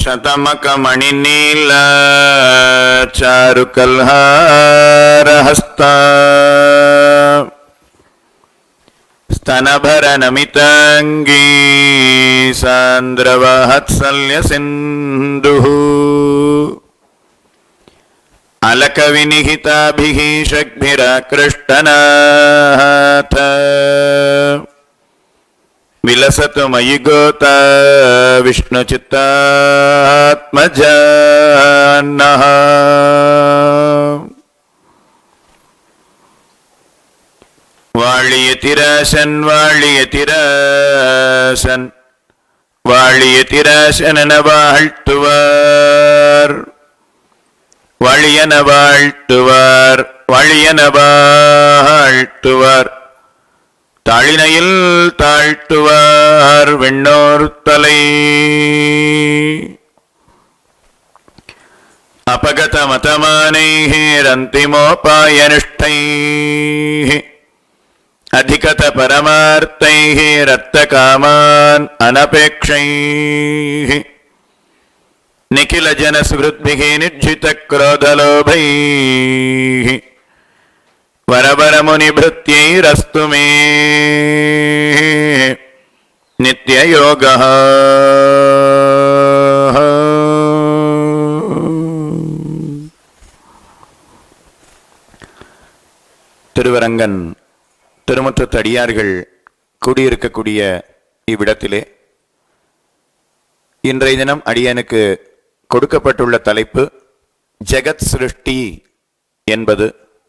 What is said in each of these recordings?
शतमकमणिनील चारुकल्हारहस्ता स्तनभरनमिताङ्गी सान्द्रवहत्सल्यसिन्धुः अलकविनिहिताभिः शग्भिराकृष्टनाथ विलसतु मयि गोता विष्णुचित्तात्मजान्नः வாழியதிராசன் வாழியதிராசன் வாழியதிராசன வாழ்த்துவார் வழியன வாழ்த்துவார் வழியன வாழ்த்துவார் தாளினையில் தாழ்த்துவார் வெண்ணோர் தலை அபகத மதமானைரந்திமோபாயனிஷ்டைः अधिकत परमार्थैः रक्तकामान् अनपेक्षैः निखिलजनसुहृद्भिः निर्जितक्रोधलोभैः वरवरमुनिभृत्यैरस्तु मे नित्ययोगः திருவரங்கன் திருமுற்றத்து அடியார்கள் கூடியிருக்கக்கூடிய இவ்விடத்திலே இன்றைய தினம் அடியனுக்கு கொடுக்கப்பட்டுள்ள தலைப்பு ஜெகத் சிருஷ்டி என்பது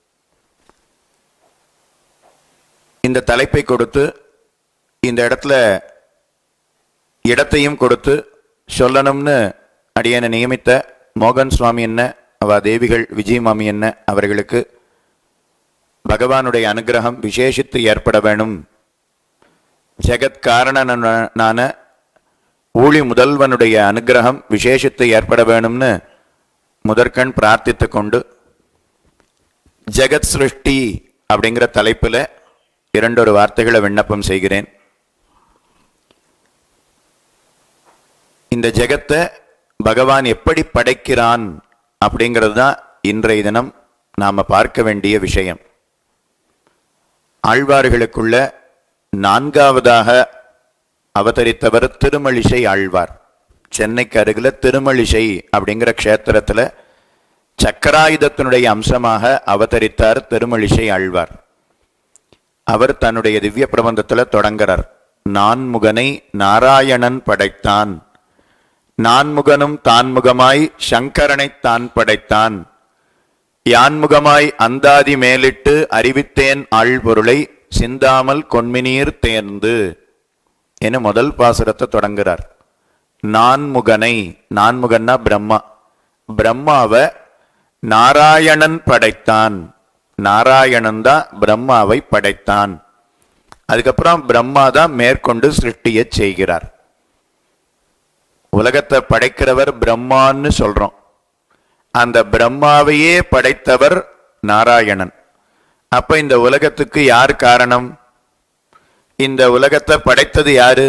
இந்த தலைப்பை கொடுத்து இந்த இடத்துல இடத்தையும் கொடுத்து சொல்லணும்னு அடியனை நியமித்த மோகன் சுவாமி என்ன அவ தேவிகள் விஜய் மாமி என்ன அவர்களுக்கு பகவானுடைய அனுகிரகம் விசேஷித்து ஏற்பட வேணும் ஜெகத் காரணனான ஊழி முதல்வனுடைய அனுகிரகம் விசேஷித்து ஏற்பட வேணும்னு முதற்கண் பிரார்த்தித்து கொண்டு ஜெகத் சிருஷ்டி அப்படிங்கிற தலைப்பில் இரண்டொரு வார்த்தைகளை விண்ணப்பம் செய்கிறேன் இந்த ஜெகத்தை பகவான் எப்படி படைக்கிறான் அப்படிங்கிறது தான் இன்றைய தினம் நாம் பார்க்க வேண்டிய விஷயம் ஆழ்வார்களுக்குள்ள நான்காவதாக அவதரித்தவர் திருமழிசை ஆழ்வார் சென்னைக்கு அருகில் திருமழிசை அப்படிங்கிற க்ஷேத்திரத்தில் சக்கராயுதத்தினுடைய அம்சமாக அவதரித்தார் திருமழிசை ஆழ்வார் அவர் தன்னுடைய திவ்ய பிரபந்தத்தில் தொடங்குறார் நான்முகனை நாராயணன் படைத்தான் நான்முகனும் தான்முகமாய் சங்கரனை தான் படைத்தான் யான்முகமாய் அந்தாதி மேலிட்டு அறிவித்தேன் ஆழ்பொருளை சிந்தாமல் கொன்மினீர் தேர்ந்து என முதல் பாசுரத்தை தொடங்குறார் நான்முகனை நான்முகன்னா பிரம்மா பிரம்மாவை நாராயணன் படைத்தான் நாராயணன் தான் பிரம்மாவை படைத்தான் அதுக்கப்புறம் பிரம்மா தான் மேற்கொண்டு சிருஷ்டியை செய்கிறார் உலகத்தை படைக்கிறவர் பிரம்மான்னு சொல்றோம் அந்த பிரம்மாவையே படைத்தவர் நாராயணன் அப்ப இந்த உலகத்துக்கு யார் காரணம் இந்த உலகத்தை படைத்தது யாரு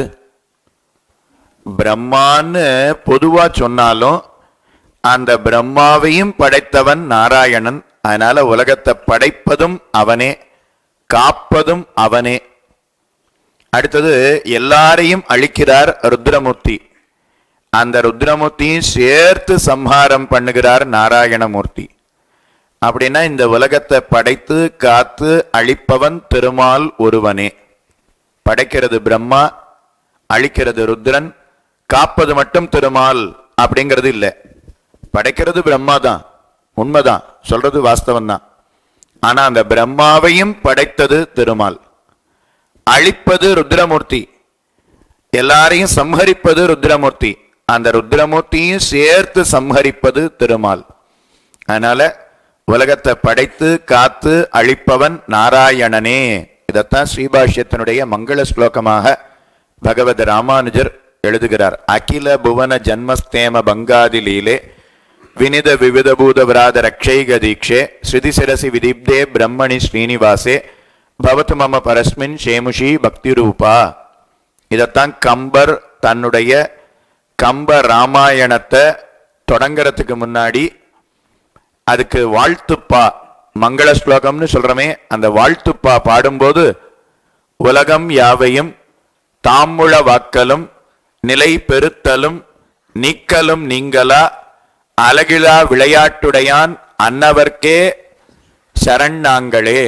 பிரம்மான்னு பொதுவா சொன்னாலும் அந்த பிரம்மாவையும் படைத்தவன் நாராயணன் அதனால உலகத்தை படைப்பதும் அவனே காப்பதும் அவனே அடுத்தது எல்லாரையும் அழிக்கிறார் ருத்ரமூர்த்தி அந்த ருத்ரமூர்த்தியும் சேர்த்து சம்ஹாரம் பண்ணுகிறார் நாராயணமூர்த்தி அப்படின்னா இந்த உலகத்தை படைத்து காத்து அழிப்பவன் திருமால் ஒருவனே படைக்கிறது பிரம்மா அழிக்கிறது ருத்ரன் காப்பது மட்டும் திருமால் அப்படிங்கிறது இல்லை படைக்கிறது பிரம்மா தான் உண்மைதான் சொல்றது வாஸ்தவம் தான் ஆனா அந்த பிரம்மாவையும் படைத்தது திருமால் அழிப்பது ருத்ரமூர்த்தி எல்லாரையும் சம்ஹரிப்பது ருத்ரமூர்த்தி அந்த ருத்ரமூர்த்தியும் சேர்த்து சம்ஹரிப்பது திருமால் அதனால உலகத்தை படைத்து காத்து அழிப்பவன் நாராயணனே இதைத்தான் ஸ்ரீபாஷ்யத்தினுடைய மங்கள ஸ்லோகமாக பகவத் ராமானுஜர் எழுதுகிறார் அகில புவன ஜன்மஸ்தேம பங்காதிலீலே வினித விவிதபூத விராத ரக்ஷைக தீக்ஷே ஸ்ருதி சிரசி விதிப்தே பிரம்மணி ஸ்ரீனிவாசே பவத்து மம பரஸ்மின் ஷேமுஷி பக்தி ரூபா இதைத்தான் கம்பர் தன்னுடைய கம்ப ராமாயணத்தை தொடங்கறதுக்கு முன்னாடி அதுக்கு வாழ்த்துப்பா மங்கள ஸ்லோகம்னு சொல்றமே அந்த வாழ்த்துப்பா பாடும்போது உலகம் யாவையும் தாமுள வாக்கலும் நிலை பெருத்தலும் நீக்கலும் நீங்களா அழகிலா விளையாட்டுடையான் அன்னவர்க்கே சரணாங்களே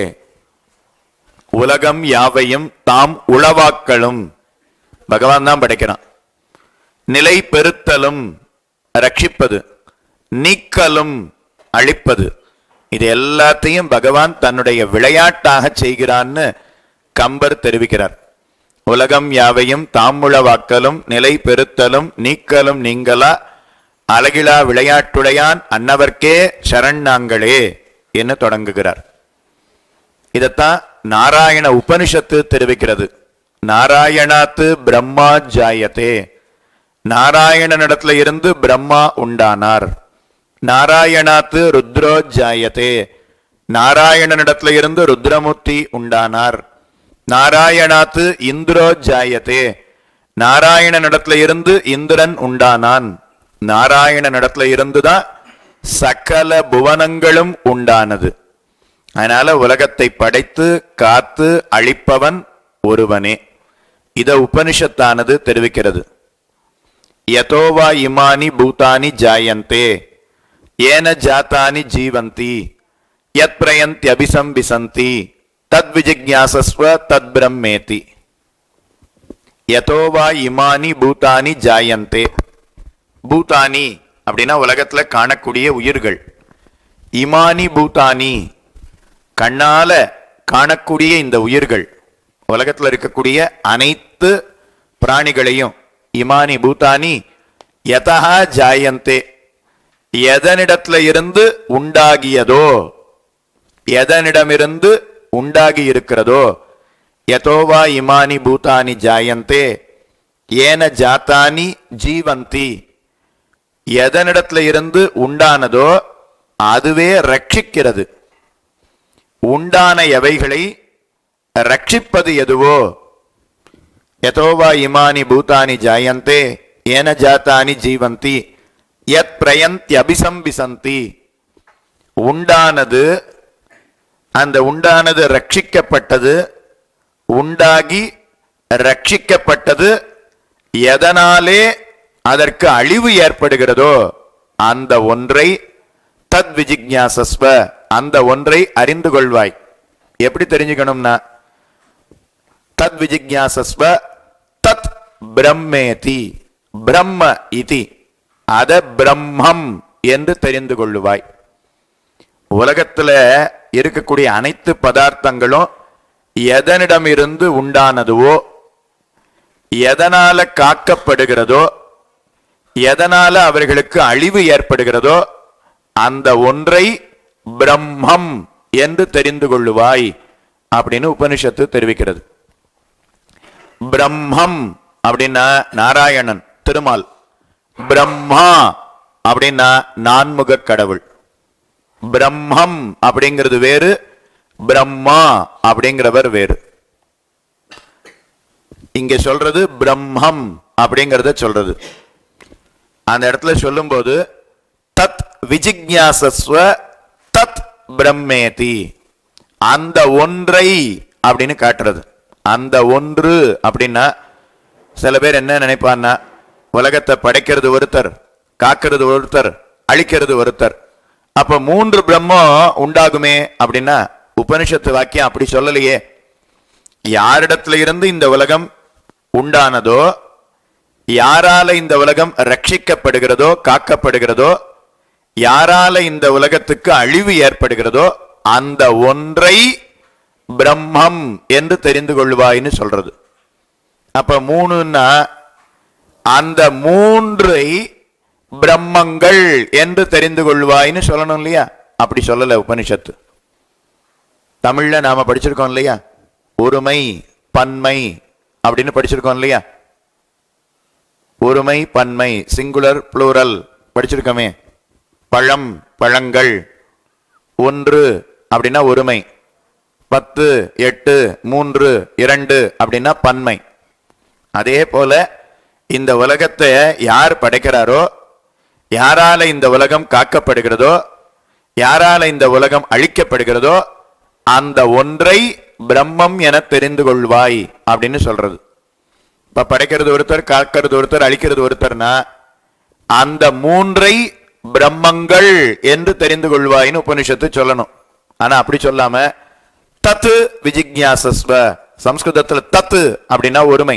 உலகம் யாவையும் தாம் உளவாக்களும் பகவான் தான் படைக்கிறான் நிலை பெருத்தலும் ரட்சிப்பது நீக்கலும் அழிப்பது இது எல்லாத்தையும் பகவான் தன்னுடைய விளையாட்டாக செய்கிறான்னு கம்பர் தெரிவிக்கிறார் உலகம் யாவையும் தாமுளவாக்கலும் நிலை பெருத்தலும் நீக்கலும் நீங்களா அழகிலா விளையாட்டுடையான் அன்னவர்க்கே சரணாங்களே என்று தொடங்குகிறார் இதத்தான் நாராயண உபனிஷத்து தெரிவிக்கிறது நாராயணாத்து பிரம்மா ஜாயத்தே நாராயணனிடத்துல இருந்து பிரம்மா உண்டானார் நாராயணாத்து ருத்ரோ ஜாயத்தே நாராயணனிடத்துல இருந்து ருத்ரமூர்த்தி உண்டானார் நாராயணாத்து இந்திரோ ஜாயத்தே நாராயணனிடத்துல இருந்து இந்திரன் உண்டானான் நாராயணனிடத்துல இருந்துதான் சகல புவனங்களும் உண்டானது அதனால உலகத்தை படைத்து காத்து அழிப்பவன் ஒருவனே இத உபனிஷத்தானது தெரிவிக்கிறது யதோவா இமானி பூதானி ஜாயந்தே ஏன ஜாத்தானி ஜீவந்தி யத் பிரயந்தி தத் விஜிக்யாசஸ்வ தத் பிரம்மேதி யதோவா இமானி பூதானி ஜாயந்தே பூதானி அப்படின்னா உலகத்துல காணக்கூடிய உயிர்கள் இமானி பூதானி கண்ணால காணக்கூடிய இந்த உயிர்கள் உலகத்துல இருக்கக்கூடிய அனைத்து பிராணிகளையும் இமானி பூதானி யதா ஜாயந்தே எதனிடத்துல இருந்து உண்டாகியதோ எதனிடமிருந்து உண்டாகி இருக்கிறதோ யதோவா இமானி பூதானி ஜாயந்தே ஏன ஜாத்தானி ஜீவந்தி எதனிடத்துல இருந்து உண்டானதோ அதுவே ரட்சிக்கிறது உண்டான எவைகளை ரட்சிப்பது எதுவோ யதோவா இமானி பூதானி ஜாயந்தே ஏன ஜாத்தானி ஜீவந்தி யத் பிரயந்தி உண்டானது அந்த உண்டானது ரட்சிக்கப்பட்டது உண்டாகி ரட்சிக்கப்பட்டது எதனாலே அதற்கு அழிவு ஏற்படுகிறதோ அந்த ஒன்றை தத் விஜிக்யாசஸ்வ அந்த ஒன்றை அறிந்து கொள்வாய் எப்படி தெரிஞ்சுக்கணும்னா தத் விஜிக்யாசஸ்வ தத் பிரம்மேதி பிரம்ம இதி அத பிரம்மம் என்று தெரிந்து கொள்ளுவாய் உலகத்துல இருக்கக்கூடிய அனைத்து பதார்த்தங்களும் எதனிடமிருந்து உண்டானதுவோ எதனால காக்கப்படுகிறதோ எதனால அவர்களுக்கு அழிவு ஏற்படுகிறதோ அந்த ஒன்றை பிரம்மம் என்று தெரிந்து கொள்ளுவாய் அப்படின்னு உபனிஷத்து தெரிவிக்கிறது பிரம்மம் அப்படின்னா நாராயணன் திருமால் பிரம்மா அப்படின்னா நான்முக கடவுள் பிரம்மம் அப்படிங்கிறது வேறு பிரம்மா அப்படிங்கிறவர் வேறு இங்க சொல்றது பிரம்மம் அப்படிங்கறத சொல்றது அந்த இடத்துல சொல்லும்போது தத் விஜிக்யாசஸ்வ தத் பிரம்மேதி அந்த ஒன்றை அப்படின்னு காட்டுறது அந்த ஒன்று அப்படின்னா சில பேர் என்ன நினைப்பான்னா உலகத்தை படைக்கிறது ஒருத்தர் காக்கிறது ஒருத்தர் அழிக்கிறது ஒருத்தர் அப்ப மூன்று பிரம்மம் உண்டாகுமே அப்படின்னா உபனிஷத்து வாக்கியம் அப்படி சொல்லலையே யாரிடத்துல இருந்து இந்த உலகம் உண்டானதோ யாரால இந்த உலகம் ரட்சிக்கப்படுகிறதோ காக்கப்படுகிறதோ யாரால இந்த உலகத்துக்கு அழிவு ஏற்படுகிறதோ அந்த ஒன்றை பிரம்மம் என்று தெரிந்து கொள்வாய்னு சொல்றது அப்ப மூணுன்னா அந்த மூன்றை பிரம்மங்கள் என்று தெரிந்து கொள்வாய்னு சொல்லணும் இல்லையா அப்படி சொல்லல உபனிஷத்து தமிழ்ல நாம படிச்சிருக்கோம் இல்லையா ஒருமை பன்மை அப்படின்னு படிச்சிருக்கோம் இல்லையா ஒருமை பன்மை சிங்குலர் புளூரல் படிச்சிருக்கோமே பழம் பழங்கள் ஒன்று அப்படின்னா ஒருமை பத்து எட்டு மூன்று இரண்டு அப்படின்னா பன்மை அதே போல இந்த உலகத்தை யார் படைக்கிறாரோ யாரால இந்த உலகம் காக்கப்படுகிறதோ யாரால இந்த உலகம் அழிக்கப்படுகிறதோ அந்த ஒன்றை பிரம்மம் என தெரிந்து கொள்வாய் அப்படின்னு சொல்றது இப்ப படைக்கிறது ஒருத்தர் காக்கிறது ஒருத்தர் அழிக்கிறது ஒருத்தர்னா அந்த மூன்றை பிரம்மங்கள் என்று தெரிந்து கொள்வாயின்னு உபனிஷத்து சொல்லணும் ஆனா அப்படி சொல்லாம தத்து விஜிக்யாசஸ்வ சம்ஸ்கிருதத்துல தத்து அப்படின்னா ஒருமை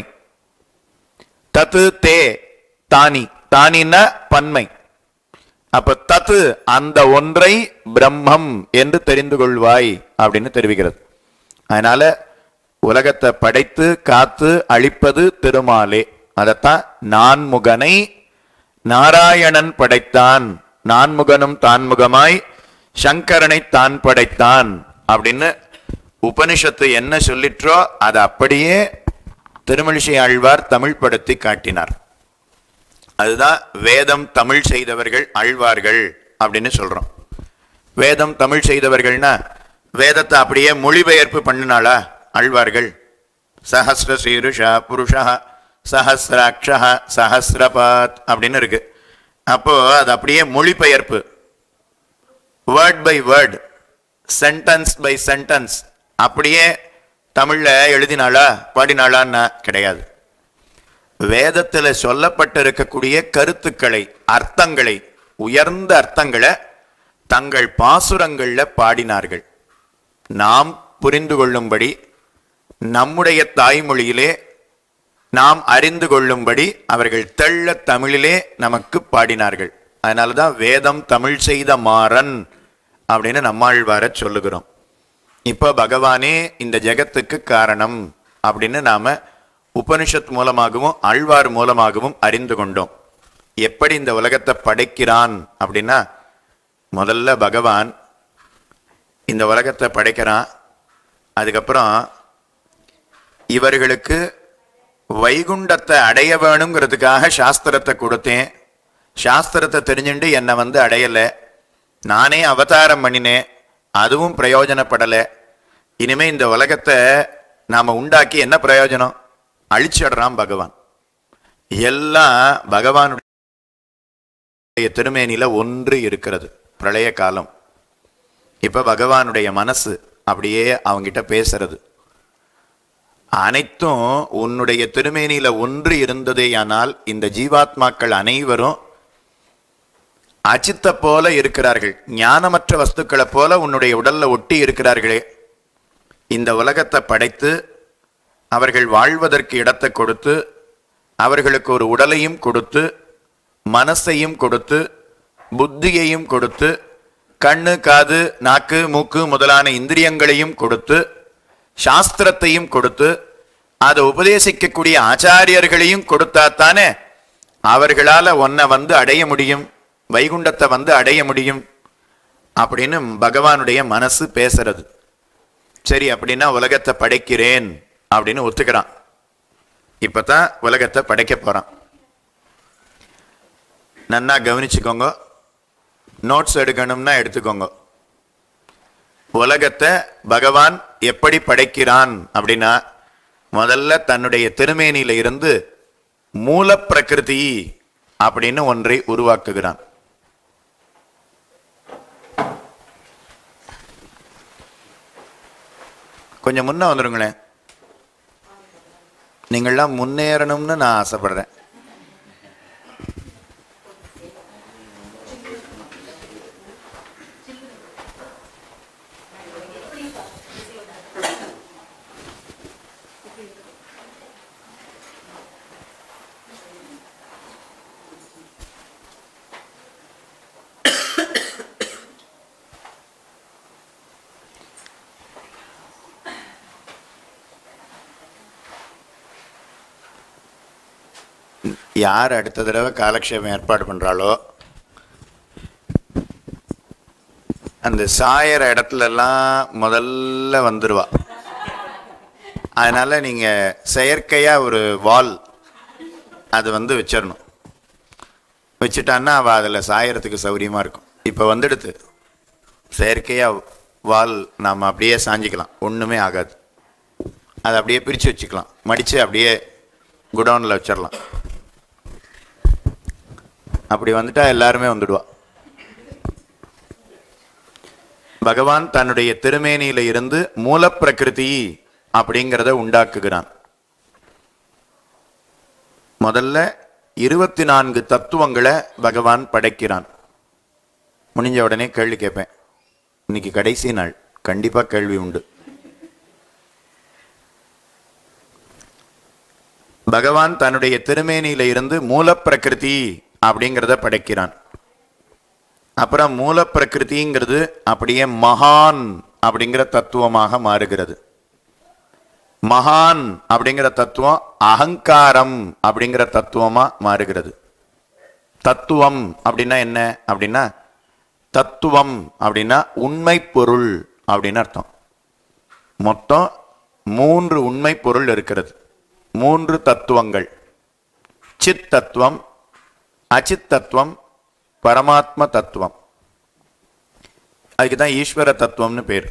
தத்து தே தானி தானின்னா பன்மை அப்ப தத்து அந்த ஒன்றை பிரம்மம் என்று தெரிந்து கொள்வாய் அப்படின்னு தெரிவிக்கிறது அதனால உலகத்தை படைத்து காத்து அழிப்பது திருமாலே அதத்தான் நான்முகனை நாராயணன் படைத்தான் நான்முகனும் தான்முகமாய் சங்கரனை தான் படைத்தான் அப்படின்னு உபனிஷத்து என்ன சொல்லிற்றோ அதை அப்படியே திருமழிசை ஆழ்வார் தமிழ் படுத்தி காட்டினார் அதுதான் வேதம் தமிழ் செய்தவர்கள் ஆழ்வார்கள் அப்படின்னு சொல்றோம் வேதம் தமிழ் செய்தவர்கள்னா வேதத்தை அப்படியே மொழிபெயர்ப்பு பண்ணினாளா ஆழ்வார்கள் சஹஸ்ர சீருஷா புருஷா சஹஸ்ராட்சா சஹஸ்ரபாத் அப்படின்னு இருக்கு அப்போ அது அப்படியே மொழிபெயர்ப்பு word by word sentence by sentence அப்படியே தமிழ்ல எழுதினாளா பாடினாளான்னா கிடையாது வேதத்துல சொல்லப்பட்டிருக்கக்கூடிய கருத்துக்களை அர்த்தங்களை உயர்ந்த அர்த்தங்களை தங்கள் பாசுரங்கள்ல பாடினார்கள் நாம் புரிந்து கொள்ளும்படி நம்முடைய தாய்மொழியிலே நாம் அறிந்து கொள்ளும்படி அவர்கள் தெள்ள தமிழிலே நமக்கு பாடினார்கள் அதனாலதான் வேதம் தமிழ் செய்த மாறன் அப்படின்னு நம்மாழ்வார சொல்லுகிறோம் இப்போ பகவானே இந்த ஜெகத்துக்கு காரணம் அப்படின்னு நாம உபனிஷத் மூலமாகவும் ஆழ்வார் மூலமாகவும் அறிந்து கொண்டோம் எப்படி இந்த உலகத்தை படைக்கிறான் அப்படின்னா முதல்ல பகவான் இந்த உலகத்தை படைக்கிறான் அதுக்கப்புறம் இவர்களுக்கு வைகுண்டத்தை அடைய வேணுங்கிறதுக்காக சாஸ்திரத்தை கொடுத்தேன் சாஸ்திரத்தை தெரிஞ்சுட்டு என்னை வந்து அடையலை நானே அவதாரம் பண்ணினேன் அதுவும் பிரயோஜனப்படலை இனிமே இந்த உலகத்தை நாம உண்டாக்கி என்ன பிரயோஜனம் அழிச்சிடுறான் பகவான் எல்லாம் பகவானுடைய திருமேனில ஒன்று இருக்கிறது பிரளய காலம் இப்ப பகவானுடைய மனசு அப்படியே அவங்கிட்ட பேசுறது அனைத்தும் உன்னுடைய திருமேனியில ஒன்று இருந்ததேயானால் இந்த ஜீவாத்மாக்கள் அனைவரும் அச்சித்த போல இருக்கிறார்கள் ஞானமற்ற வஸ்துக்களை போல உன்னுடைய உடல்ல ஒட்டி இருக்கிறார்களே இந்த உலகத்தை படைத்து அவர்கள் வாழ்வதற்கு இடத்தை கொடுத்து அவர்களுக்கு ஒரு உடலையும் கொடுத்து மனசையும் கொடுத்து புத்தியையும் கொடுத்து கண்ணு காது நாக்கு மூக்கு முதலான இந்திரியங்களையும் கொடுத்து சாஸ்திரத்தையும் கொடுத்து அதை உபதேசிக்கக்கூடிய ஆச்சாரியர்களையும் கொடுத்தாத்தானே அவர்களால உன்னை வந்து அடைய முடியும் வைகுண்டத்தை வந்து அடைய முடியும் அப்படின்னு பகவானுடைய மனசு பேசுறது சரி அப்படின்னா உலகத்தை படைக்கிறேன் அப்படின்னு ஒத்துக்கிறான் இப்பதான் உலகத்தை படைக்க போறான் நன்னா கவனிச்சுக்கோங்க நோட்ஸ் எடுக்கணும்னா எடுத்துக்கோங்க உலகத்தை பகவான் எப்படி படைக்கிறான் அப்படின்னா முதல்ல தன்னுடைய திருமேனியில இருந்து மூல பிரகிருதி அப்படின்னு ஒன்றை உருவாக்குகிறான் கொஞ்சம் முன்ன வந்துருங்களேன் நீங்கள்லாம் முன்னேறணும்னு நான் ஆசைப்படுறேன் யார் அடுத்த தடவை காலக்ஷேபம் ஏற்பாடு பண்றாளோ அந்த சாயற இடத்துல எல்லாம் முதல்ல வந்துருவா அதனால நீங்க செயற்கையா ஒரு வால் அது வந்து வச்சிடணும் வச்சுட்டான்னா அவள் அதில் சாயறதுக்கு சௌரியமா இருக்கும் இப்போ வந்துடுது செயற்கையா வால் நாம் அப்படியே சாஞ்சிக்கலாம் ஒன்றுமே ஆகாது அதை அப்படியே பிரித்து வச்சுக்கலாம் மடித்து அப்படியே குடோனில் வச்சிடலாம் அப்படி வந்துட்டா எல்லாருமே வந்துடுவா பகவான் தன்னுடைய திருமேனியில இருந்து மூலப்பிரகிருதி அப்படிங்கிறத உண்டாக்குகிறான் முதல்ல இருபத்தி நான்கு தத்துவங்களை பகவான் படைக்கிறான் முடிஞ்ச உடனே கேள்வி கேட்பேன் இன்னைக்கு கடைசி நாள் கண்டிப்பா கேள்வி உண்டு பகவான் தன்னுடைய திருமேனியில இருந்து மூலப்பிரகிருதி அப்படிங்கிறத படைக்கிறான் அப்புறம் மூலப்பிரகிருதிங்கிறது அப்படியே மகான் அப்படிங்கிற தத்துவமாக மாறுகிறது மகான் அப்படிங்கிற தத்துவம் அகங்காரம் அப்படிங்கிற தத்துவமா மாறுகிறது தத்துவம் அப்படின்னா என்ன அப்படின்னா தத்துவம் அப்படின்னா உண்மை பொருள் அப்படின்னு அர்த்தம் மொத்தம் மூன்று உண்மை பொருள் இருக்கிறது மூன்று தத்துவங்கள் சித் தத்துவம் அச்சித் தத்துவம் பரமாத்ம தத்துவம் அதுக்கு தான் ஈஸ்வர தத்துவம்னு பேர்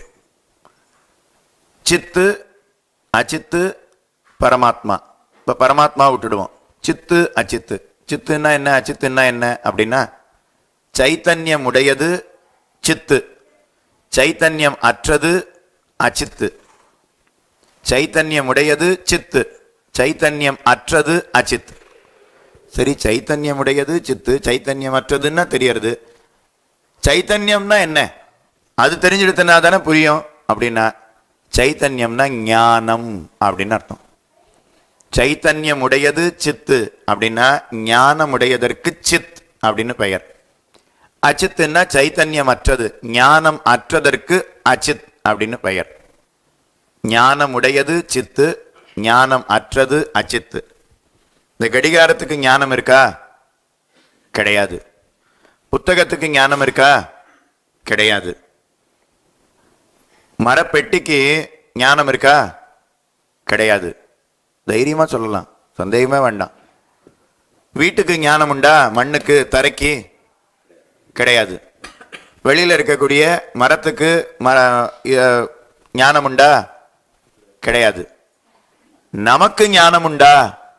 சித்து அச்சித்து பரமாத்மா இப்போ பரமாத்மா விட்டுடுவோம் சித்து அச்சித்து சித்துன்னா என்ன அச்சித்துன்னா என்ன அப்படின்னா சைத்தன்யம் உடையது சித்து சைத்தன்யம் அற்றது அச்சித்து சைத்தன்யம் உடையது சித்து சைத்தன்யம் அற்றது அச்சித் சரி சைத்தன்யம் உடையது சித்து சைத்தன்யம் அற்றதுன்னா தெரியறது சைத்தன்யம்னா என்ன அது தெரிஞ்சிடுத்துனா தானே புரியும் அப்படின்னா சைத்தன்யம்னா ஞானம் அப்படின்னு அர்த்தம் சைத்தன்யம் உடையது சித்து அப்படின்னா ஞானம் உடையதற்கு சித் அப்படின்னு பெயர் அச்சித்துன்னா சைத்தன்யம் அற்றது ஞானம் அற்றதற்கு அச்சித் அப்படின்னு பெயர் ஞானம் உடையது சித்து ஞானம் அற்றது அச்சித்து இந்த கடிகாரத்துக்கு ஞானம் இருக்கா கிடையாது புத்தகத்துக்கு ஞானம் இருக்கா கிடையாது மரப்பெட்டிக்கு ஞானம் இருக்கா கிடையாது தைரியமா சொல்லலாம் சந்தேகமே வேண்டாம் வீட்டுக்கு ஞானம் உண்டா மண்ணுக்கு தரைக்கு கிடையாது வெளியில இருக்கக்கூடிய மரத்துக்கு மர இ- ஞானம் உண்டா கிடையாது நமக்கு ஞானம் உண்டா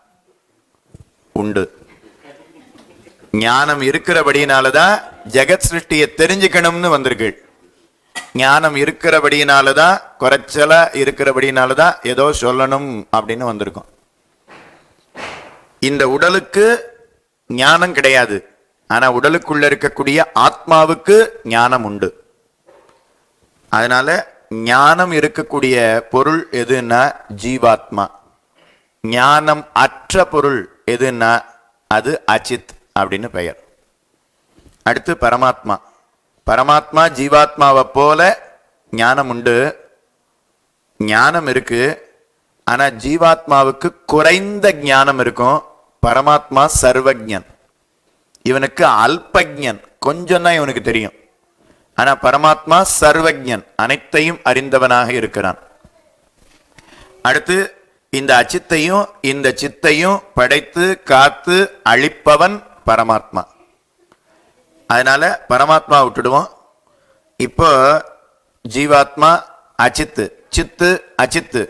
உண்டு ஞானம் இருக்கிறபடியினாலதான் ஜெகத் சிருஷ்டியை தெரிஞ்சுக்கணும்னு வந்திருக்கு ஞானம் இருக்கிறபடியினாலதான் குறைச்சலா இருக்கிறபடியினாலதான் ஏதோ சொல்லணும் அப்படின்னு வந்திருக்கோம் இந்த உடலுக்கு ஞானம் கிடையாது ஆனா உடலுக்குள்ள இருக்கக்கூடிய ஆத்மாவுக்கு ஞானம் உண்டு அதனால ஞானம் இருக்கக்கூடிய பொருள் எதுன்னா ஜீவாத்மா ஞானம் அற்ற பொருள் எதுன்னா அது அச்சித் அப்படின்னு பெயர் அடுத்து பரமாத்மா பரமாத்மா ஜீவாத்மாவை போல ஞானம் உண்டு ஞானம் இருக்கு ஆனா ஜீவாத்மாவுக்கு குறைந்த ஞானம் இருக்கும் பரமாத்மா சர்வஜன் இவனுக்கு அல்பஜன் கொஞ்சம் தான் இவனுக்கு தெரியும் ஆனா பரமாத்மா சர்வஜன் அனைத்தையும் அறிந்தவனாக இருக்கிறான் அடுத்து இந்த அச்சித்தையும் இந்த சித்தையும் படைத்து காத்து அழிப்பவன் பரமாத்மா அதனால பரமாத்மா விட்டுடுவோம் இப்போ ஜீவாத்மா அச்சித்து சித்து அச்சித்து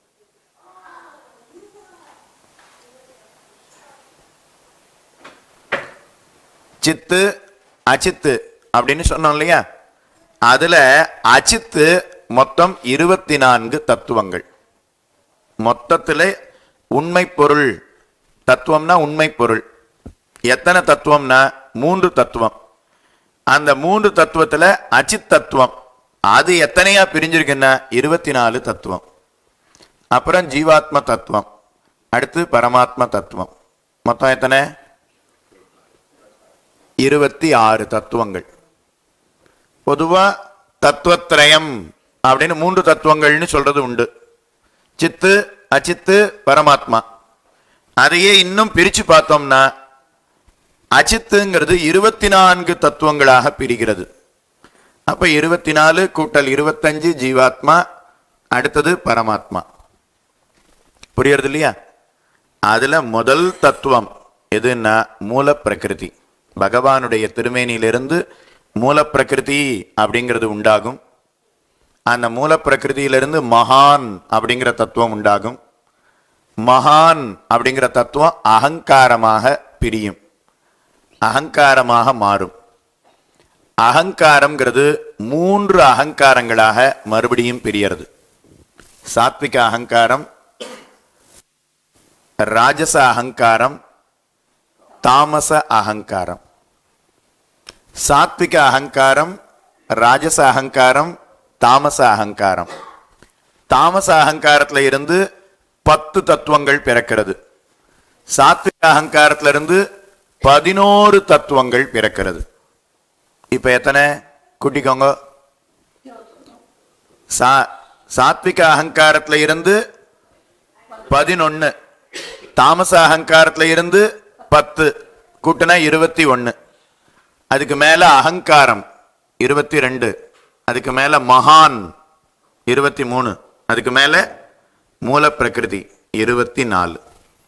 சித்து அச்சித்து அப்படின்னு சொன்னோம் இல்லையா அதுல அச்சித்து மொத்தம் இருபத்தி நான்கு தத்துவங்கள் மொத்தத்துல உண்மை பொருள் தத்துவம்னா உண்மை பொருள் எத்தனை தத்துவம்னா மூன்று தத்துவம் அந்த மூன்று தத்துவத்துல அச்சித் தத்துவம் அது எத்தனையா பிரிஞ்சிருக்குன்னா இருபத்தி நாலு தத்துவம் அப்புறம் ஜீவாத்ம தத்துவம் அடுத்து பரமாத்ம தத்துவம் மொத்தம் எத்தனை இருபத்தி ஆறு தத்துவங்கள் பொதுவா தத்துவத்திரயம் அப்படின்னு மூன்று தத்துவங்கள்னு சொல்றது உண்டு சித்து அச்சித்து பரமாத்மா அதையே இன்னும் பிரிச்சு பார்த்தோம்னா அச்சித்துங்கிறது இருபத்தி நான்கு தத்துவங்களாக பிரிகிறது அப்ப இருபத்தி நாலு கூட்டல் இருபத்தஞ்சு ஜீவாத்மா அடுத்தது பரமாத்மா புரியறது இல்லையா அதுல முதல் தத்துவம் எதுன்னா மூல பிரகிருதி பகவானுடைய திருமேனியிலிருந்து மூல பிரகிருதி அப்படிங்கிறது உண்டாகும் அந்த மூல பிரகிருதியிலிருந்து மகான் அப்படிங்கிற தத்துவம் உண்டாகும் மகான் அப்படிங்கிற தத்துவம் அகங்காரமாக பிரியும் அகங்காரமாக மாறும் அகங்காரம்ங்கிறது மூன்று அகங்காரங்களாக மறுபடியும் பிரியறது சாத்விக அகங்காரம் ராஜச அகங்காரம் தாமச அகங்காரம் சாத்விக அகங்காரம் ராஜச அகங்காரம் தாமச அகங்காரம் தாமச அகங்காரத்துல இருந்து பத்து தத்துவங்கள் பிறக்கிறது சாத்விக அகங்காரத்துல இருந்து பதினோரு தத்துவங்கள் பிறக்கிறது இப்ப எத்தனை கூட்டிக்கோங்க சா சாத்விக அகங்காரத்துல இருந்து பதினொன்னு தாமச அகங்காரத்துல இருந்து பத்து கூட்டினா இருபத்தி ஒன்னு அதுக்கு மேல அகங்காரம் இருபத்தி ரெண்டு அதுக்கு மேல மகான் இருபத்தி மூணு அதுக்கு மேல மூல பிரகிருதி இருபத்தி நாலு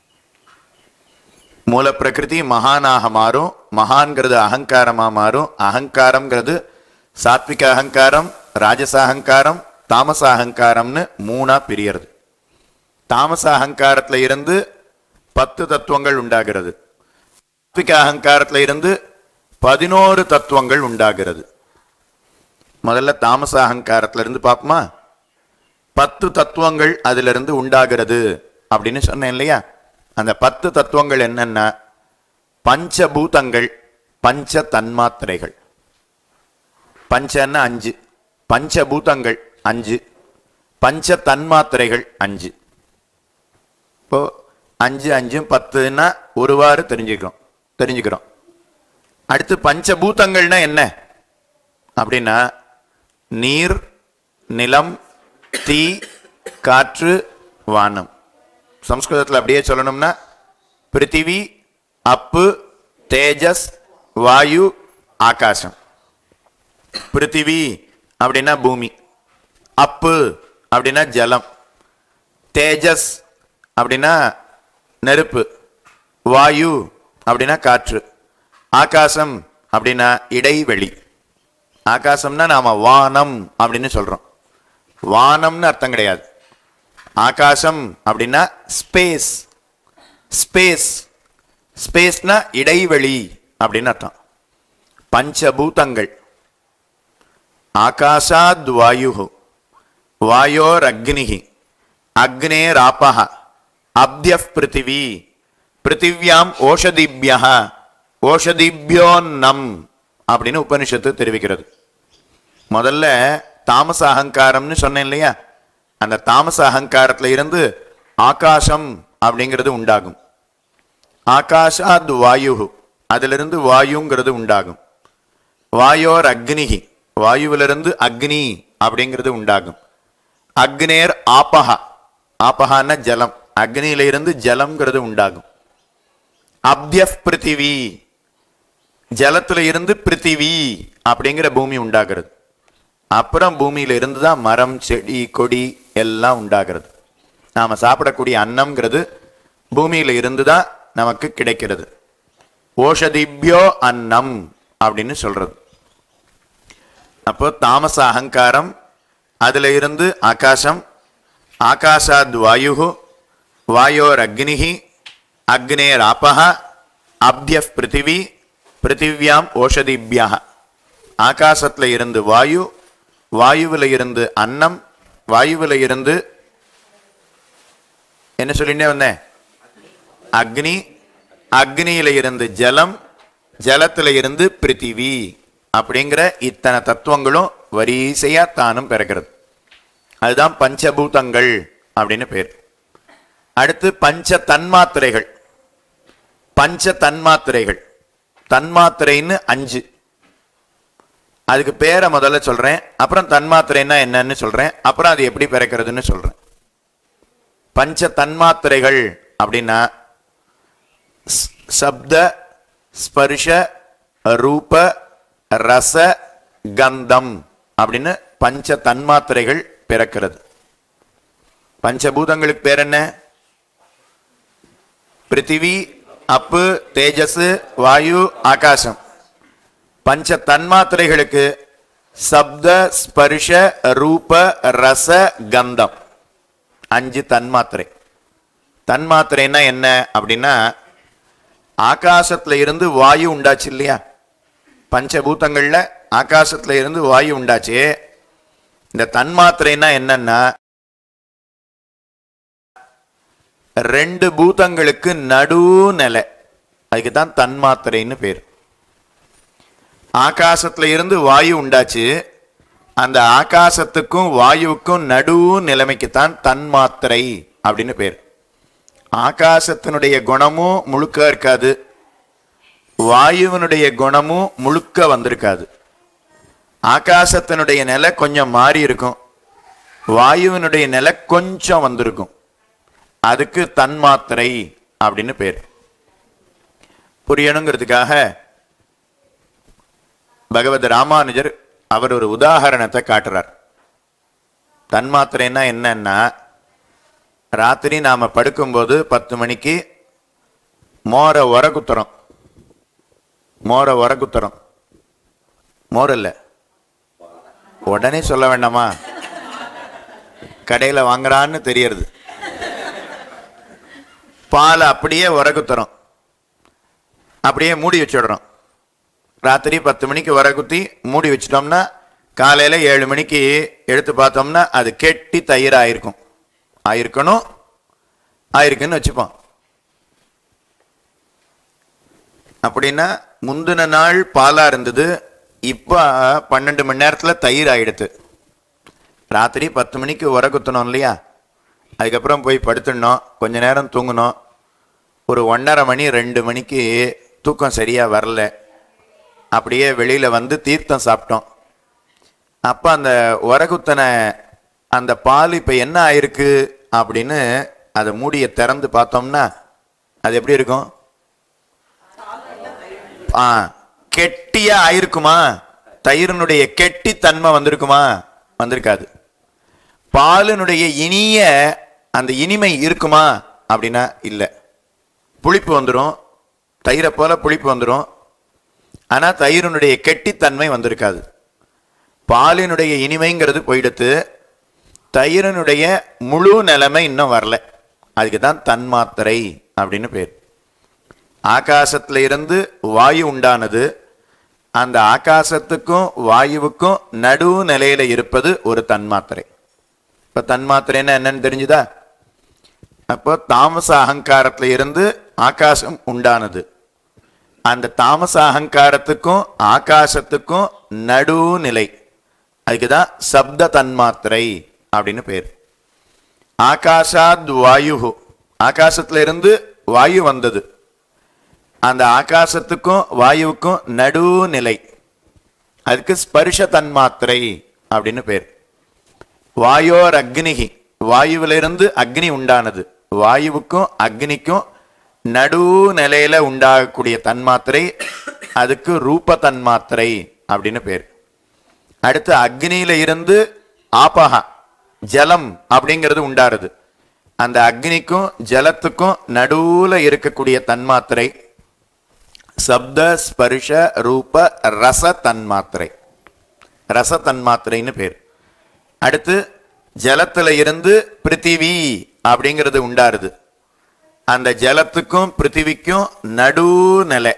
மூல பிரகிருதி மகானாக மாறும் மகான்கிறது அகங்காரமா மாறும் அகங்காரம்ங்கிறது சாத்விக அகங்காரம் ராஜச அகங்காரம் தாமச அகங்காரம்னு மூணா பிரியறது தாமச அகங்காரத்துல இருந்து பத்து தத்துவங்கள் உண்டாகிறது சாத்விக அகங்காரத்துல இருந்து பதினோரு தத்துவங்கள் உண்டாகிறது முதல்ல தாமச அகங்காரத்துல இருந்து பார்ப்போமா பத்து தத்துவங்கள் அதிலிருந்து உண்டாகிறது அப்படின்னு சொன்னேன் இல்லையா அந்த பத்து தத்துவங்கள் என்னன்னா பஞ்சபூதங்கள் பஞ்ச தன்மாத்திரைகள் பஞ்சன்னா அஞ்சு பஞ்சபூதங்கள் அஞ்சு பஞ்ச தன்மாத்திரைகள் அஞ்சு இப்போ அஞ்சு அஞ்சும் பத்துன்னா ஒருவாறு தெரிஞ்சுக்கிறோம் தெரிஞ்சுக்கிறோம் அடுத்து பஞ்சபூதங்கள்னா என்ன அப்படின்னா நீர் நிலம் தீ காற்று வானம் சம்ஸ்கிருதத்தில் அப்படியே சொல்லணும்னா பிருத்திவி அப்பு தேஜஸ் வாயு ஆகாசம் பிருத்திவி அப்படின்னா பூமி அப்பு அப்படின்னா ஜலம் தேஜஸ் அப்படின்னா நெருப்பு வாயு அப்படின்னா காற்று ஆகாசம் அப்படின்னா இடைவெளி ஆகாசம்னா நாம வானம் அப்படின்னு சொல்றோம் வானம்னு அர்த்தம் கிடையாது ஆகாசம் அப்படின்னா ஸ்பேஸ் ஸ்பேஸ் ஸ்பேஸ்னா இடைவெளி அப்படின்னு அர்த்தம் பஞ்சபூதங்கள் ஆகாஷாத் வாயு வாயோர் அக்னி அக்னேராப அப்திய பிருத்திவி பிருத்திவியாம் ஓஷதிபிய ஓஷதிபியோன்னம் அப்படின்னு உபனிஷத்து தெரிவிக்கிறது முதல்ல தாமச அகங்காரம்னு சொன்னேன் இல்லையா அந்த தாமச அகங்காரத்துல இருந்து ஆகாசம் அப்படிங்கிறது உண்டாகும் ஆகாஷாத் வாயு அதிலிருந்து வாயுங்கிறது உண்டாகும் வாயோர் அக்னிகி வாயுவிலிருந்து அக்னி அப்படிங்கிறது உண்டாகும் அக்னேர் ஆபஹா ஆபஹான்னா ஜலம் அக்னியில இருந்து ஜலம்ங்கிறது உண்டாகும் அப்திய பிருத்திவி ஜலத்துல இருந்து பிருத்திவி அப்படிங்கிற பூமி உண்டாகிறது அப்புறம் பூமியில இருந்து தான் மரம் செடி கொடி எல்லாம் உண்டாகிறது நாம சாப்பிடக்கூடிய அன்னம்ங்கிறது பூமியில இருந்து தான் நமக்கு கிடைக்கிறது ஓஷதிபியோ அன்னம் அப்படின்னு சொல்றது அப்போ தாமச அகங்காரம் அதுல இருந்து ஆகாசம் ஆகாஷாத் வாயு வாயோர் அக்னிஹி அக்னேர் ஆபஹ அப்திய பிருத்திவி பிருத்திவியாம் ஓஷதிபியா ஆகாசத்துல இருந்து வாயு வாயுவில் இருந்து அன்னம் வாயுவில் இருந்து என்ன சொல்லிட்டே வந்தேன் அக்னி அக்னியில இருந்து ஜலம் ஜலத்துல இருந்து பிருத்திவி அப்படிங்கிற இத்தனை தத்துவங்களும் வரிசையா தானும் பிறக்கிறது அதுதான் பஞ்சபூதங்கள் அப்படின்னு பேர் அடுத்து பஞ்ச தன்மாத்திரைகள் பஞ்ச தன்மாத்திரைகள் தன்மாத்திரைன்னு அஞ்சு அதுக்கு பேரை முதல்ல சொல்றேன் அப்புறம் தன்மாத்திரைன்னா என்னன்னு சொல்றேன் அப்புறம் அது எப்படி பிறக்கிறதுன்னு சொல்றேன் பஞ்ச தன்மாத்திரைகள் அப்படின்னா ஸ்- சப்த ஸ்பர்ஷ ரூப ரச கந்தம் அப்படின்னு பஞ்ச தன்மாத்திரைகள் பிறக்கிறது பஞ்சபூதங்களுக்கு பேர் என்ன பிருத்திவி அப்பு தேஜஸ் வாயு ஆகாசம் பஞ்ச தன்மாத்திரைகளுக்கு சப்த ஸ்பர்ஷ ரூப ரச கந்தம் அஞ்சு தன்மாத்திரை தன்மாத்திரைன்னா என்ன அப்படின்னா ஆகாசத்துல இருந்து வாயு உண்டாச்சு இல்லையா பஞ்சபூதங்கள்ல ஆகாசத்துல இருந்து வாயு உண்டாச்சு இந்த தன்மாத்திரைன்னா என்னன்னா ரெண்டு பூதங்களுக்கு நடுநிலை அதுக்கு தான் தன்மாத்திரைன்னு பேர் ஆகாசத்துல இருந்து வாயு உண்டாச்சு அந்த ஆகாசத்துக்கும் வாயுவுக்கும் நடு நிலைமைக்கு தான் தன்மாத்திரை அப்படின்னு பேர் ஆகாசத்தினுடைய குணமும் முழுக்க இருக்காது வாயுவினுடைய குணமும் முழுக்க வந்திருக்காது ஆகாசத்தினுடைய நிலை கொஞ்சம் மாறி இருக்கும் வாயுவினுடைய நிலை கொஞ்சம் வந்திருக்கும் அதுக்கு தன்மாத்திரை அப்படின்னு பேர் புரியணுங்கிறதுக்காக பகவத் ராமானுஜர் அவர் ஒரு உதாகரணத்தை காட்டுறார் தன்மாத்திரைன்னா என்னன்னா ராத்திரி நாம படுக்கும்போது பத்து மணிக்கு மோர உர குத்துறோம் மோர உர குத்துறோம் மோர் இல்ல உடனே சொல்ல வேண்டாமா கடையில் வாங்குறான்னு தெரியறது பாலை அப்படியே உர குத்துறோம் அப்படியே மூடி வச்சுடுறோம் ராத்திரி பத்து மணிக்கு வர குத்தி மூடி வச்சிட்டோம்னா காலையில் ஏழு மணிக்கு எடுத்து பார்த்தோம்னா அது கெட்டி தயிர் ஆயிருக்கும் ஆயிருக்கணும் ஆயிருக்குன்னு வச்சுப்போம் அப்படின்னா முந்தின நாள் பாலா இருந்தது இப்போ பன்னெண்டு மணி நேரத்தில் தயிர் ஆயிடுது ராத்திரி பத்து மணிக்கு உர குத்தணும் இல்லையா அதுக்கப்புறம் போய் படுத்துடணும் கொஞ்ச நேரம் தூங்கணும் ஒரு ஒன்றரை மணி ரெண்டு மணிக்கு தூக்கம் சரியாக வரல அப்படியே வெளியில் வந்து தீர்த்தம் சாப்பிட்டோம் அப்போ அந்த உரகுத்தனை அந்த பால் இப்போ என்ன ஆயிருக்கு அப்படின்னு அதை மூடியை திறந்து பார்த்தோம்னா அது எப்படி இருக்கும் ஆ கெட்டியா ஆயிருக்குமா தயிரினுடைய கெட்டித்தன்மை வந்திருக்குமா வந்திருக்காது பாலினுடைய இனிய அந்த இனிமை இருக்குமா அப்படின்னா இல்லை புளிப்பு வந்துடும் தயிரை போல புளிப்பு வந்துடும் ஆனால் தயிரினுடைய கெட்டித்தன்மை வந்திருக்காது பாலினுடைய இனிமைங்கிறது போயிடுத்து தயிரினுடைய முழு நிலைமை இன்னும் வரல அதுக்கு தான் தன்மாத்திரை அப்படின்னு பேர் ஆகாசத்துல இருந்து வாயு உண்டானது அந்த ஆகாசத்துக்கும் வாயுவுக்கும் நடு நிலையில இருப்பது ஒரு தன்மாத்திரை இப்ப தன்மாத்திரைன்னா என்னன்னு தெரிஞ்சுதா அப்போ தாமச அகங்காரத்துல இருந்து ஆகாசம் உண்டானது அந்த தாமச அகங்காரத்துக்கும் ஆகாசத்துக்கும் நடுநிலை அதுக்கு தான் சப்த தன்மாத்திரை அப்படின்னு பேர் ஆகாஷாத் வாயு ஆகாசத்துல இருந்து வாயு வந்தது அந்த ஆகாசத்துக்கும் வாயுவுக்கும் நடுநிலை அதுக்கு ஸ்பர்ஷ தன்மாத்திரை அப்படின்னு பேர் வாயோர் அக்னிகி வாயுவிலிருந்து அக்னி உண்டானது வாயுவுக்கும் அக்னிக்கும் நடு நிலையில உண்டாகக்கூடிய தன்மாத்திரை அதுக்கு ரூப தன்மாத்திரை அப்படின்னு பேர் அடுத்து அக்னியில இருந்து ஆபகா ஜலம் அப்படிங்கிறது உண்டாருது அந்த அக்னிக்கும் ஜலத்துக்கும் நடுவுல இருக்கக்கூடிய தன்மாத்திரை சப்த ஸ்பர்ஷ ரூப ரச தன்மாத்திரை ரச தன்மாத்திரைன்னு பேர் அடுத்து ஜலத்துல இருந்து பிருத்திவி அப்படிங்கிறது உண்டாருது அந்த ஜலத்துக்கும் பிருத்திவிக்கும் நடுநிலை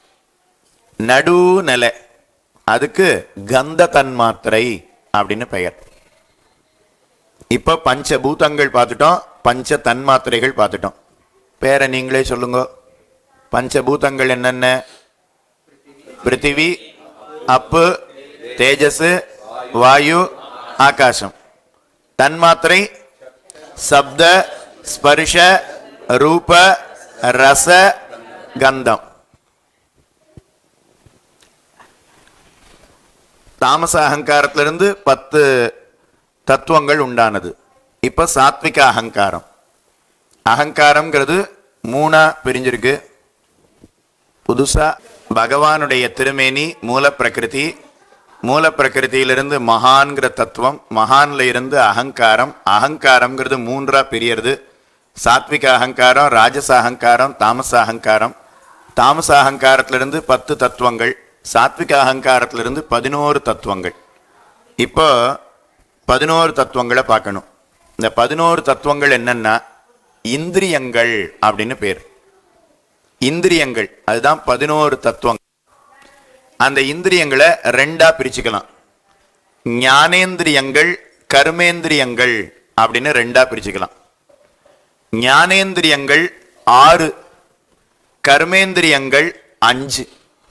நடுநிலை அதுக்கு கந்த தன்மாத்திரை அப்படின்னு பெயர் இப்ப பஞ்சபூதங்கள் பார்த்துட்டோம் பஞ்ச தன்மாத்திரைகள் பார்த்துட்டோம் பேரை நீங்களே சொல்லுங்க பஞ்சபூதங்கள் என்னென்ன பிருத்திவி அப்பு தேஜஸ் வாயு ஆகாசம் தன்மாத்திரை சப்த ஸ்பர்ஷ ரூப ரச கந்தம் தாமச அகங்காரத்திலிருந்து பத்து தத்துவங்கள் உண்டானது இப்ப சாத்விக அகங்காரம் அகங்காரம்ங்கிறது மூணா பிரிஞ்சிருக்கு புதுசா பகவானுடைய திருமேனி மூல பிரகிருதி மூல பிரகிருதியிலிருந்து மகான்கிற தத்துவம் மகான்ல இருந்து அகங்காரம் அகங்காரம்ங்கிறது மூன்றா பிரியறது சாத்விக அகங்காரம் ராஜச அகங்காரம் தாமச அகங்காரம் தாமச அகங்காரத்திலிருந்து பத்து தத்துவங்கள் சாத்விக அகங்காரத்திலிருந்து பதினோரு தத்துவங்கள் இப்போ பதினோரு தத்துவங்களை பார்க்கணும் இந்த பதினோரு தத்துவங்கள் என்னன்னா இந்திரியங்கள் அப்படின்னு பேர் இந்திரியங்கள் அதுதான் பதினோரு தத்துவம் அந்த இந்திரியங்களை ரெண்டா பிரிச்சுக்கலாம் ஞானேந்திரியங்கள் கர்மேந்திரியங்கள் அப்படின்னு ரெண்டா பிரிச்சுக்கலாம் ஞானேந்திரியங்கள் ஆறு கர்மேந்திரியங்கள் அஞ்சு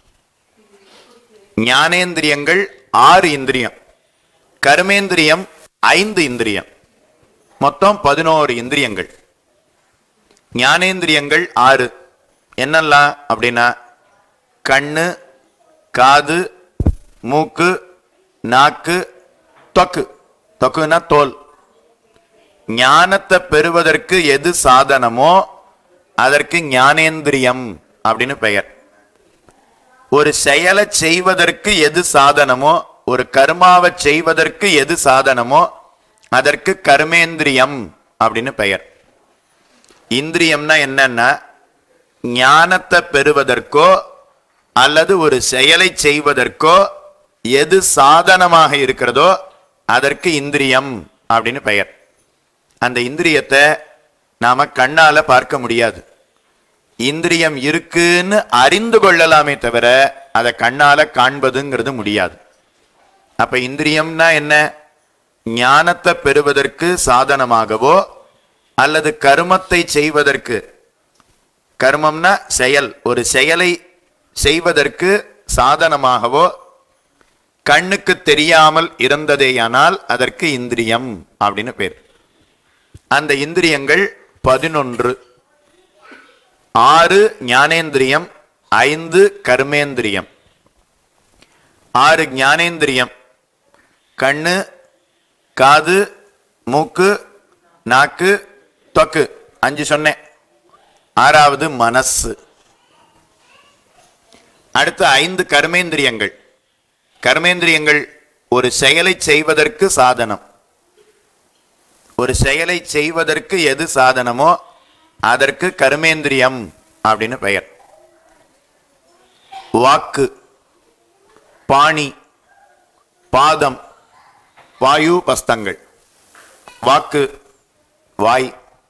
ஞானேந்திரியங்கள் ஆறு இந்திரியம் கர்மேந்திரியம் ஐந்து இந்திரியம் மொத்தம் பதினோரு இந்திரியங்கள் ஞானேந்திரியங்கள் ஆறு என்னெல்லாம் அப்படின்னா கண்ணு காது மூக்கு நாக்கு தொக்கு தொக்குன்னா தோல் ஞானத்தை பெறுவதற்கு எது சாதனமோ அதற்கு ஞானேந்திரியம் அப்படின்னு பெயர் ஒரு செயலை செய்வதற்கு எது சாதனமோ ஒரு கர்மாவை செய்வதற்கு எது சாதனமோ அதற்கு கர்மேந்திரியம் அப்படின்னு பெயர் இந்திரியம்னா என்னன்னா ஞானத்தை பெறுவதற்கோ அல்லது ஒரு செயலை செய்வதற்கோ எது சாதனமாக இருக்கிறதோ அதற்கு இந்திரியம் அப்படின்னு பெயர் அந்த இந்திரியத்தை நாம கண்ணால பார்க்க முடியாது இந்திரியம் இருக்குன்னு அறிந்து கொள்ளலாமே தவிர அதை கண்ணால காண்பதுங்கிறது முடியாது அப்ப இந்திரியம்னா என்ன ஞானத்தை பெறுவதற்கு சாதனமாகவோ அல்லது கர்மத்தை செய்வதற்கு கர்மம்னா செயல் ஒரு செயலை செய்வதற்கு சாதனமாகவோ கண்ணுக்கு தெரியாமல் இருந்ததேயானால் அதற்கு இந்திரியம் அப்படின்னு பேர் அந்த இந்திரியங்கள் பதினொன்று ஆறு ஞானேந்திரியம் ஐந்து கர்மேந்திரியம் ஆறு ஞானேந்திரியம் கண்ணு காது மூக்கு நாக்கு தொக்கு அஞ்சு சொன்னேன் ஆறாவது மனசு அடுத்து ஐந்து கர்மேந்திரியங்கள் கர்மேந்திரியங்கள் ஒரு செயலை செய்வதற்கு சாதனம் ஒரு செயலை செய்வதற்கு எது சாதனமோ அதற்கு கர்மேந்திரியம் அப்படின்னு பெயர் வாக்கு பாணி பாதம் வாயு பஸ்தங்கள் வாக்கு வாய்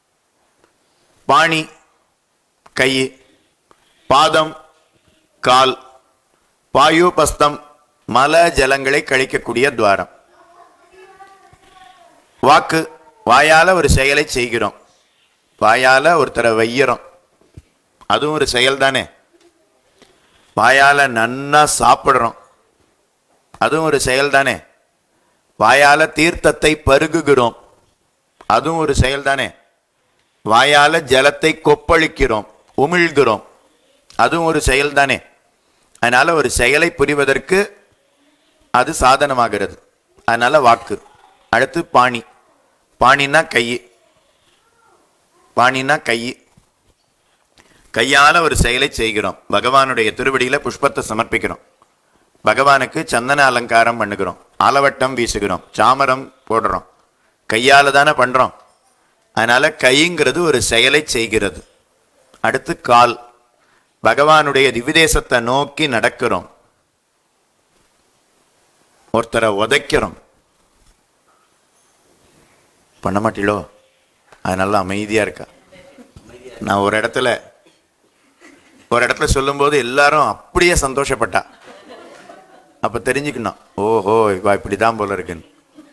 பாணி கை பாதம் கால் வாயு பஸ்தம் மல ஜலங்களை கழிக்கக்கூடிய துவாரம் வாக்கு வாயால ஒரு செயலை செய்கிறோம் வாயால ஒருத்தரை வையறோம் அதுவும் ஒரு செயல் தானே வாயால நன்னா சாப்பிடுறோம் அதுவும் ஒரு செயல் தானே வாயால தீர்த்தத்தை பருகுகிறோம் அதுவும் ஒரு செயல் தானே வாயால ஜலத்தை கொப்பளிக்கிறோம் உமிழ்கிறோம் அதுவும் ஒரு செயல் தானே அதனால ஒரு செயலை புரிவதற்கு அது சாதனமாகிறது அதனால வாக்கு அடுத்து பாணி பாணினா கை பாணினா கை கையால ஒரு செயலை செய்கிறோம் பகவானுடைய திருவடியில புஷ்பத்தை சமர்ப்பிக்கிறோம் பகவானுக்கு சந்தன அலங்காரம் பண்ணுகிறோம் ஆலவட்டம் வீசுகிறோம் சாமரம் போடுறோம் கையால தானே பண்றோம் அதனால கைங்கிறது ஒரு செயலை செய்கிறது அடுத்து கால் பகவானுடைய திவிதேசத்தை நோக்கி நடக்கிறோம் ஒருத்தரை உதைக்கிறோம் பண்ண மாட்டீளோ அதனால அமைதியா இருக்கா நான் ஒரு இடத்துல ஒரு இடத்துல சொல்லும்போது எல்லாரும் அப்படியே சந்தோஷப்பட்டா அப்ப தெரிஞ்சுக்கணும் ஓஹோ இவா இப்படிதான் போல இருக்குன்னு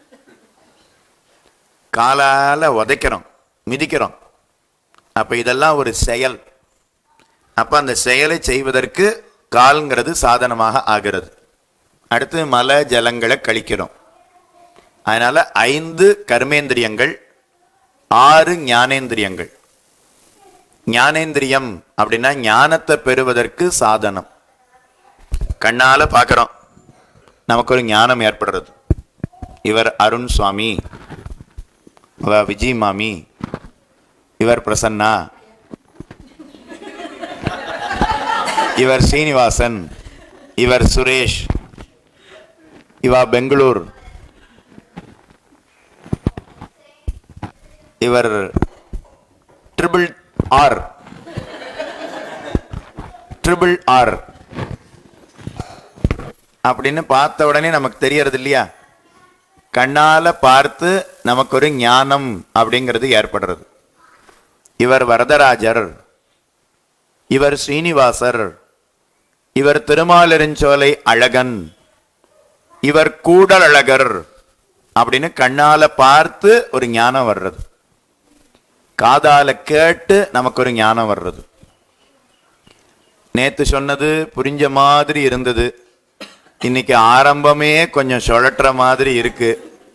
காலால உதைக்கிறோம் மிதிக்கிறோம் அப்ப இதெல்லாம் ஒரு செயல் அப்ப அந்த செயலை செய்வதற்கு கால்ங்கிறது சாதனமாக ஆகிறது அடுத்து மல ஜலங்களை கழிக்கிறோம் அதனால ஐந்து கர்மேந்திரியங்கள் ஆறு ஞானேந்திரியங்கள் ஞானேந்திரியம் அப்படின்னா ஞானத்தை பெறுவதற்கு சாதனம் கண்ணால பார்க்கிறோம் நமக்கு ஒரு ஞானம் ஏற்படுறது இவர் அருண் சுவாமி அவ விஜய் மாமி இவர் பிரசன்னா இவர் ஸ்ரீனிவாசன் இவர் சுரேஷ் இவா பெங்களூர் இவர் ட்ரிபிள் ஆர் ட்ரிபிள் ஆர் அப்படின்னு பார்த்த உடனே நமக்கு தெரியறது இல்லையா கண்ணால பார்த்து நமக்கு ஒரு ஞானம் அப்படிங்கிறது ஏற்படுறது இவர் வரதராஜர் இவர் ஸ்ரீனிவாசர் இவர் திருமாலிருஞ்சோலை அழகன் இவர் கூடல் அழகர் அப்படின்னு கண்ணால பார்த்து ஒரு ஞானம் வர்றது காதால கேட்டு நமக்கு ஒரு ஞானம் வர்றது நேத்து சொன்னது புரிஞ்ச மாதிரி இருந்தது இன்னைக்கு ஆரம்பமே கொஞ்சம் சுழற்ற மாதிரி இருக்கு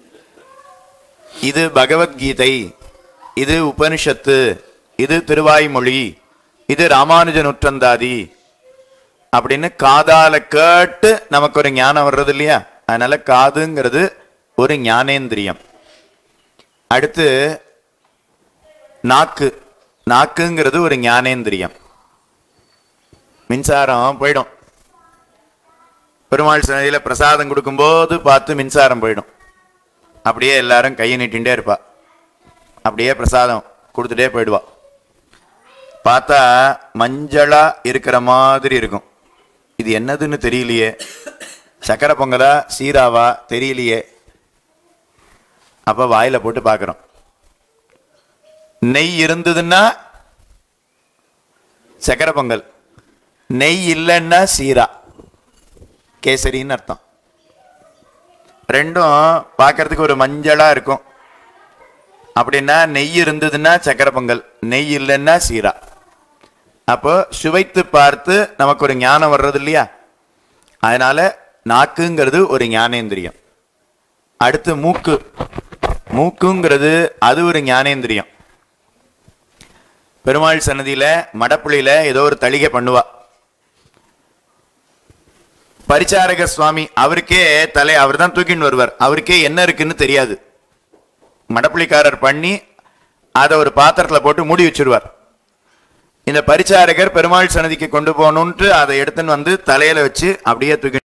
இது பகவத்கீதை இது உபனிஷத்து இது திருவாய்மொழி இது ராமானுஜ நூற்றந்தாதி அப்படின்னு காதால கேட்டு நமக்கு ஒரு ஞானம் வர்றது இல்லையா அதனால காதுங்கிறது ஒரு ஞானேந்திரியம் அடுத்து நாக்கு நாக்குங்கிறது ஒரு ஞானேந்திரியம் மின்சாரம் போயிடும் பெருமாள் சன்னதியில பிரசாதம் கொடுக்கும்போது பார்த்து மின்சாரம் போயிடும் அப்படியே எல்லாரும் கையை நீட்டின்டே இருப்பா அப்படியே பிரசாதம் கொடுத்துட்டே போயிடுவா பார்த்தா மஞ்சளா இருக்கிற மாதிரி இருக்கும் இது என்னதுன்னு தெரியலையே சக்கரை பொங்கலா சீராவா தெரியலையே அப்ப வாயில போட்டு பார்க்கறோம் நெய் இருந்ததுன்னா சக்கரை பொங்கல் நெய் இல்லைன்னா சீரா கேசரின்னு அர்த்தம் ரெண்டும் பார்க்கறதுக்கு ஒரு மஞ்சளா இருக்கும் அப்படின்னா நெய் இருந்ததுன்னா சக்கரை பொங்கல் நெய் இல்லைன்னா சீரா அப்போ சுவைத்து பார்த்து நமக்கு ஒரு ஞானம் வர்றது இல்லையா அதனால நாக்குங்கிறது ஒரு ஞானேந்திரியம் அடுத்து மூக்கு மூக்குங்கிறது அது ஒரு ஞானேந்திரியம் பெருமாள் சன்னதியில மடப்புள்ளியில ஏதோ ஒரு தளிகை பண்ணுவா பரிச்சாரக சுவாமி அவருக்கே தலை அவர் தான் தூக்கின்னு வருவார் அவருக்கே என்ன இருக்குன்னு தெரியாது மடப்புள்ளிக்காரர் பண்ணி அதை ஒரு பாத்திரத்துல போட்டு மூடி வச்சிருவார் இந்த பரிச்சாரகர் பெருமாள் சன்னதிக்கு கொண்டு போகணும்ட்டு அதை எடுத்துன்னு வந்து தலையில வச்சு அப்படியே தூக்கி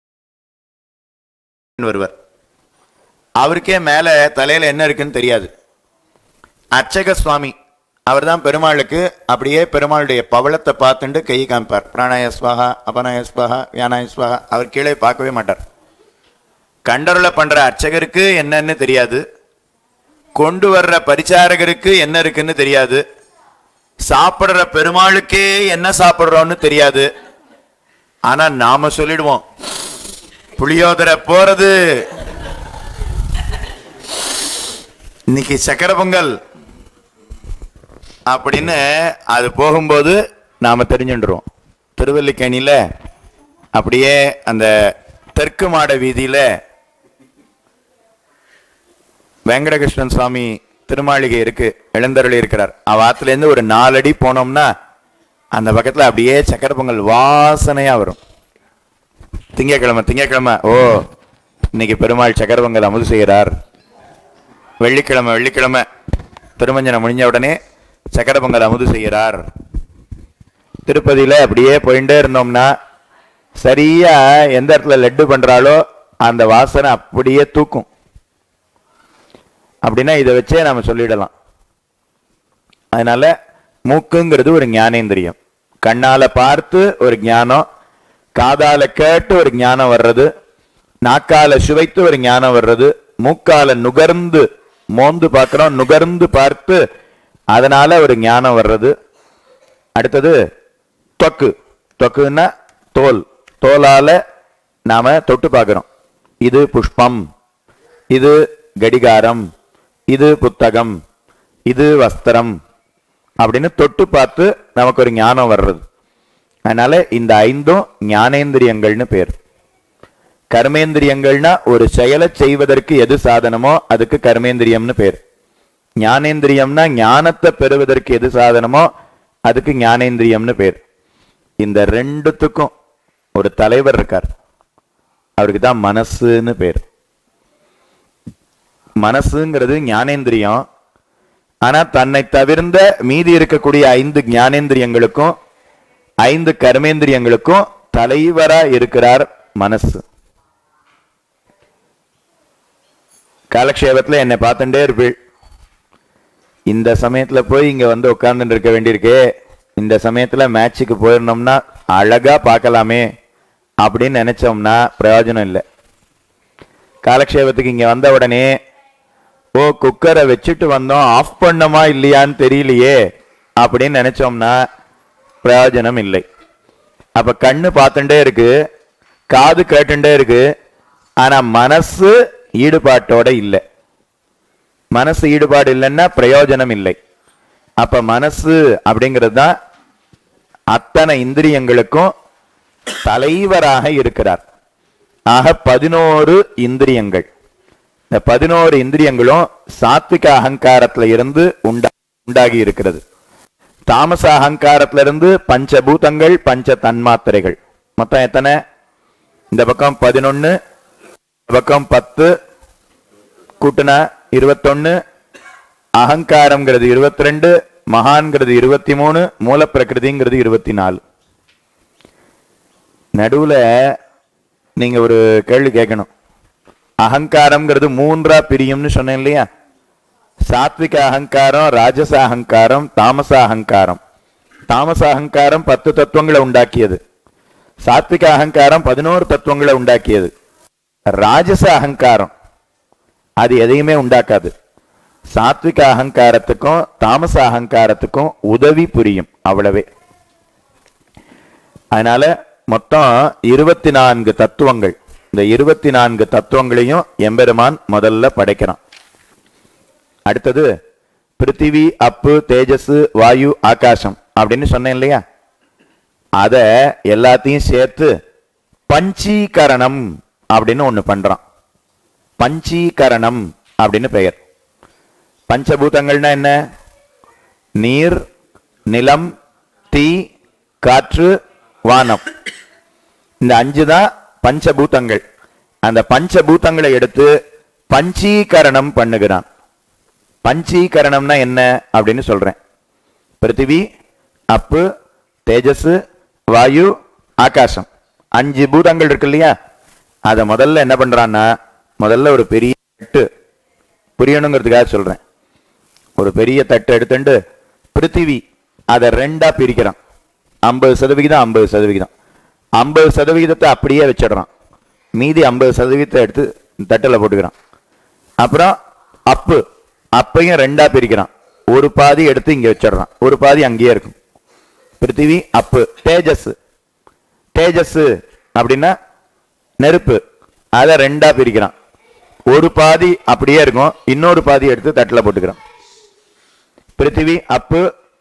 வருவார் அவருக்கே மேல தலையில என்ன இருக்குன்னு தெரியாது அர்ச்சக சுவாமி அவர்தான் பெருமாளுக்கு அப்படியே பெருமாளுடைய பவளத்தை பார்த்துட்டு கை காமிப்பார் பிராணாய ஸ்வாகா அபநாய ஸ்வாகா வியானாய ஸ்வாகா அவர் கீழே பார்க்கவே மாட்டார் கண்டருளை பண்ற அர்ச்சகருக்கு என்னன்னு தெரியாது கொண்டு வர்ற பரிச்சாரகருக்கு என்ன இருக்குன்னு தெரியாது சாப்பிடுற பெருமாளுக்கே என்ன சாப்பிடுறோம்னு தெரியாது ஆனா நாம சொல்லிடுவோம் புளியோதரை போறது இன்னைக்கு சக்கரை பொங்கல் அப்படின்னு அது போகும்போது நாம தெரிஞ்சுட்டுருவோம் திருவல்லிக்கேணியில அப்படியே அந்த தெற்கு மாட வீதியில வெங்கடகிருஷ்ணன் சுவாமி திருமாளிகை இருக்கு எழுந்தருளி இருக்கிறார் அவ ஆத்துல இருந்து ஒரு நாலடி போனோம்னா அந்த பக்கத்துல அப்படியே சக்கரை பொங்கல் வாசனையா வரும் திங்கக்கிழமை திங்கக்கிழமை ஓ இன்னைக்கு பெருமாள் சக்கரை பொங்கல் அமுது செய்கிறார் வெள்ளிக்கிழமை வெள்ளிக்கிழமை திருமஞ்சனம் முடிஞ்ச உடனே சக்கரை பொங்கல் அமுது செய்கிறார் திருப்பதியில அப்படியே போயிட்டே இருந்தோம்னா சரியா எந்த இடத்துல லட்டு பண்றாளோ அந்த வாசனை அப்படியே தூக்கும் அப்படின்னா இதை வச்சே நாம சொல்லிடலாம் அதனால மூக்குங்கிறது ஒரு ஞானேந்திரியம் கண்ணால பார்த்து ஒரு ஞானம் காதால கேட்டு ஒரு ஞானம் வர்றது நாக்கால சுவைத்து ஒரு ஞானம் வர்றது மூக்கால நுகர்ந்து மோந்து பார்க்கிறோம் நுகர்ந்து பார்த்து அதனால ஒரு ஞானம் வர்றது அடுத்தது தொக்கு தொக்குன்னா தோல் தோலால நாம தொட்டு பார்க்கிறோம் இது புஷ்பம் இது கடிகாரம் இது புத்தகம் இது வஸ்திரம் அப்படின்னு தொட்டு பார்த்து நமக்கு ஒரு ஞானம் வர்றது அதனால இந்த ஐந்தும் ஞானேந்திரியங்கள்னு பேர் கர்மேந்திரியங்கள்னா ஒரு செயலை செய்வதற்கு எது சாதனமோ அதுக்கு கர்மேந்திரியம்னு பேர் ஞானேந்திரியம்னா ஞானத்தை பெறுவதற்கு எது சாதனமோ அதுக்கு ஞானேந்திரியம்னு பேர் இந்த ரெண்டுத்துக்கும் ஒரு தலைவர் இருக்கார் அவருக்கு தான் மனசுன்னு பேர் மனசுங்கிறது ஞானேந்திரியம் ஆனா தன்னை தவிர்ந்த மீதி இருக்கக்கூடிய ஐந்து ஞானேந்திரியங்களுக்கும் ஐந்து கர்மேந்திரியங்களுக்கும் தலைவரா இருக்கிறார் மனசு காலக்ஷேபத்துல என்னை பார்த்துட்டே இருப்பீள் இந்த சமயத்துல போய் இங்க வந்து உட்கார்ந்துட்டு இருக்க வேண்டியிருக்கே இந்த சமயத்துல மேட்சுக்கு போயிருந்தோம்னா அழகா பார்க்கலாமே அப்படின்னு நினைச்சோம்னா பிரயோஜனம் இல்லை காலக்ஷேபத்துக்கு இங்க வந்த உடனே ஓ குக்கரை வச்சுட்டு வந்தோம் ஆஃப் பண்ணமா இல்லையான்னு தெரியலையே அப்படின்னு நினைச்சோம்னா பிரயோஜனம் இல்லை அப்ப கண்ணு பார்த்துட்டே இருக்கு காது கேட்டுட்டே இருக்கு ஆனா மனசு ஈடுபாட்டோட இல்லை மனசு ஈடுபாடு இல்லைன்னா பிரயோஜனம் இல்லை அப்ப மனசு அப்படிங்கிறது தான் அத்தனை இந்திரியங்களுக்கும் தலைவராக இருக்கிறார் ஆக பதினோரு இந்திரியங்கள் இந்த பதினோரு இந்திரியங்களும் சாத்விக அகங்காரத்துல இருந்து உண்டா உண்டாகி இருக்கிறது தாமச அகங்காரத்துல இருந்து பஞ்சபூதங்கள் பஞ்ச தன்மாத்திரைகள் மொத்தம் எத்தனை இந்த பக்கம் பதினொன்னு இந்த பக்கம் பத்து கூட்டுனா இருபத்தொன்னு அகங்காரம்ங்கிறது இருபத்தி ரெண்டு மகான்கிறது இருபத்தி மூணு மூலப்பிரகிருதிங்கிறது இருபத்தி நாலு நடுவுல நீங்க ஒரு கேள்வி கேட்கணும் அகங்காரம்ங்கிறது மூன்றா பிரியும்னு சொன்னேன் இல்லையா சாத்விக அகங்காரம் ராஜச அகங்காரம் தாமச அகங்காரம் தாமச அகங்காரம் பத்து தத்துவங்களை உண்டாக்கியது சாத்விக அகங்காரம் பதினோரு தத்துவங்களை உண்டாக்கியது ராஜச அகங்காரம் அது எதையுமே உண்டாக்காது சாத்விக அகங்காரத்துக்கும் தாமச அகங்காரத்துக்கும் உதவி புரியும் அவ்வளவே அதனால மொத்தம் இருபத்தி நான்கு தத்துவங்கள் இந்த இருபத்தி நான்கு தத்துவங்களையும் எம்பெருமான் முதல்ல படைக்கிறான் அடுத்தது பிருத்திவி அப்பு தேஜஸ் வாயு ஆகாசம் அப்படின்னு சொன்னேன் இல்லையா அத எல்லாத்தையும் சேர்த்து பஞ்சீகரணம் அப்படின்னு ஒண்ணு பண்றான் பஞ்சீகரணம் அப்படின்னு பெயர் பஞ்சபூதங்கள்னா என்ன நீர் நிலம் தீ காற்று வானம் இந்த அஞ்சு தான் பஞ்சபூதங்கள் அந்த பஞ்சபூதங்களை எடுத்து பஞ்சீகரணம் பண்ணுகிறான் பஞ்சீகரணம்னா என்ன அப்படின்னு சொல்றேன் பிருத்திவி அப்பு தேஜஸ் வாயு ஆகாசம் அஞ்சு பூதங்கள் இருக்கு இல்லையா அதை முதல்ல என்ன பண்றான்னா முதல்ல ஒரு பெரிய தட்டு புரியணுங்கிறதுக்காக சொல்றேன் ஒரு பெரிய தட்டு எடுத்துட்டு பிருத்திவி அதை ரெண்டா பிரிக்கிறான் ஐம்பது சதவிகிதம் ஐம்பது சதவிகிதம் ஐம்பது சதவிகிதத்தை அப்படியே வச்சிடுறான் மீதி ஐம்பது சதவீதத்தை எடுத்து தட்டில் போட்டுக்கிறான் அப்புறம் அப்பு அப்பையும் ரெண்டா பிரிக்கிறான் ஒரு பாதி எடுத்து இங்க வச்சிடுறான் ஒரு பாதி அங்கேயே இருக்கும் பிருத்திவி அப்பு தேஜஸ் தேஜஸ் அப்படின்னா நெருப்பு அதை ரெண்டா பிரிக்கிறான் ஒரு பாதி அப்படியே இருக்கும் இன்னொரு பாதி எடுத்து தட்டில் போட்டுக்கிறான் பிருத்திவி அப்பு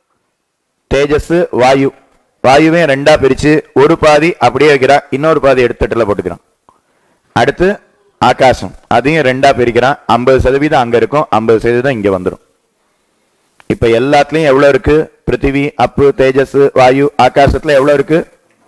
தேஜஸ் வாயு வாயுவையும் ரெண்டா பிரிச்சு ஒரு பாதி அப்படியே வைக்கிறான் இன்னொரு பாதி எடுத்து தட்டில் போட்டுக்கிறான் அடுத்து ஆகாசம் அதையும் ரெண்டா பிரிக்கிறான் ஐம்பது சதவீதம் அங்க இருக்கும் ஐம்பது சதவீதம் இங்க வந்துடும் இப்ப எல்லாத்துலயும் எவ்வளவு இருக்கு பிருத்திவி அப்பு தேஜஸ் வாயு ஆகாசத்துல எவ்வளவு இருக்கு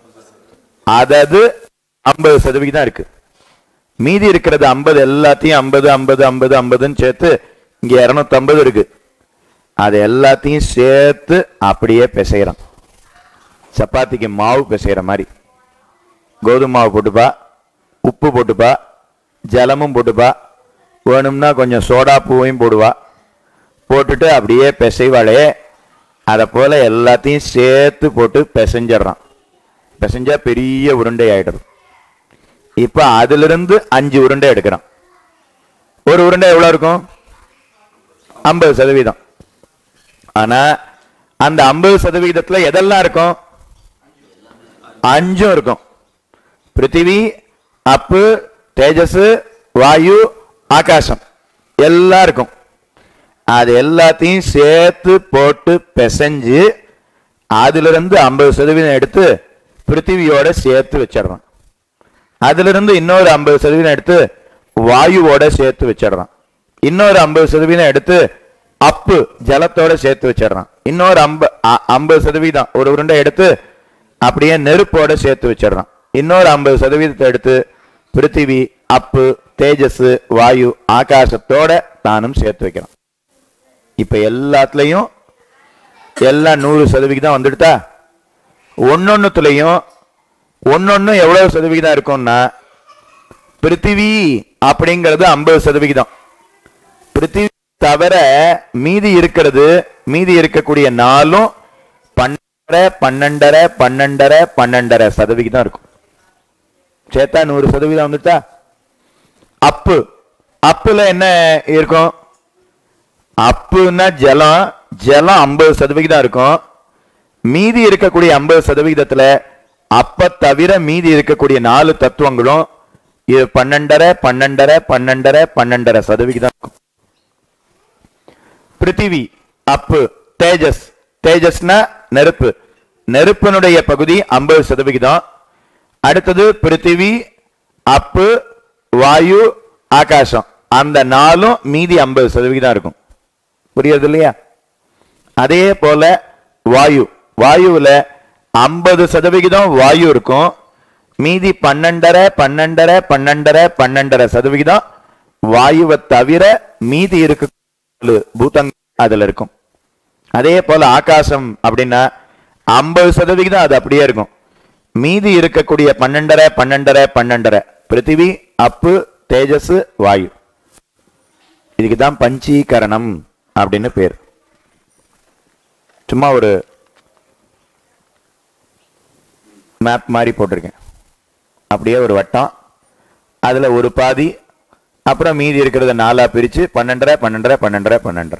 அதது ஐம்பது சதவிகிதம் இருக்கு மீதி இருக்கிறது ஐம்பது எல்லாத்தையும் ஐம்பது ஐம்பது ஐம்பது ஐம்பதுன்னு சேர்த்து இங்க இருநூத்தி ஐம்பது இருக்கு அது எல்லாத்தையும் சேர்த்து அப்படியே பிசைகிறான் சப்பாத்திக்கு மாவு பிசைகிற மாதிரி கோதுமை மாவு போட்டுப்பா உப்பு போட்டுப்பா ஜலமும் போட்டுப்பா வேணும்னா கொஞ்சம் சோடா பூவையும் போடுவா போட்டுட்டு அப்படியே பிசைவாளே அதை போல எல்லாத்தையும் சேர்த்து போட்டு பிசைஞ்சிடுறான் பிசைஞ்சா பெரிய உருண்டை ஆயிடுறது இப்ப அதிலிருந்து அஞ்சு உருண்டை எடுக்கிறான் ஒரு உருண்டை எவ்வளவு இருக்கும் ஐம்பது சதவீதம் ஆனா அந்த ஐம்பது சதவீதத்துல எதெல்லாம் இருக்கும் அஞ்சும் இருக்கும் பிருத்திவி அப்பு தேஜஸ் வாயு ஆகாசம் எல்லாம் இருக்கும் அது எல்லாத்தையும் சேர்த்து போட்டு பிசைஞ்சு அதுல இருந்து ஐம்பது சதவீதம் எடுத்து பிருத்திவியோட சேர்த்து வச்சிடுறான் அதுல இருந்து இன்னொரு ஐம்பது சதவீதம் எடுத்து வாயுவோட சேர்த்து வச்சிடுறான் இன்னொரு ஐம்பது சதவீதம் எடுத்து அப்பு ஜலத்தோட சேர்த்து வச்சிடுறான் இன்னொரு ஐம்ப ஐம்பது சதவீதம் ஒரு உருண்டை எடுத்து அப்படியே நெருப்போட சேர்த்து வச்சிடுறான் இன்னொரு ஐம்பது சதவீதத்தை எடுத்து பிருத்திவி அப்பு தேஜஸ் வாயு ஆகாசத்தோட தானும் சேர்த்து வைக்கிறான் இப்ப எல்லாத்துலயும் எல்லாம் நூறு சதவிகிதம் வந்துடுதா ஒன்னொன்னுத்துலயும் ஒன்னொன்னு எவ்வளவு சதவிகிதம் இருக்கும்னா பிருத்திவி அப்படிங்கிறது ஐம்பது சதவிகிதம் பிருத்திவி தவிர மீதி இருக்கிறது மீதி இருக்கக்கூடிய நாலும் பன்னெண்டரை பன்னெண்டரை பன்னெண்டரை பன்னெண்டரை சதவிகிதம் இருக்கும் சேர்த்தா நூறு சதவீதம் வந்துட்டா அப்பு அப்புல என்ன இருக்கும் அப்புன்னா ஜலம் ஜலம் ஐம்பது சதவிகிதம் இருக்கும் மீதி இருக்கக்கூடிய ஐம்பது சதவிகிதத்துல அப்ப தவிர மீதி இருக்கக்கூடிய நாலு தத்துவங்களும் இது பன்னெண்டரை பன்னெண்டரை பன்னெண்டரை பன்னெண்டரை சதவிகிதம் இருக்கும் பிருத்திவி அப்பு தேஜஸ் தேஜஸ்னா நெருப்பு நெருப்பினுடைய பகுதி ஐம்பது சதவிகிதம் அடுத்தது பிருத்திவி அப்பு வாயு ஆகாசம் அந்த நாலும் மீதி ஐம்பது சதவிகிதம் இருக்கும் புரியுது இல்லையா அதே போல வாயு வாயுவுல ஐம்பது சதவிகிதம் வாயு இருக்கும் மீதி பன்னெண்டரை பன்னெண்டரை பன்னெண்டரை பன்னெண்டரை சதவிகிதம் வாயுவை தவிர மீதி இருக்க பூதங்கள் அதுல இருக்கும் அதே போல ஆகாசம் அப்படின்னா ஐம்பது சதவிகிதம் அது அப்படியே இருக்கும் மீதி இருக்கக்கூடிய பன்னெண்டரை பன்னெண்டரை பன்னெண்டரை பிருத்திவி அப்பு தேஜஸ் வாயு இதுக்கு தான் பஞ்சீகரணம் அப்படின்னு பேர் சும்மா ஒரு மேப் மாதிரி போட்டிருக்கேன் அப்படியே ஒரு வட்டம் அதுல ஒரு பாதி அப்புறம் மீதி இருக்கிறத நாலா பிரிச்சு பன்னெண்டரை பன்னெண்டரை பன்னெண்டரை பன்னெண்டரை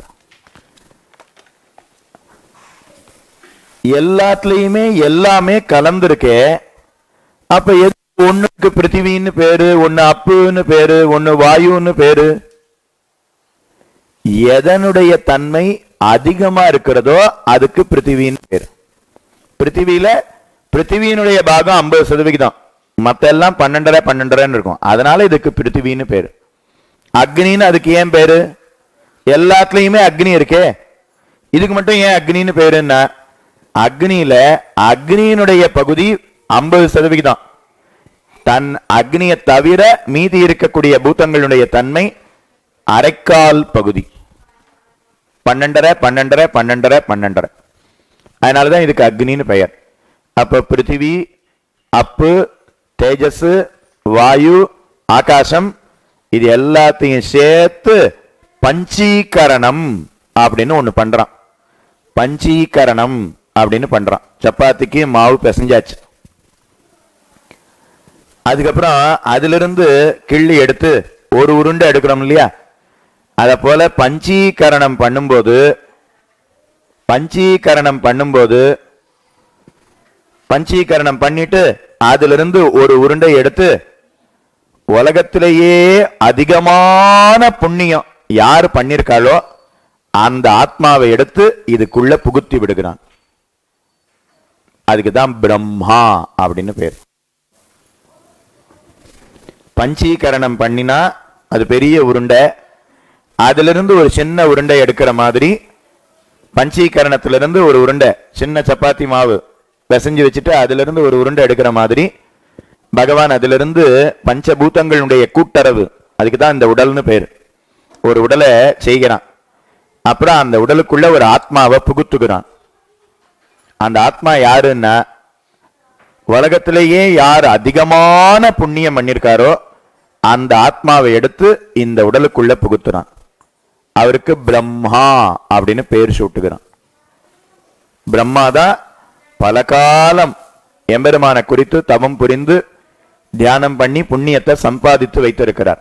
எல்லாத்துலயுமே எல்லாமே கலந்துருக்கே அப்ப எது ஒண்ணுக்கு பிருத்திவின்னு பேரு ஒண்ணு அப்புன்னு பேரு ஒண்ணு வாயுன்னு பேரு எதனுடைய தன்மை அதிகமா இருக்கிறதோ அதுக்கு பிருத்திவின்னு பேரு பிருத்திவியில பிருத்திவியினுடைய பாகம் ஐம்பது சதவிகிதம் மத்த எல்லாம் பன்னெண்டரை பன்னெண்டரைன்னு இருக்கும் அதனால இதுக்கு பிருத்திவின்னு பேரு அக்னின்னு அதுக்கு ஏன் பேரு எல்லாத்துலயுமே அக்னி இருக்கே இதுக்கு மட்டும் ஏன் அக்னின்னு பேருன்னா அக்னியில அக்னியினுடைய பகுதி ஐம்பது சதவிகிதம் தன் அக்னியை தவிர மீதி இருக்கக்கூடிய பூதங்களுடைய தன்மை அரைக்கால் பகுதி பன்னெண்டரை பன்னெண்டரை பன்னெண்டரை பன்னெண்டரை அதனாலதான் இதுக்கு அக்னின்னு பெயர் அப்ப பிருத்திவி அப்பு தேஜஸ் வாயு ஆகாசம் இது எல்லாத்தையும் சேர்த்து பஞ்சீகரணம் அப்படின்னு ஒண்ணு பண்றான் பஞ்சீகரணம் அப்படின்னு பண்றான் சப்பாத்திக்கு மாவு பிசைஞ்சாச்சு அதுக்கப்புறம் அதிலிருந்து கிள்ளி எடுத்து ஒரு உருண்டை எடுக்கிறோம் இல்லையா அத போல பஞ்சீகரணம் பண்ணும்போது பஞ்சீகரணம் பண்ணும்போது பஞ்சீகரணம் பண்ணிட்டு அதிலிருந்து ஒரு உருண்டை எடுத்து உலகத்திலேயே அதிகமான புண்ணியம் யார் பண்ணிருக்காளோ அந்த ஆத்மாவை எடுத்து இதுக்குள்ள புகுத்தி விடுகிறான் அதுக்கு தான் பிரம்மா அப்படின்னு பேர் பஞ்சீகரணம் பண்ணினா அது பெரிய உருண்டை அதிலிருந்து ஒரு சின்ன உருண்டை எடுக்கிற மாதிரி பஞ்சீகரணத்திலிருந்து ஒரு உருண்டை சின்ன சப்பாத்தி மாவு பிசைஞ்சு வச்சுட்டு அதிலிருந்து ஒரு உருண்டை எடுக்கிற மாதிரி பகவான் அதிலிருந்து பஞ்சபூதங்களுடைய கூட்டரவு அதுக்கு தான் இந்த உடல்னு பேர் ஒரு உடலை செய்கிறான் அப்புறம் அந்த உடலுக்குள்ள ஒரு ஆத்மாவை புகுத்துகிறான் அந்த ஆத்மா யாருன்னா உலகத்திலேயே யார் அதிகமான புண்ணியம் பண்ணிருக்காரோ அந்த ஆத்மாவை எடுத்து இந்த உடலுக்குள்ள புகுத்துறான் அவருக்கு பிரம்மா அப்படின்னு பேர் சூட்டுகிறான் பிரம்மா தான் பல காலம் எம்பெருமான குறித்து தவம் புரிந்து தியானம் பண்ணி புண்ணியத்தை சம்பாதித்து வைத்திருக்கிறார்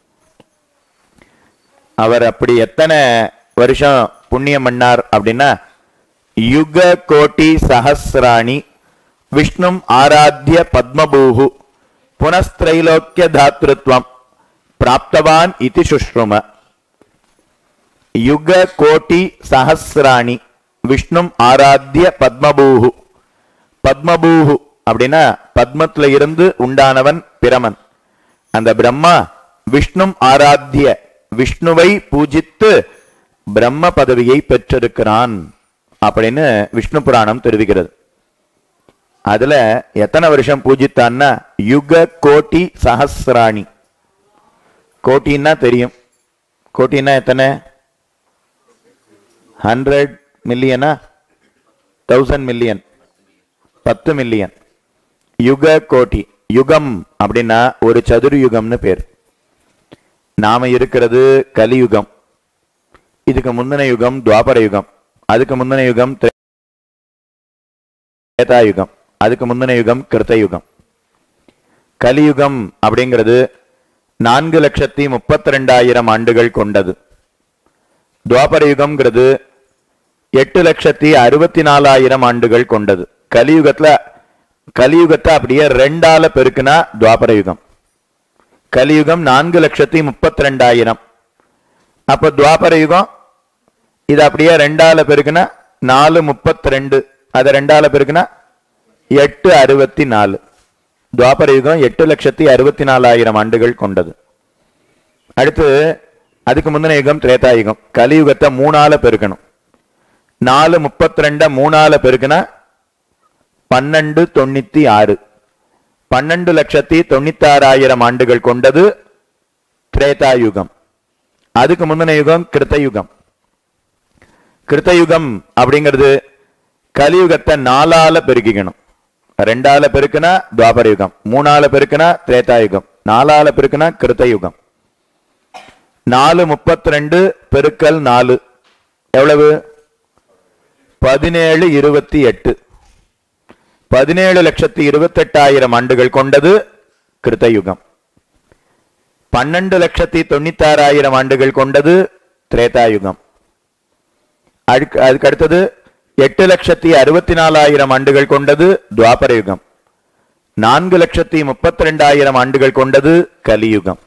அவர் அப்படி எத்தனை வருஷம் புண்ணியம் பண்ணார் அப்படின்னா யுக கோட்டி சஹசிராணி விஷ்ணும் ஆராத்திய பத்மபூஹு புனஸ்திரைலோக்கிய தாத்ருத்வம் பிராப்தவான் இதி சுஷ்ரும யுக கோட்டி சஹசிராணி விஷ்ணும் ஆராத்திய பத்மபூஹு பத்மபூஹு அப்படின்னா பத்மத்துல இருந்து உண்டானவன் பிரமன் அந்த பிரம்மா விஷ்ணும் ஆராத்திய விஷ்ணுவை பூஜித்து பிரம்ம பதவியை பெற்றிருக்கிறான் அப்படின்னு விஷ்ணு புராணம் தெரிவிக்கிறது அதுல எத்தனை வருஷம் பூஜித்தான்னா யுக கோட்டி சஹசிராணி கோட்டின்னா தெரியும் கோட்டின்னா எத்தனை ஹண்ட்ரட் மில்லியனா தௌசண்ட் மில்லியன் பத்து மில்லியன் யுக கோட்டி யுகம் அப்படின்னா ஒரு சதுர யுகம்னு பேர் நாம இருக்கிறது கலியுகம் இதுக்கு முந்தின யுகம் துவாபர யுகம் அதுக்கு முந்தின யுகம் திரேதா யுகம் அதுக்கு முந்தின யுகம் கிருத்த யுகம் கலியுகம் அப்படிங்கிறது நான்கு லட்சத்தி முப்பத்தி ரெண்டாயிரம் ஆண்டுகள் கொண்டது துவாபர யுகம்ங்கிறது எட்டு லட்சத்தி அறுபத்தி நாலாயிரம் ஆண்டுகள் கொண்டது கலியுகத்துல கலியுகத்தை அப்படியே ரெண்டால பெருக்குனா துவாபர யுகம் கலியுகம் நான்கு லட்சத்தி முப்பத்தி ரெண்டாயிரம் அப்ப துவாபர யுகம் இது அப்படியே ரெண்டால பெருக்குனா நாலு முப்பத்தி ரெண்டு அதை ரெண்டால பெருக்குனா எட்டு அறுபத்தி நாலு துவாபர யுகம் எட்டு லட்சத்தி அறுபத்தி நாலாயிரம் ஆண்டுகள் கொண்டது அடுத்து அதுக்கு முந்தின யுகம் திரேதா யுகம் கலியுகத்தை மூணால பெருக்கணும் நாலு முப்பத்தி ரெண்ட மூணால பெருக்குனா பன்னெண்டு தொண்ணூத்தி ஆறு பன்னெண்டு லட்சத்தி தொண்ணூத்தாறாயிரம் ஆண்டுகள் கொண்டது திரேதா யுகம் அதுக்கு முந்தின யுகம் கிருத்த யுகம் கிருத்த யுகம் அப்படிங்கிறது கலியுகத்தை நாலால பெருக்கிக்கணும் ரெண்டால பெருக்குனா துவாபர யுகம் மூணால பெருக்குனா திரேதா யுகம் நாலால பெருக்குனா கிருத்த யுகம் நாலு முப்பத்தி ரெண்டு பெருக்கல் நாலு எவ்வளவு பதினேழு இருபத்தி எட்டு பதினேழு லட்சத்தி இருபத்தெட்டாயிரம் ஆண்டுகள் கொண்டது கிருத்த யுகம் பன்னெண்டு லட்சத்தி தொண்ணூத்தாறாயிரம் ஆண்டுகள் கொண்டது திரேதா யுகம் அதுக்கு அதுக்கு அடுத்தது எட்டு லட்சத்தி அறுபத்தி நாலாயிரம் ஆண்டுகள் கொண்டது துவாபர யுகம் நான்கு லட்சத்தி முப்பத்தி ரெண்டாயிரம் ஆண்டுகள் கொண்டது கலியுகம்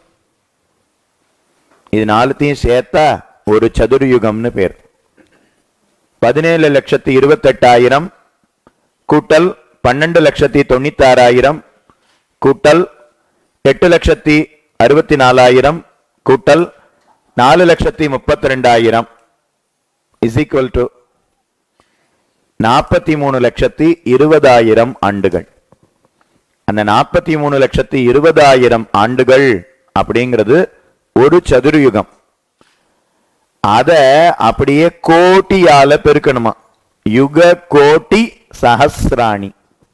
இது நாலுத்தையும் சேர்த்தா ஒரு சதுர்யுகம்னு பேர் பதினேழு லட்சத்தி இருபத்தெட்டாயிரம் கூட்டல் பன்னெண்டு லட்சத்தி தொண்ணூத்தாறாயிரம் கூட்டல் எட்டு லட்சத்தி அறுபத்தி நாலாயிரம் கூட்டல் நாலு லட்சத்தி முப்பத்தி ரெண்டாயிரம் இஸ் ஈக்குவல் டு நாற்பத்தி மூணு லட்சத்தி இருபதாயிரம் ஆண்டுகள் அந்த நாற்பத்தி மூணு லட்சத்தி இருபதாயிரம் ஆண்டுகள் அப்படிங்கிறது ஒரு சதுர்யுகம் அத அப்படியே கோட்டியால பெருக்கணுமா யுக கோட்டி சஹஸ்ராணி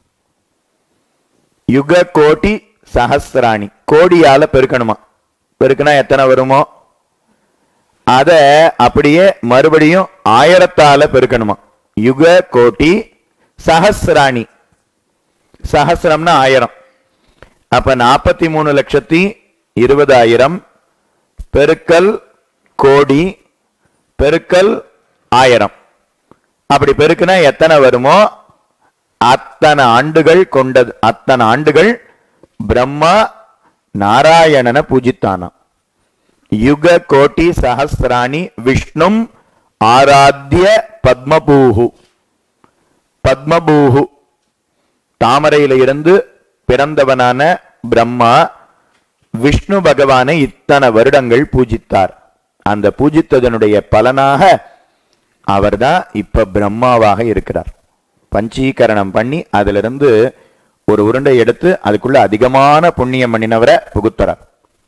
யுக கோட்டி சஹஸ்ராணி கோடியால பெருக்கணுமா பெருக்குனா எத்தனை வருமோ அத அப்படியே மறுபடியும் ஆயிரத்தால பெருக்கணுமா யுக கோட்டி சஹஸ்ராணி சஹஸ்ரம்னா ஆயிரம் அப்ப நாற்பத்தி மூணு லட்சத்தி இருபதாயிரம் பெருக்கல் கோடி பெருக்கல் ஆயிரம் அப்படி பெருக்குனா எத்தனை வருமோ அத்தனை ஆண்டுகள் கொண்டது அத்தனை ஆண்டுகள் பிரம்மா நாராயணனை பூஜித்தானாம் யுக கோட்டி சஹஸ்ராணி விஷ்ணும் ஆராத்திய பத்மபூஹு பத்மபூஹு தாமரையில இருந்து பிறந்தவனான பிரம்மா விஷ்ணு பகவானை இத்தனை வருடங்கள் பூஜித்தார் அந்த பூஜித்ததனுடைய பலனாக அவர்தான் இப்ப பிரம்மாவாக இருக்கிறார் பஞ்சீகரணம் பண்ணி அதிலிருந்து ஒரு உருண்டை எடுத்து அதுக்குள்ள அதிகமான புண்ணியம் பண்ணினவரை புகுத்துறார்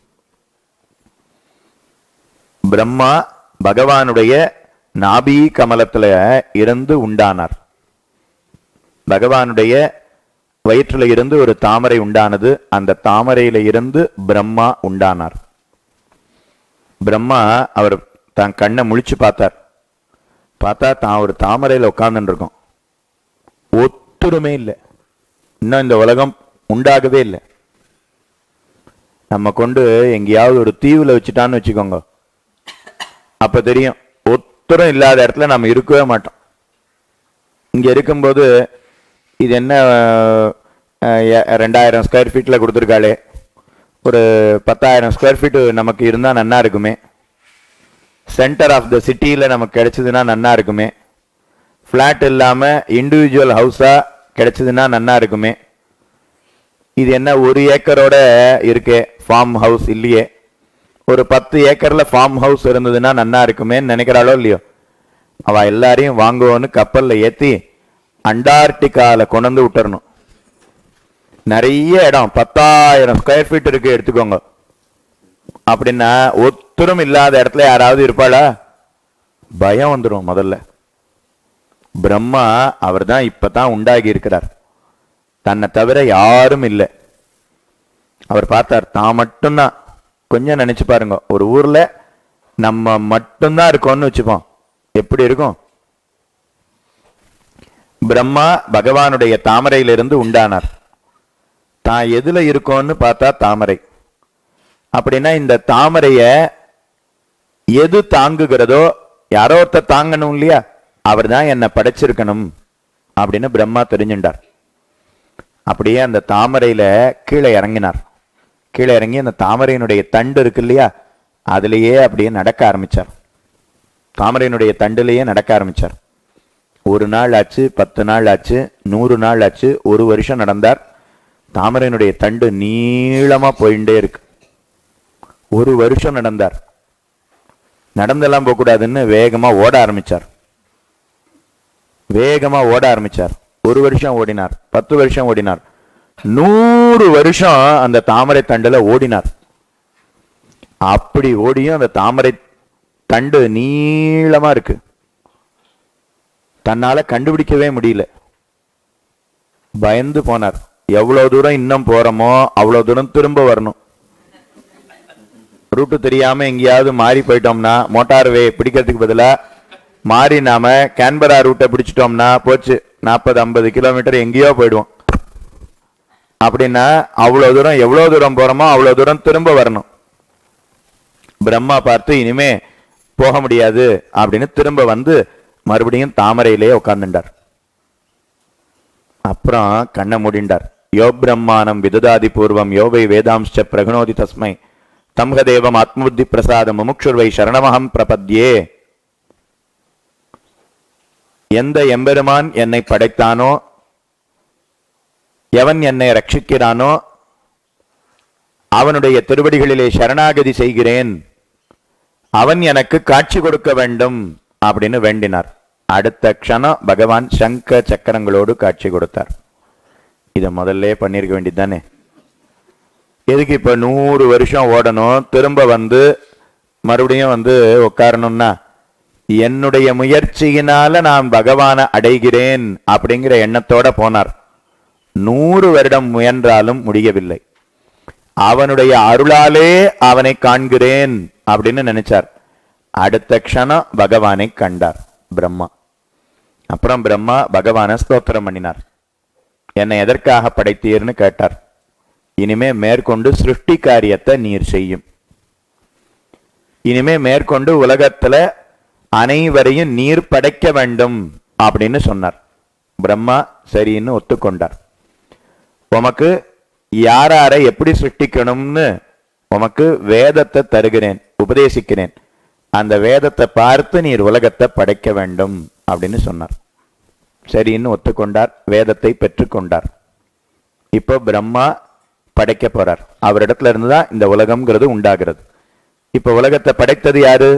பிரம்மா பகவானுடைய நாபி கமலத்துல இருந்து உண்டானார் பகவானுடைய வயிற்றுல இருந்து ஒரு தாமரை உண்டானது அந்த தாமரையில இருந்து பிரம்மா உண்டானார் பிரம்மா அவர் தான் கண்ணை முழிச்சு பார்த்தார் பார்த்தா தான் ஒரு தாமரையில உட்கார்ந்துட்டு இருக்கோம் ஒத்துருமே இல்லை இன்னும் இந்த உலகம் உண்டாகவே இல்லை நம்ம கொண்டு எங்கேயாவது ஒரு தீவுல வச்சுட்டான்னு வச்சுக்கோங்க அப்ப தெரியும் ஒத்தரும் இல்லாத இடத்துல நம்ம இருக்கவே மாட்டோம் இங்க இருக்கும்போது இது என்ன அஹ், எ- ரெண்டாயிரம் ஸ்கொயர் ஃபீட்ல கொடுத்துருக்காளே ஒரு பத்தாயிரம் ஸ்கொயர் ஃபீட் நமக்கு இருந்தா நன்னா இருக்குமே சென்டர் ஆஃப் த சிட்டியில நமக்கு கிடைச்சதுன்னா நன்னா இருக்குமே ஃப்ளாட் இல்லாம இண்டிவிஜுவல் ஹவுஸா கிடைச்சதுன்னா நன்னா இருக்குமே இது என்ன ஒரு ஏக்கரோட இருக்கே ஃபார்ம் ஹவுஸ் இல்லையே ஒரு பத்து ஏக்கர்ல ஃபார்ம் ஹவுஸ் இருந்ததுன்னா நன்னா இருக்குமேன்னு நினைக்கிறாளோ இல்லையோ அவ எல்லாரையும் வாங்குவோன்னு கப்பல்ல ஏத்தி அண்டார்டிகால கொண்டு விட்டுறணும் நிறைய இடம் பத்தாயிரம் ஸ்கொயர் ஃபீட் இருக்கு எடுத்துக்கோங்க அப்படின்னா ஒத்தரும் இல்லாத இடத்துல யாராவது இருப்பாளா பயம் வந்துடும் முதல்ல பிரம்மா அவர்தான் இப்பதான் உண்டாகி இருக்கிறார் தன்னை தவிர யாரும் இல்லை அவர் பார்த்தார் தான் மட்டும்தான் கொஞ்சம் நினைச்சு பாருங்க ஒரு ஊர்ல நம்ம மட்டும்தான் இருக்கோம்னு வச்சுப்போம் எப்படி இருக்கும் பிரம்மா பகவானுடைய தாமரையிலிருந்து உண்டானார் தான் எதுல இருக்கோம்னு பார்த்தா தாமரை அப்படின்னா இந்த தாமரைய எது தாங்குகிறதோ யாரோ ஒருத்தர் தாங்கணும் இல்லையா அவர் தான் என்னை படைச்சிருக்கணும் அப்படின்னு பிரம்மா தெரிஞ்சுண்டார் அப்படியே அந்த தாமரையில கீழே இறங்கினார் கீழே இறங்கி அந்த தாமரையினுடைய தண்டு இருக்கு இல்லையா அதுலேயே அப்படியே நடக்க ஆரம்பிச்சார் தாமரையினுடைய தண்டுலேயே நடக்க ஆரம்பிச்சார் ஒரு நாள் ஆச்சு பத்து நாள் ஆச்சு நூறு நாள் ஆச்சு ஒரு வருஷம் நடந்தார் தாமரையினுடைய தண்டு நீளமா போயிட்டே இருக்கு ஒரு வருஷம் நடந்தார் நடந்தெல்லாம் போகக்கூடாதுன்னு வேகமா ஓட ஆரம்பிச்சார் வேகமா ஓட ஆரம்பிச்சார் ஒரு வருஷம் ஓடினார் பத்து வருஷம் ஓடினார் நூறு வருஷம் அந்த தாமரை தண்டுல ஓடினார் அப்படி ஓடியும் அந்த தாமரை தண்டு நீளமா இருக்கு தன்னால கண்டுபிடிக்கவே முடியல பயந்து போனார் எவ்வளவு தூரம் இன்னும் போறோமோ அவ்வளவு தூரம் திரும்ப வரணும் ரூட்டு தெரியாம எங்கேயாவது மாறி போயிட்டோம்னா மோட்டார் வே பிடிக்கிறதுக்கு பதிலா மாறி நாம கேன்பரா ரூட்டை பிடிச்சிட்டோம்னா போச்சு நாற்பது ஐம்பது கிலோமீட்டர் எங்கேயோ போயிடுவோம் அப்படின்னா அவ்வளவு தூரம் எவ்வளவு தூரம் போறோமோ அவ்வளவு தூரம் திரும்ப வரணும் பிரம்மா பார்த்து இனிமே போக முடியாது அப்படின்னு திரும்ப வந்து மறுபடியும் தாமரையிலே உட்கார்ந்துட்டார் அப்புறம் கண்ணை மூடிண்டார் யோ பிரம்மானம் விதுதாதி பூர்வம் யோவை வேதாம்ச பிரகணோதி தஸ்மை தம்ஹதேவம் ஆத்மபுத்தி பிரசாத முமுக்ஷுர்வை சரணமகம் பிரபத்யே எந்த எம்பெருமான் என்னை படைத்தானோ எவன் என்னை ரட்சிக்கிறானோ அவனுடைய திருவடிகளிலே சரணாகதி செய்கிறேன் அவன் எனக்கு காட்சி கொடுக்க வேண்டும் அப்படின்னு வேண்டினார் அடுத்த க்ஷணம் பகவான் சங்க சக்கரங்களோடு காட்சி கொடுத்தார் இதை முதல்ல பண்ணிருக்க வேண்டியது தானே எதுக்கு இப்ப நூறு வருஷம் ஓடணும் திரும்ப வந்து மறுபடியும் வந்து உட்காரணும்னா என்னுடைய முயற்சியினால நான் பகவானை அடைகிறேன் அப்படிங்கிற எண்ணத்தோட போனார் நூறு வருடம் முயன்றாலும் முடியவில்லை அவனுடைய அருளாலே அவனை காண்கிறேன் அப்படின்னு நினைச்சார் அடுத்த க்ஷணம் பகவானை கண்டார் பிரம்மா அப்புறம் பிரம்மா பகவானை ஸ்தோத்திரம் பண்ணினார் என்னை எதற்காக படைத்தீர்னு கேட்டார் இனிமே மேற்கொண்டு சிருஷ்டி காரியத்தை நீர் செய்யும் இனிமே மேற்கொண்டு உலகத்துல அனைவரையும் நீர் படைக்க வேண்டும் அப்படின்னு சொன்னார் பிரம்மா சரின்னு ஒத்துக்கொண்டார் உமக்கு யாராரை எப்படி சிருஷ்டிக்கணும்னு உமக்கு வேதத்தை தருகிறேன் உபதேசிக்கிறேன் அந்த வேதத்தை பார்த்து நீர் உலகத்தை படைக்க வேண்டும் அப்படின்னு சொன்னார் சரின்னு ஒத்துக்கொண்டார் வேதத்தை பெற்றுக்கொண்டார் இப்போ பிரம்மா படைக்க போறார் அவரிடத்துல இருந்து தான் இந்த உலகம்ங்கிறது உண்டாகிறது இப்ப உலகத்தை படைத்தது யாரு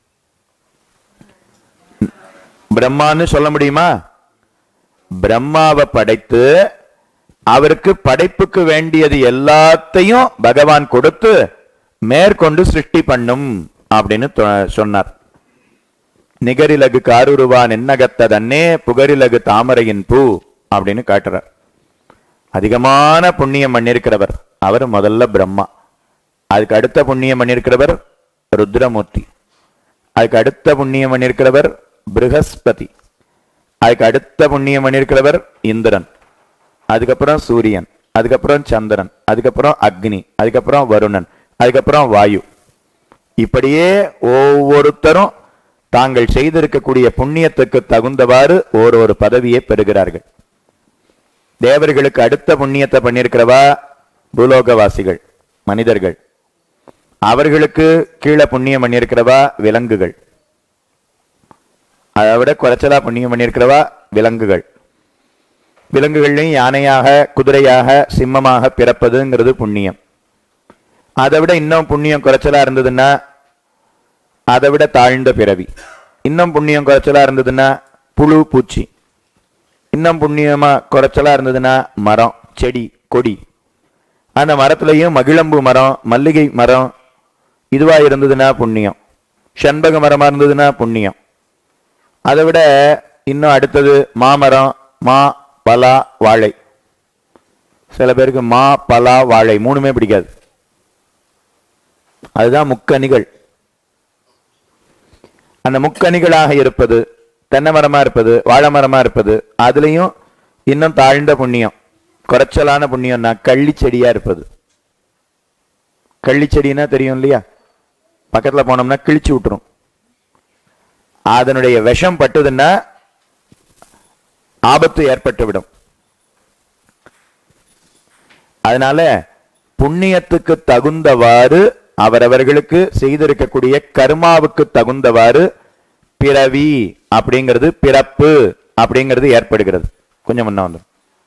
பிரம்மான்னு சொல்ல முடியுமா பிரம்மாவை படைத்து அவருக்கு படைப்புக்கு வேண்டியது எல்லாத்தையும் பகவான் கொடுத்து மேற்கொண்டு சிருஷ்டி பண்ணும் அப்படின்னு தொ- சொன்னார் நிகரிலகு காருருவான் என்னகத்ததன்னே புகரிலகு தாமரையின் பூ அப்படின்னு காட்டுறார் அதிகமான புண்ணியம் பண்ணியிருக்கிறவர் அவர் முதல்ல பிரம்மா அதுக்கு அடுத்த புண்ணியம் பண்ணியிருக்கிறவர் ருத்ரமூர்த்தி அதுக்கு அடுத்த புண்ணியம் பண்ணியிருக்கிறவர் ப்ரஹஸ்பதி அதுக்கு அடுத்த புண்ணியம் பண்ணியிருக்கிறவர் இந்திரன் அதுக்கப்புறம் சூரியன் அதுக்கப்புறம் சந்திரன் அதுக்கப்புறம் அக்னி அதுக்கப்புறம் வருணன் அதுக்கப்புறம் வாயு இப்படியே ஒவ்வொருத்தரும் தாங்கள் செய்திருக்கக்கூடிய புண்ணியத்துக்கு தகுந்தவாறு ஓரொரு பதவியை பெறுகிறார்கள் தேவர்களுக்கு அடுத்த புண்ணியத்தை பண்ணியிருக்கிறவா பூலோகவாசிகள் மனிதர்கள் அவர்களுக்கு கீழே புண்ணியம் பண்ணியிருக்கிறவா விலங்குகள் அதை விட குறைச்சலா புண்ணியம் பண்ணியிருக்கிறவா விலங்குகள் விலங்குகள்லையும் யானையாக குதிரையாக சிம்மமாக பிறப்பதுங்கிறது புண்ணியம் அதை விட இன்னும் புண்ணியம் குறைச்சலா இருந்ததுன்னா அதை விட தாழ்ந்த பிறவி இன்னும் புண்ணியம் குறைச்சலா இருந்ததுன்னா புழு பூச்சி இன்னும் புண்ணியமா குறைச்சலா இருந்ததுன்னா மரம் செடி கொடி அந்த மரத்துலயும் மகிழம்பு மரம் மல்லிகை மரம் இதுவா இருந்ததுன்னா புண்ணியம் செண்பக மரமா இருந்ததுன்னா புண்ணியம் அதை விட இன்னும் அடுத்தது மாமரம் மா பலா வாழை சில பேருக்கு மா பலா வாழை மூணுமே பிடிக்காது அதுதான் முக்கணிகள் அந்த முக்கணிகளாக இருப்பது தென்னை மரமா இருப்பது வாழை மரமா இருப்பது அதுலயும் இன்னும் தாழ்ந்த புண்ணியம் குறைச்சலான புண்ணியம்னா கள்ளி செடியா இருப்பது கள்ளி செடின்னா தெரியும் இல்லையா பக்கத்துல போனோம்னா கிழிச்சு விட்டுரும் அதனுடைய விஷம் பட்டுதுன்னா ஆபத்து ஏற்பட்டுவிடும் அதனால புண்ணியத்துக்கு தகுந்தவாறு அவரவர்களுக்கு செய்திருக்கக்கூடிய கர்மாவுக்கு தகுந்தவாறு பிறவி அப்படிங்கிறது பிறப்பு அப்படிங்கிறது ஏற்படுகிறது கொஞ்சம் முன்ன வந்து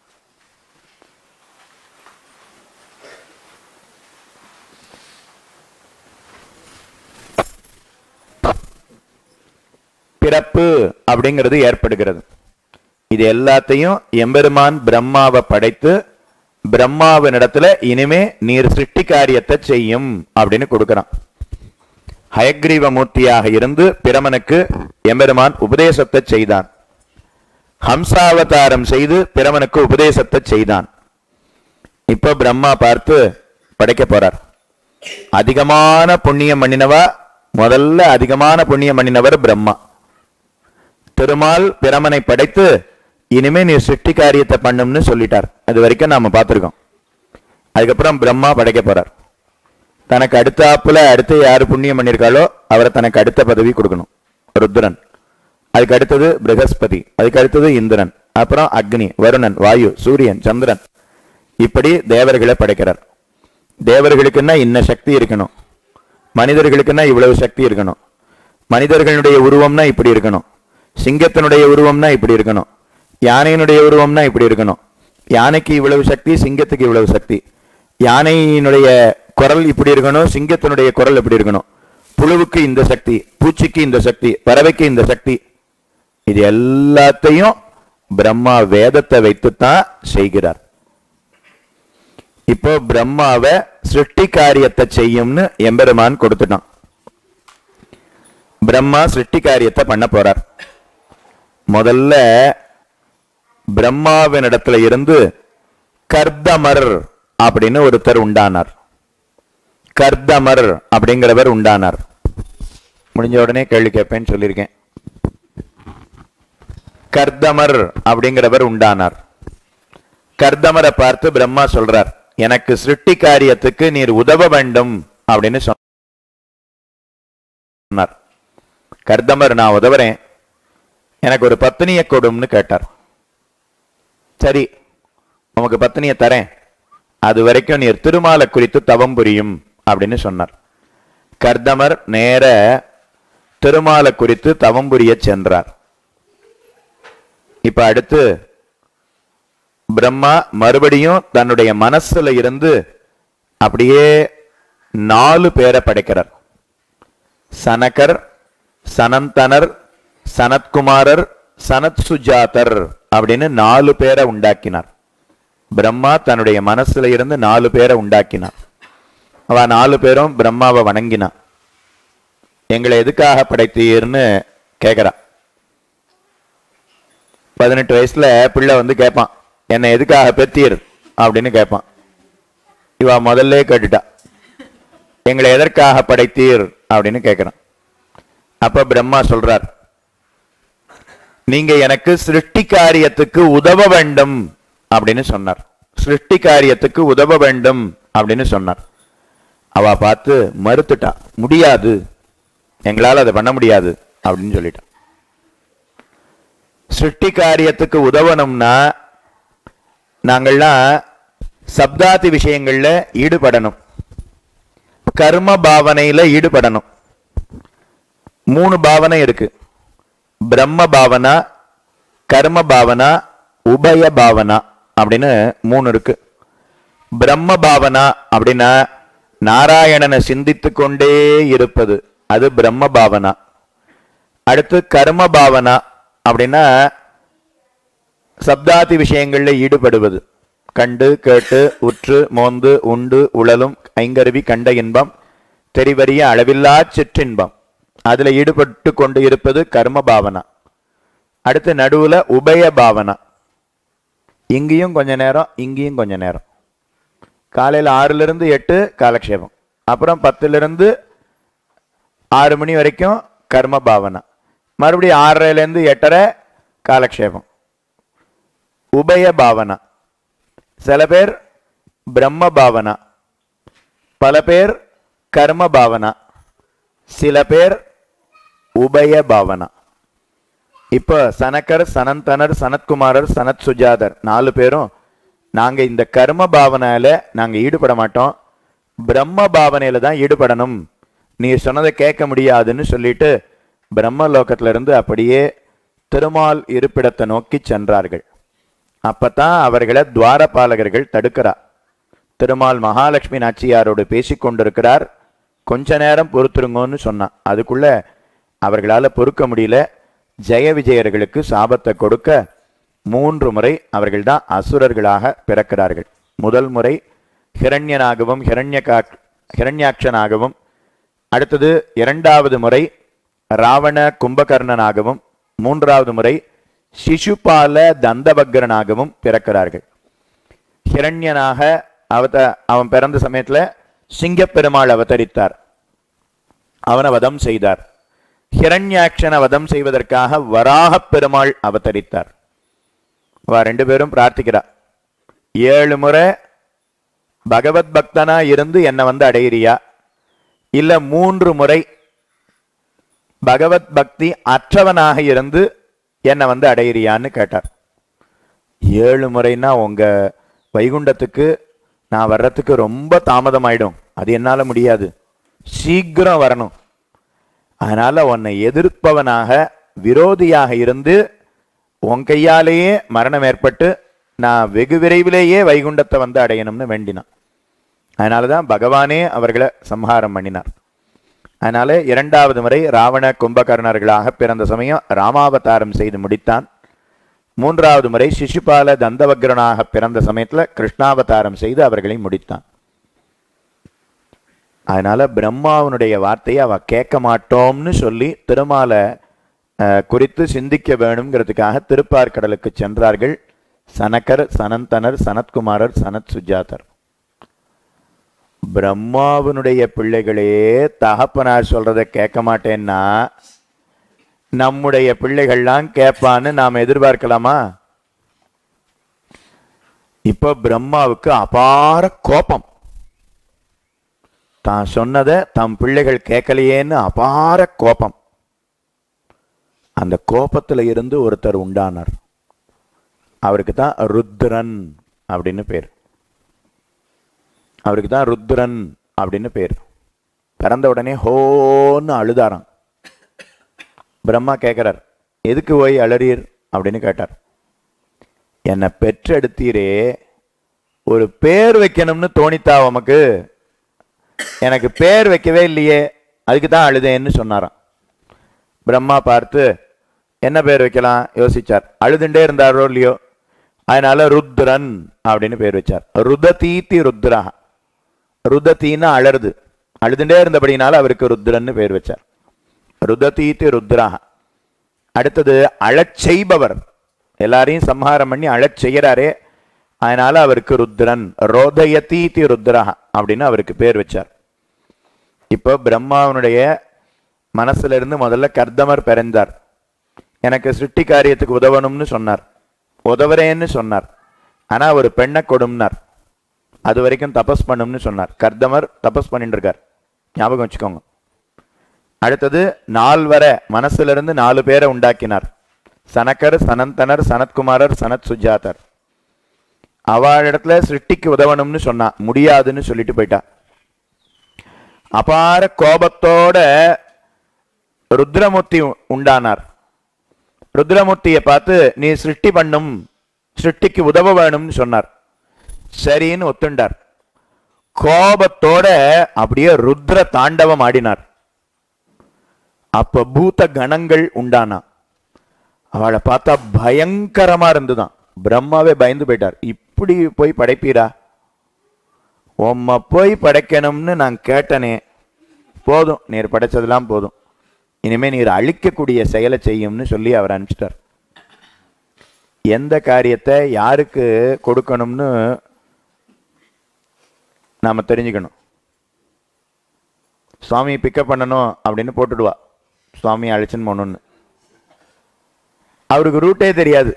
பிறப்பு அப்படிங்கிறது ஏற்படுகிறது இது எல்லாத்தையும் எம்பெருமான் பிரம்மாவை படைத்து பிரம்மாவினிடத்துல இனிமே நீர் சிருஷ்டி காரியத்தை செய்யும் அப்படின்னு கொடுக்கிறான் ஹயக்ரீவ மூர்த்தியாக இருந்து பிரமனுக்கு எம்பெருமான் உபதேசத்தை செய்தான் ஹம்சாவதாரம் செய்து பிரமனுக்கு உபதேசத்தை செய்தான் இப்ப பிரம்மா பார்த்து படைக்க போறார் அதிகமான புண்ணியம் பண்ணினவா முதல்ல அதிகமான புண்ணியம் பண்ணினவர் பிரம்மா திருமால் பிரமனை படைத்து இனிமே நீ சிருஷ்டி காரியத்தை பண்ணும்னு சொல்லிட்டார் அது வரைக்கும் நாம பார்த்திருக்கோம் அதுக்கப்புறம் பிரம்மா படைக்க போறார் தனக்கு அடுத்தாப்புல அடுத்து யாரு புண்ணியம் பண்ணியிருக்காளோ அவரை தனக்கு அடுத்த பதவி கொடுக்கணும் ருத்ரன் அதுக்கு அடுத்தது பிரகஸ்பதி அதுக்கு அடுத்தது இந்திரன் அப்புறம் அக்னி வருணன் வாயு சூரியன் சந்திரன் இப்படி தேவர்களை படைக்கிறார் தேவர்களுக்குன்னா இன்ன சக்தி இருக்கணும் மனிதர்களுக்குன்னா இவ்வளவு சக்தி இருக்கணும் மனிதர்களுடைய உருவம்னா இப்படி இருக்கணும் சிங்கத்தினுடைய உருவம்னா இப்படி இருக்கணும் யானையினுடைய உருவம்னா இப்படி இருக்கணும் யானைக்கு இவ்வளவு சக்தி சிங்கத்துக்கு இவ்வளவு சக்தி யானையினுடைய குரல் இப்படி இருக்கணும் சிங்கத்தினுடைய குரல் இப்படி இருக்கணும் புழுவுக்கு இந்த சக்தி பூச்சிக்கு இந்த சக்தி பறவைக்கு இந்த சக்தி இது எல்லாத்தையும் பிரம்மா வேதத்தை வைத்துத்தான் செய்கிறார் இப்போ பிரம்மாவை சிருஷ்டி காரியத்தை செய்யும்னு எம்பெருமான் கொடுத்துட்டான் பிரம்மா சிருஷ்டி காரியத்தை பண்ண போறார் முதல்ல பிரம்மாவினிடத்துல இருந்து கர்தமர் அப்படின்னு ஒருத்தர் உண்டானார் கர்தமர் அப்படிங்கிறவர் உண்டானார் முடிஞ்ச உடனே கேள்வி கேட்பேன்னு சொல்லியிருக்கேன் கர்தமர் அப்படிங்கிறவர் உண்டானார் கர்தமரை பார்த்து பிரம்மா சொல்றார் எனக்கு சிருஷ்டி காரியத்துக்கு நீர் உதவ வேண்டும் அப்படின்னு சொன்னார் கர்தமர் நான் உதவுறேன் எனக்கு ஒரு பத்தினியை கொடும்னு கேட்டார் சரி உமக்கு பத்தினியை தரேன் அது வரைக்கும் நீர் திருமாலை குறித்து தவம் புரியும் அப்படின்னு சொன்னார் கர்தமர் நேர திருமாலை குறித்து தவம் புரிய சென்றார் இப்ப அடுத்து பிரம்மா மறுபடியும் தன்னுடைய மனசுல இருந்து அப்படியே நாலு பேரை படைக்கிறார் சனகர் சனந்தனர் சனத்குமாரர் சனத் சுஜாதர் அப்படின்னு நாலு பேரை உண்டாக்கினார் பிரம்மா தன்னுடைய மனசுல இருந்து நாலு பேரை உண்டாக்கினார் அவ நாலு பேரும் பிரம்மாவை வணங்கினா எங்களை எதுக்காக படைத்தீர்னு கேக்குறா பதினெட்டு வயசுல பிள்ளை வந்து கேட்பான் என்னை எதுக்காக பெத்தீர் அப்படின்னு கேட்பான் இவ முதல்ல கேட்டுட்டா எங்களை எதற்காக படைத்தீர் அப்படின்னு கேட்கிறான் அப்ப பிரம்மா சொல்றார் நீங்க எனக்கு சிருஷ்டி காரியத்துக்கு உதவ வேண்டும் அப்படின்னு சொன்னார் சிருஷ்டி காரியத்துக்கு உதவ வேண்டும் அப்படின்னு சொன்னார் அவ பார்த்து மறுத்துட்டா முடியாது எங்களால் அதை பண்ண முடியாது அப்படின்னு சொல்லிட்டான் சிருஷ்டி காரியத்துக்கு உதவணும்னா நாங்கள்லாம் சப்தாதி விஷயங்கள்ல ஈடுபடணும் கர்ம பாவனையில ஈடுபடணும் மூணு பாவனை இருக்கு பிரம்ம பாவனா கர்ம பாவனா உபய பாவனா அப்படின்னு மூணு இருக்கு பிரம்ம பாவனா அப்படின்னா நாராயணனை சிந்தித்து கொண்டே இருப்பது அது பிரம்ம பாவனா அடுத்து கர்ம பாவனா அப்படின்னா சப்தாதி விஷயங்கள்ல ஈடுபடுவது கண்டு கேட்டு உற்று மோந்து உண்டு உழலும் ஐங்கருவி கண்ட இன்பம் தெரிவறிய அளவில்லா சிற்றின்பம் அதுல ஈடுபட்டு கொண்டு இருப்பது கர்ம பாவனா அடுத்து நடுவுல உபய பாவனா இங்கேயும் கொஞ்ச நேரம் இங்கேயும் கொஞ்ச நேரம் காலையில் ஆறுல இருந்து எட்டு காலக்ஷேபம் அப்புறம் பத்துல இருந்து ஆறு மணி வரைக்கும் கர்ம பாவனா மறுபடியும் ஆறரைல இருந்து எட்டரை காலக்ஷேபம் உபய பாவனா சில பேர் பிரம்ம பாவனா பல பேர் கர்ம பாவனா சில பேர் உபய பாவனா இப்போ சனக்கர் சனந்தனர் சனத்குமாரர் சனத் சுஜாதர் நாலு பேரும் நாங்க இந்த கர்ம பாவனையில நாங்க ஈடுபட மாட்டோம் பிரம்ம பாவனையில தான் ஈடுபடணும் நீ சொன்னதை கேட்க முடியாதுன்னு சொல்லிட்டு பிரம்ம லோகத்துல இருந்து அப்படியே திருமால் இருப்பிடத்தை நோக்கி சென்றார்கள் அப்பதான் அவர்களை துவாரபாலகர்கள் தடுக்கிறா திருமால் மகாலட்சுமி நாச்சியாரோடு பேசிக் கொண்டிருக்கிறார் கொஞ்ச நேரம் பொறுத்துருங்கன்னு சொன்னான் அதுக்குள்ள அவர்களால பொறுக்க முடியல ஜெய விஜயர்களுக்கு சாபத்தை கொடுக்க மூன்று முறை அவர்கள்தான் அசுரர்களாக பிறக்கிறார்கள் முதல் முறை ஹிரண்யனாகவும் ஹிரண்யகா ஹிரண்யாட்சனாகவும் அடுத்தது இரண்டாவது முறை ராவண கும்பகர்ணனாகவும் மூன்றாவது முறை சிசுபால தந்தபக்ரனாகவும் பிறக்கிறார்கள் ஹிரண்யனாக அவத அவன் பிறந்த சமயத்துல சிங்கப்பெருமாள் அவதரித்தார் அவனை வதம் செய்தார் ஹிரண்யாட்சனை வதம் செய்வதற்காக வராகப் பெருமாள் அவதரித்தார் அவ ரெண்டு பேரும் பிரார்த்திக்கிறா ஏழு முறை பகவத் பக்தனா இருந்து என்னை வந்து அடையிறியா இல்ல மூன்று முறை பகவத் பக்தி அற்றவனாக இருந்து என்னை வந்து அடையிறியான்னு கேட்டார் ஏழு முறைன்னா உங்க வைகுண்டத்துக்கு நான் வர்றதுக்கு ரொம்ப தாமதமாயிடும் அது என்னால முடியாது சீக்கிரம் வரணும் அதனால உன்னை எதிர்ப்பவனாக விரோதியாக இருந்து உன் கையாலேயே மரணம் ஏற்பட்டு நான் வெகு விரைவிலேயே வைகுண்டத்தை வந்து அடையணும்னு வேண்டினான் அதனாலதான் பகவானே அவர்களை சம்ஹாரம் பண்ணினார் அதனால இரண்டாவது முறை ராவண கும்பகர்ணர்களாக பிறந்த சமயம் ராமாவதாரம் செய்து முடித்தான் மூன்றாவது முறை சிசுபால தந்தவக்ரனாக பிறந்த சமயத்துல கிருஷ்ணாவதாரம் செய்து அவர்களை முடித்தான் அதனால பிரம்மாவனுடைய வார்த்தையை அவ கேட்க மாட்டோம்னு சொல்லி திருமாலை அஹ், குறித்து சிந்திக்க வேணுங்கிறதுக்காக திருப்பார்கடலுக்கு சென்றார்கள் சனகர் சனந்தனர் சனத்குமாரர் சனத் சுஜாதர் பிரம்மாவனுடைய பிள்ளைகளே தகப்பனார் சொல்றதை கேட்க மாட்டேன்னா நம்முடைய பிள்ளைகள்லாம் கேட்பான்னு நாம் எதிர்பார்க்கலாமா இப்போ பிரம்மாவுக்கு அபார கோபம் தான் சொன்னதை தம் பிள்ளைகள் கேட்கலையேன்னு அபார கோபம் அந்த கோபத்துல இருந்து ஒருத்தர் உண்டானார் அவருக்கு தான் ருத்ரன் அப்படின்னு பேர் அவருக்கு தான் ருத்ரன் அப்படின்னு பேர் பிறந்த உடனே ஹோன்னு அழுதாராம் பிரம்மா கேட்கிறார் எதுக்கு போய் அலறீர் அப்படின்னு கேட்டார் என்னை பெற்றெடுத்தீரே ஒரு பேர் வைக்கணும்னு தோணித்தா உமக்கு எனக்கு பேர் வைக்கவே இல்லையே அதுக்கு தான் அழுதேன்னு சொன்னாராம் பிரம்மா பார்த்து என்ன பேர் வைக்கலாம் யோசிச்சார் அழுதுண்டே இருந்தாரோ இல்லையோ அதனால ருத்ரன் அப்படின்னு பேர் வச்சார் ருததீதி ருத்ரா ருதத்தீன்னா அழறுது அழுதுண்டே இருந்தபடினால அவருக்கு ருத்ரன்னு பேர் வச்சார் ருததீதி ருத்ரா அடுத்தது அழச் செய்பவர் எல்லாரையும் சம்ஹாரம் பண்ணி அழச் செய்யறாரே அதனால அவருக்கு ருத்ரன் ரோதயதீதி ருத்ரா அப்படின்னு அவருக்கு பேர் வச்சார் இப்போ பிரம்மாவனுடைய மனசுல இருந்து முதல்ல கர்தமர் பிறந்தார் எனக்கு சிருஷ்டி காரியத்துக்கு உதவணும்னு சொன்னார் உதவுறேன்னு சொன்னார் ஆனா ஒரு பெண்ணை கொடும்னார் அது வரைக்கும் தபஸ் பண்ணும்னு சொன்னார் கர்தமர் தபஸ் பண்ணிட்டு இருக்கார் ஞாபகம் வச்சுக்கோங்க அடுத்தது நால்வரை மனசுல இருந்து நாலு பேரை உண்டாக்கினார் சனக்கர் சனந்தனர் சனத்குமாரர் சனத் சுஜாதர் அவள் இடத்துல சிருஷ்டிக்கு உதவணும்னு சொன்னா முடியாதுன்னு சொல்லிட்டு போயிட்டா அபார கோபத்தோட ருத்ரமூர்த்தி உண்டானார் ருத்ரமூர்த்தியை பார்த்து நீ சிருஷ்டி பண்ணும் சிருஷ்டிக்கு உதவ வேணும்னு சொன்னார் சரின்னு ஒத்துண்டார் கோபத்தோட அப்படியே ருத்ர தாண்டவம் ஆடினார் அப்ப பூத கணங்கள் உண்டானா அவளை பார்த்தா பயங்கரமா இருந்துதான் பிரம்மாவே பயந்து போயிட்டார் இப்படி போய் படைப்பீரா உம்மை போய் படைக்கணும்னு நான் கேட்டனே போதும் நீர் படைச்சதெல்லாம் போதும் இனிமே நீர் அழிக்கக்கூடிய செயலை செய்யும்னு சொல்லி அவர் அனுப்பிச்சிட்டார் எந்த காரியத்தை யாருக்கு கொடுக்கணும்னு நாம தெரிஞ்சுக்கணும் சுவாமி பிக்கப் பண்ணணும் அப்படின்னு போட்டுடுவா சுவாமி அழைச்சின்னு போகணும்னு அவருக்கு ரூட்டே தெரியாது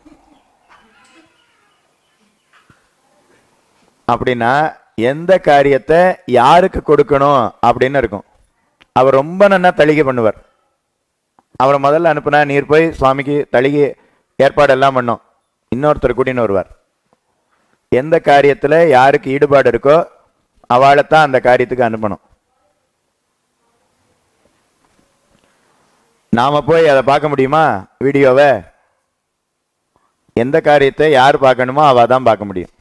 அப்படின்னா எந்த காரியத்தை யாருக்கு கொடுக்கணும் அப்படின்னு இருக்கும் அவர் ரொம்ப நன்னா தளிகை பண்ணுவார் அவரை முதல்ல அனுப்புனா நீர் போய் சுவாமிக்கு தளிகை ஏற்பாடு எல்லாம் பண்ணோம் இன்னொருத்தர் கூட்டின்னு வருவார் எந்த காரியத்தில் யாருக்கு ஈடுபாடு இருக்கோ அவளைத்தான் அந்த காரியத்துக்கு அனுப்பணும் நாம போய் அதை பார்க்க முடியுமா வீடியோவை எந்த காரியத்தை யார் பார்க்கணுமோ அவ தான் பார்க்க முடியும்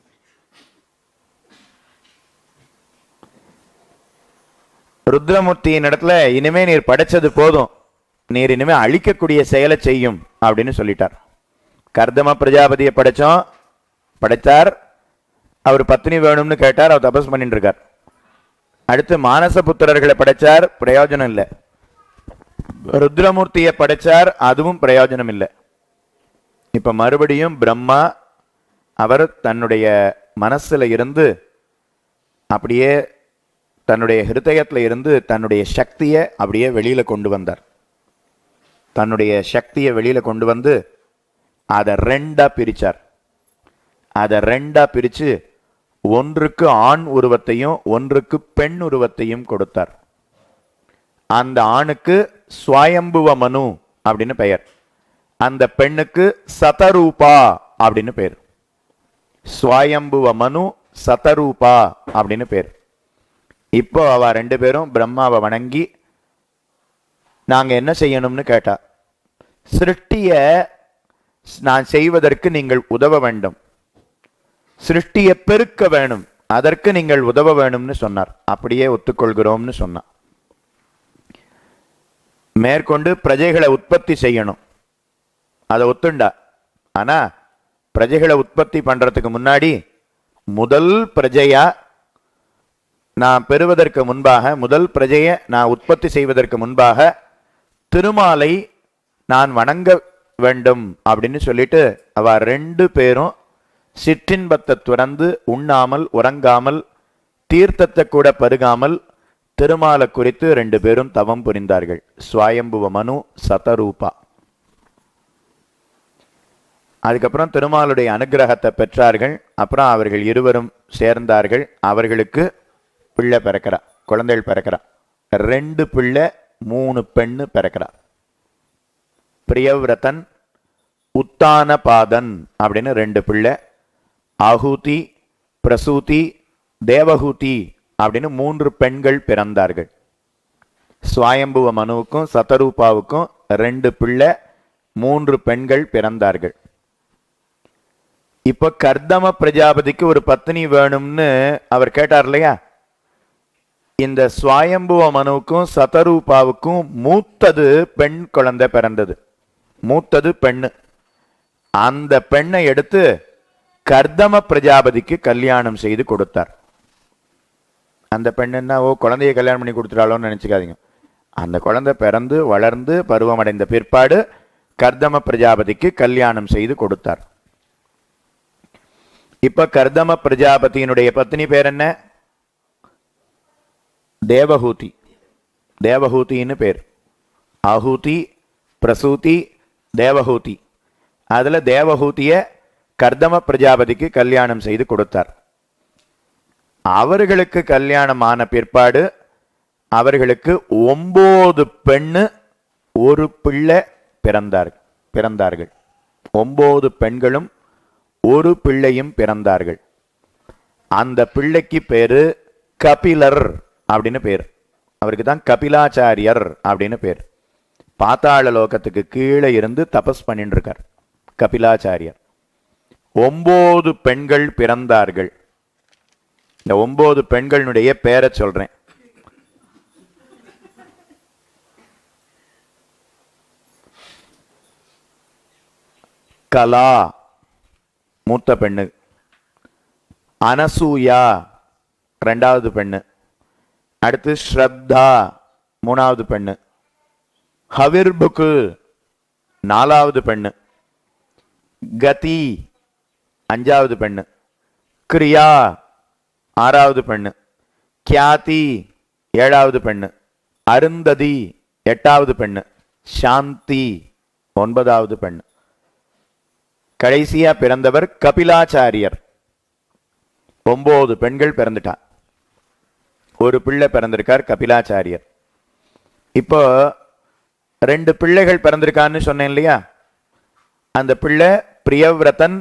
ருத்ரமூர்த்தியின் இடத்துல இனிமே நீர் படைச்சது போதும் நீர் இனிமே அழிக்கக்கூடிய செயலை செய்யும் அப்படின்னு சொல்லிட்டார் கர்தம பிரஜாபதியை படைச்சோம் படைத்தார் அவர் பத்னி வேணும்னு கேட்டார் அவர் தபஸ் பண்ணிட்டு இருக்கார் அடுத்து மானச புத்திரர்களை படைச்சார் பிரயோஜனம் இல்லை ருத்ரமூர்த்தியை படைச்சார் அதுவும் பிரயோஜனம் இல்லை இப்ப மறுபடியும் பிரம்மா அவர் தன்னுடைய மனசுல இருந்து அப்படியே தன்னுடைய ஹிருதயத்துல இருந்து தன்னுடைய சக்தியை அப்படியே வெளியில கொண்டு வந்தார் தன்னுடைய சக்தியை வெளியில கொண்டு வந்து அதை ரெண்டா பிரிச்சார் அதை ரெண்டா பிரிச்சு ஒன்றுக்கு ஆண் உருவத்தையும் ஒன்றுக்கு பெண் உருவத்தையும் கொடுத்தார் அந்த ஆணுக்கு சுவயம்புவ மனு அப்படின்னு பெயர் அந்த பெண்ணுக்கு சதரூபா அப்படின்னு பேர் சுவயம்புவ மனு சதரூபா அப்படின்னு பேர் இப்போ அவ ரெண்டு பேரும் பிரம்மாவை வணங்கி நாங்க என்ன செய்யணும்னு கேட்டா சிருஷ்டிய நான் செய்வதற்கு நீங்கள் உதவ வேண்டும் சிருஷ்டியை பெருக்க வேணும் அதற்கு நீங்கள் உதவ வேணும்னு சொன்னார் அப்படியே ஒத்துக்கொள்கிறோம்னு சொன்னார் மேற்கொண்டு பிரஜைகளை உற்பத்தி செய்யணும் அதை ஒத்துண்டா ஆனா பிரஜைகளை உற்பத்தி பண்றதுக்கு முன்னாடி முதல் பிரஜையா நான் பெறுவதற்கு முன்பாக முதல் பிரஜையை நான் உற்பத்தி செய்வதற்கு முன்பாக திருமாலை நான் வணங்க வேண்டும் அப்படின்னு சொல்லிட்டு அவ ரெண்டு பேரும் சிற்றின்பத்தை துறந்து உண்ணாமல் உறங்காமல் தீர்த்தத்தை கூட பருகாமல் திருமாலை குறித்து ரெண்டு பேரும் தவம் புரிந்தார்கள் சுவயம்புவ மனு சதரூபா அதுக்கப்புறம் திருமாலுடைய அனுகிரகத்தை பெற்றார்கள் அப்புறம் அவர்கள் இருவரும் சேர்ந்தார்கள் அவர்களுக்கு பிள்ளை பிறக்கிறா குழந்தைகள் பிறக்கிறா ரெண்டு பிள்ளை மூணு பெண்ணு பிறக்கிறா பிரியவ்ரதன் உத்தானபாதன் அப்படின்னு ரெண்டு பிள்ளை ஆஹூதி பிரசூதி தேவஹூதி அப்படின்னு மூன்று பெண்கள் பிறந்தார்கள் சுவயம்புவ மனுவுக்கும் சதரூபாவுக்கும் ரெண்டு பிள்ளை மூன்று பெண்கள் பிறந்தார்கள் இப்ப கர்தம பிரஜாபதிக்கு ஒரு பத்னி வேணும்னு அவர் கேட்டார் இல்லையா இந்த சுவயம்புவ மனுவுக்கும் சதரூபாவுக்கும் மூத்தது பெண் குழந்தை பிறந்தது மூத்தது பெண்ணு அந்த பெண்ணை எடுத்து கர்தம பிரஜாபதிக்கு கல்யாணம் செய்து கொடுத்தார் அந்த பெண்ணுன்னா ஓ குழந்தைய கல்யாணம் பண்ணி கொடுத்துட்டாளோன்னு நினைச்சுக்காதீங்க அந்த குழந்தை பிறந்து வளர்ந்து பருவமடைந்த பிற்பாடு கர்தம பிரஜாபதிக்கு கல்யாணம் செய்து கொடுத்தார் இப்ப கர்தம பிரஜாபதியினுடைய பத்னி பேர் என்ன தேவஹூதி தேவஹூதின்னு பேர் ஆஹூதி பிரசூதி தேவஹூதி அதுல தேவஹூதிய கர்தம பிரஜாபதிக்கு கல்யாணம் செய்து கொடுத்தார் அவர்களுக்கு கல்யாணம் ஆன பிற்பாடு அவர்களுக்கு ஒன்பது பெண்ணு ஒரு பிள்ளை பிறந்தார் பிறந்தார்கள் ஒன்பது பெண்களும் ஒரு பிள்ளையும் பிறந்தார்கள் அந்த பிள்ளைக்கு பேரு கபிலர் அப்படின்னு பேர் அவருக்கு தான் கபிலாச்சாரியர் அப்படின்னு பேர் பாத்தாள லோகத்துக்கு கீழே இருந்து தபஸ் பண்ணிட்டு இருக்கார் கபிலாச்சாரியர் ஒன்பது பெண்கள் பிறந்தார்கள் இந்த ஒன்பது பெண்களுடைய பேரை சொல்றேன் கலா மூத்த பெண்ணு அனசூயா ரெண்டாவது பெண்ணு அடுத்து ஸ்ரத்தா மூணாவது பெண்ணு ஹவிர்புக்கு நாலாவது பெண்ணு கதி அஞ்சாவது பெண்ணு கிரியா ஆறாவது பெண்ணு கியாதி ஏழாவது பெண்ணு அருந்ததி எட்டாவது பெண்ணு சாந்தி ஒன்பதாவது பெண்ணு கடைசியா பிறந்தவர் கபிலாச்சாரியர் ஒன்பது பெண்கள் பிறந்துட்டா ஒரு பிள்ளை பிறந்திருக்கார் கபிலாச்சாரியர் இப்போ ரெண்டு பிள்ளைகள் பிறந்திருக்கான்னு சொன்னேன் இல்லையா அந்த பிள்ளை பிரியவ்ரதன்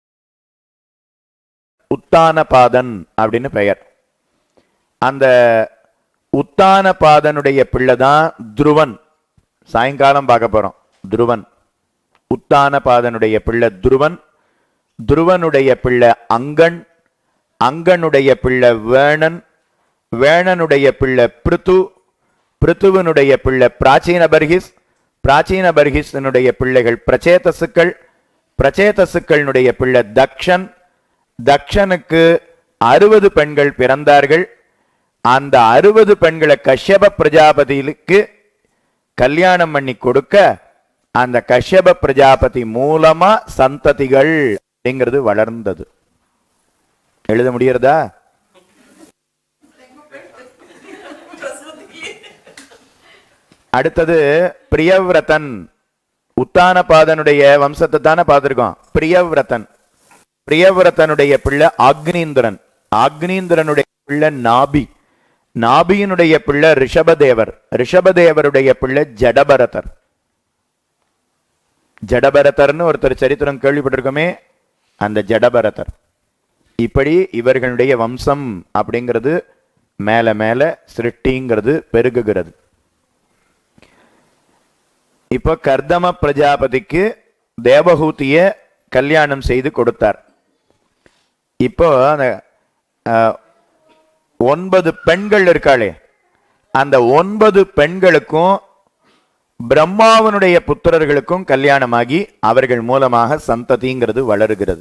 உத்தானபாதன் அப்படின்னு பெயர் அந்த உத்தானபாதனுடைய பிள்ளை தான் துருவன் சாயங்காலம் பார்க்க போறோம் துருவன் உத்தானபாதனுடைய பிள்ளை துருவன் துருவனுடைய பிள்ளை அங்கன் அங்கனுடைய பிள்ளை வேணன் வேணனுடைய பிள்ளை பிருத்து பிருத்துவனுடைய பிள்ளை பிராச்சீன பர்கிஸ் பிராச்சீன பர்கிஸனுடைய பிள்ளைகள் பிரச்சேதசுக்கள் பிரச்சேதசுக்களினுடைய பிள்ளை தக்ஷன் தக்ஷனுக்கு அறுபது பெண்கள் பிறந்தார்கள் அந்த அறுபது பெண்களை கஷ்யப பிரஜாபதிக்கு கல்யாணம் பண்ணி கொடுக்க அந்த கஷ்யப பிரஜாபதி மூலமா சந்ததிகள் அப்படிங்கிறது வளர்ந்தது எழுத முடியறதா அடுத்தது பிரியவ்ரதன் உத்தானபாதனுடைய வம்சத்தை தானே பார்த்திருக்கோம் பிரியவ்ரதன் பிரியவ்ரதனுடைய பிள்ளை ஆக்னீந்திரன் ஆக்னீந்திரனுடைய பிள்ளை நாபி நாபியினுடைய பிள்ளை ரிஷபதேவர் ரிஷபதேவருடைய பிள்ளை ஜடபரதர் ஜடபரதர்னு ஒருத்தர் சரித்திரம் கேள்விப்பட்டிருக்கோமே அந்த ஜடபரதர் இப்படி இவர்களுடைய வம்சம் அப்படிங்கிறது மேல மேல சிருஷ்டிங்கிறது பெருகுகிறது இப்போ கர்தம பிரஜாபதிக்கு தேவஹூதிய கல்யாணம் செய்து கொடுத்தார் இப்போ அந்த அஹ், ஒன்பது பெண்கள் இருக்காளே அந்த ஒன்பது பெண்களுக்கும் பிரம்மாவனுடைய புத்திரர்களுக்கும் கல்யாணமாகி அவர்கள் மூலமாக சந்ததிங்கிறது வளருகிறது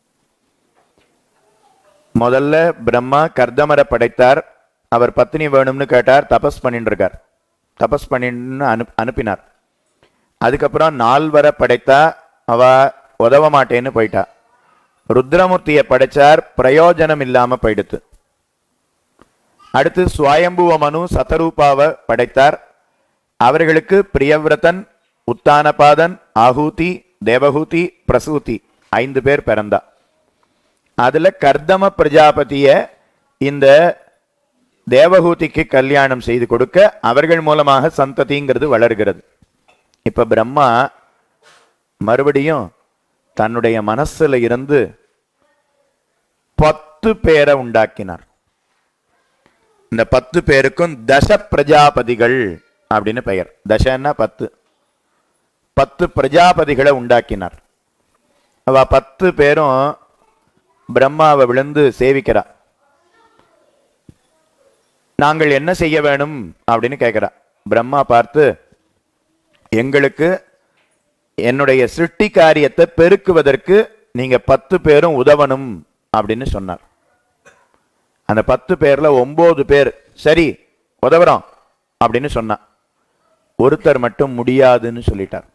முதல்ல பிரம்மா கர்தமரை படைத்தார் அவர் பத்தினி வேணும்னு கேட்டார் தபஸ் பண்ணிட்டு இருக்கார் தபஸ் பண்ணின்னு அனு அனுப்பினார் அதுக்கப்புறம் நால்வரை படைத்தா அவ உதவ மாட்டேன்னு போயிட்டா ருத்ரமூர்த்தியை படைச்சார் பிரயோஜனம் இல்லாம போயிடுத்து அடுத்து சுவயம்புவ மனு சதரூபாவை படைத்தார் அவர்களுக்கு பிரியவ்ரதன் உத்தானபாதன் ஆஹூதி தேவஹூதி பிரசூதி ஐந்து பேர் பிறந்தா அதுல கர்தம பிரஜாபதிய இந்த தேவஹூதிக்கு கல்யாணம் செய்து கொடுக்க அவர்கள் மூலமாக சந்ததிங்கிறது வளர்கிறது இப்ப பிரம்மா மறுபடியும் தன்னுடைய மனசுல இருந்து பத்து பேரை உண்டாக்கினார் இந்த பத்து பேருக்கும் தச பிரஜாபதிகள் அப்படின்னு பெயர் தசன்னா பத்து பத்து பிரஜாபதிகளை உண்டாக்கினார் அவ பத்து பேரும் பிரம்மாவை விழுந்து சேவிக்கிறா நாங்கள் என்ன செய்ய வேணும் அப்படின்னு கேட்கிறா பிரம்மா பார்த்து எங்களுக்கு என்னுடைய சிருஷ்டி காரியத்தை பெருக்குவதற்கு நீங்க பத்து பேரும் உதவணும் அப்படின்னு சொன்னார் அந்த பத்து பேர்ல ஒன்பது பேர் சரி உதவுறோம் அப்படின்னு சொன்னா ஒருத்தர் மட்டும் முடியாதுன்னு சொல்லிட்டார்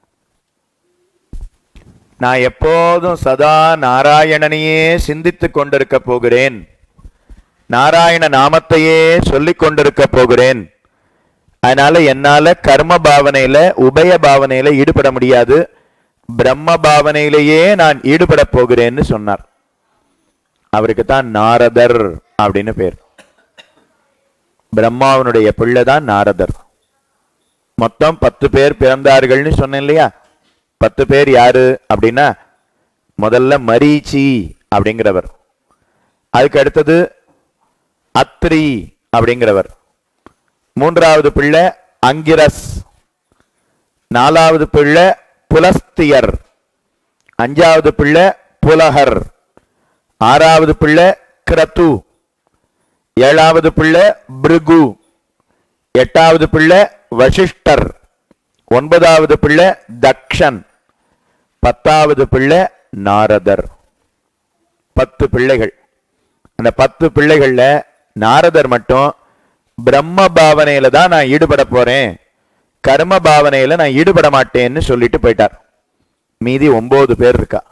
நான் எப்போதும் சதா நாராயணனையே சிந்தித்துக் கொண்டிருக்க போகிறேன் நாராயண நாமத்தையே சொல்லிக் கொண்டிருக்க போகிறேன் அதனால என்னால கர்ம பாவனையில உபய பாவனையில ஈடுபட முடியாது பிரம்ம பாவனையிலேயே நான் ஈடுபட போகிறேன்னு சொன்னார் அவருக்கு தான் நாரதர் அப்படின்னு பேர் பிரம்மாவனுடைய பிள்ளை தான் நாரதர் மொத்தம் பத்து பேர் பிறந்தார்கள்னு சொன்னேன் இல்லையா பத்து பேர் யாரு அப்படின்னா முதல்ல மரீச்சி அப்படிங்கிறவர் அதுக்கு அடுத்தது அத்ரி அப்படிங்கிறவர் மூன்றாவது பிள்ளை அங்கிரஸ் நாலாவது பிள்ளை புலஸ்தியர் அஞ்சாவது பிள்ளை புலகர் ஆறாவது பிள்ளை கிரத்து ஏழாவது பிள்ளை பிருகு எட்டாவது பிள்ளை வசிஷ்டர் ஒன்பதாவது பிள்ளை தக்ஷன் பத்தாவது பிள்ளை நாரதர் பத்து பிள்ளைகள் அந்த பத்து பிள்ளைகள்ல நாரதர் மட்டும் பிரம்ம பாவனையில தான் நான் ஈடுபட போறேன் கர்ம பாவனையில நான் ஈடுபட மாட்டேன்னு சொல்லிட்டு போயிட்டார் மீதி ஒன்பது பேர் இருக்கா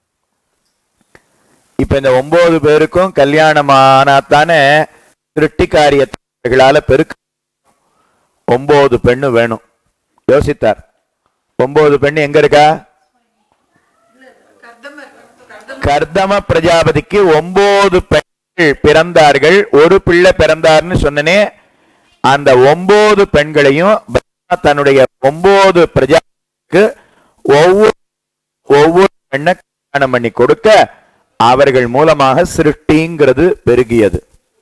இப்ப இந்த ஒன்பது பேருக்கும் கல்யாணமானாத்தானே திருட்டி காரியங்களால பெருக்க ஒன்பது பெண்ணு வேணும் யோசித்தார் ஒன்பது பெண்ணு எங்க இருக்கா கர்தம பிரஜாபதிக்கு ஒன்பது பெண்கள் பிறந்தார்கள் ஒரு பிள்ளை பிறந்தார்னு சொன்னனே அந்த ஒன்பது பெண்களையும் தன்னுடைய ஒன்பது பிரஜாக்கு ஒவ்வொரு ஒவ்வொரு பெண்ணை கல்யாணம் பண்ணி கொடுக்க அவர்கள் மூலமாக சிருஷ்டிங்கிறது பெருகியது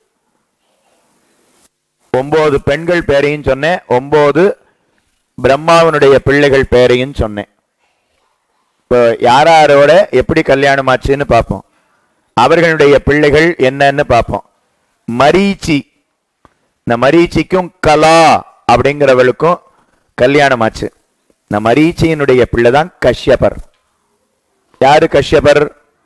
ஒன்பது பெண்கள் பேரையும் சொன்னேன் ஒன்பது பிரம்மாவனுடைய பிள்ளைகள் பேரையும் சொன்னேன் இப்போ யாராரோட எப்படி கல்யாணம் ஆச்சுன்னு பார்ப்போம் அவர்களுடைய பிள்ளைகள் என்னன்னு பார்ப்போம் மரீச்சி இந்த மரீச்சிக்கும் கலா அப்படிங்கிறவளுக்கும் கல்யாணம் ஆச்சு இந்த மரீச்சியினுடைய பிள்ளை தான் கஷ்யபர் யாரு கஷ்யபர்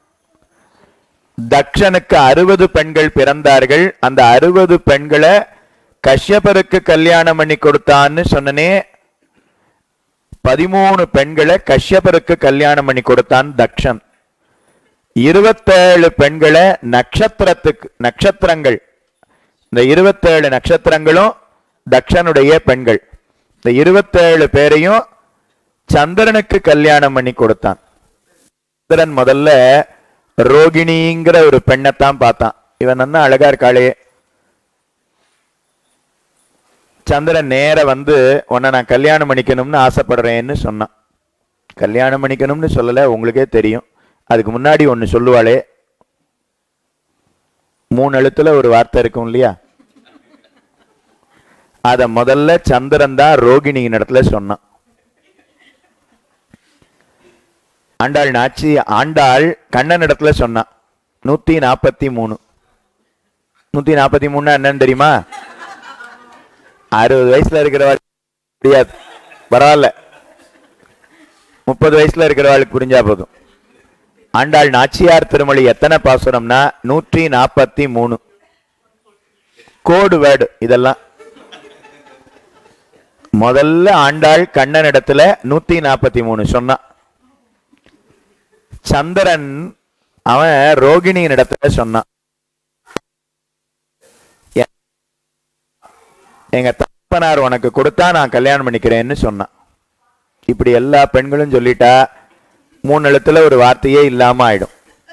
தக்ஷனுக்கு அறுபது பெண்கள் பிறந்தார்கள் அந்த அறுபது பெண்களை கஷ்யபருக்கு கல்யாணம் பண்ணி கொடுத்தான்னு சொன்னனே பதிமூணு பெண்களை கஷ்யபருக்கு கல்யாணம் பண்ணி கொடுத்தான் தக்ஷன் இருபத்தேழு பெண்களை நட்சத்திரத்துக்கு நட்சத்திரங்கள் இந்த இருபத்தேழு நட்சத்திரங்களும் தக்ஷனுடைய பெண்கள் இந்த இருபத்தேழு பேரையும் சந்திரனுக்கு கல்யாணம் பண்ணி கொடுத்தான் சந்திரன் முதல்ல ரோகிணிங்கிற ஒரு பெண்ணைத்தான் பார்த்தான் இவன் நல்லா அழகா இருக்காளே சந்திரன் நேர வந்து உன்னை நான் கல்யாணம் பண்ணிக்கணும்னு ஆசைப்படுறேன்னு சொன்னான் கல்யாணம் பண்ணிக்கணும்னு சொல்லல உங்களுக்கே தெரியும் அதுக்கு முன்னாடி ஒன்னு சொல்லுவாளே மூணு எழுத்துல ஒரு வார்த்தை இருக்கும் இல்லையா அத முதல்ல சந்திரன் தான் ரோகிணியின் இடத்துல சொன்னான் ஆண்டாள் நாச்சி ஆண்டாள் கண்ணன் இடத்துல சொன்னான் நூத்தி நாற்பத்தி மூணு நூத்தி நாற்பத்தி மூணு என்னன்னு தெரியுமா அறுபது வயசுல இருக்கிறவாள் முடியாது பரவாயில்ல முப்பது வயசுல இருக்கிறவாளுக்கு புரிஞ்சா போதும் ஆண்டாள் நாச்சியார் திருமொழி எத்தனை பாசுரம்னா நூற்றி நாற்பத்தி மூணு கோடு வேர்டு இதெல்லாம் முதல்ல ஆண்டாள் கண்ணன் இடத்துல நூத்தி நாற்பத்தி மூணு சொன்னான் சந்திரன் அவன் ரோகிணியின் இடத்துல சொன்னான் எ- எங்க தப்பனார் உனக்கு கொடுத்தா நான் கல்யாணம் பண்ணிக்கிறேன்னு சொன்னான் இப்படி எல்லா பெண்களும் சொல்லிட்டா மூணு எழுத்துல ஒரு வார்த்தையே இல்லாம ஆயிடும்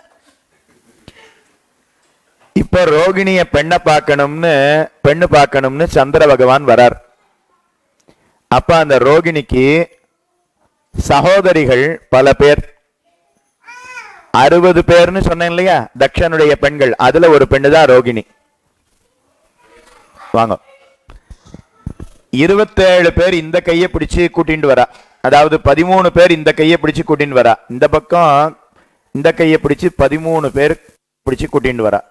இப்ப ரோகிணிய பெண்ணை பார்க்கணும்னு பெண்ணு பார்க்கணும்னு சந்திர பகவான் வரார் அப்ப அந்த ரோகிணிக்கு சகோதரிகள் பல பேர் அறுபது பேர்னு சொன்னேன் இல்லையா தக்ஷனுடைய பெண்கள் அதுல ஒரு பெண்ணு தான் ரோகிணி வாங்க இருபத்தேழு பேர் இந்த கையை பிடிச்சு கூட்டிட்டு வரா அதாவது பதிமூணு பேர் இந்த கையை பிடிச்சு கூட்டிட்டு வரா இந்த பக்கம் இந்த கையை பிடிச்சு பதிமூணு பேர் பிடிச்சு கூட்டிட்டு வரா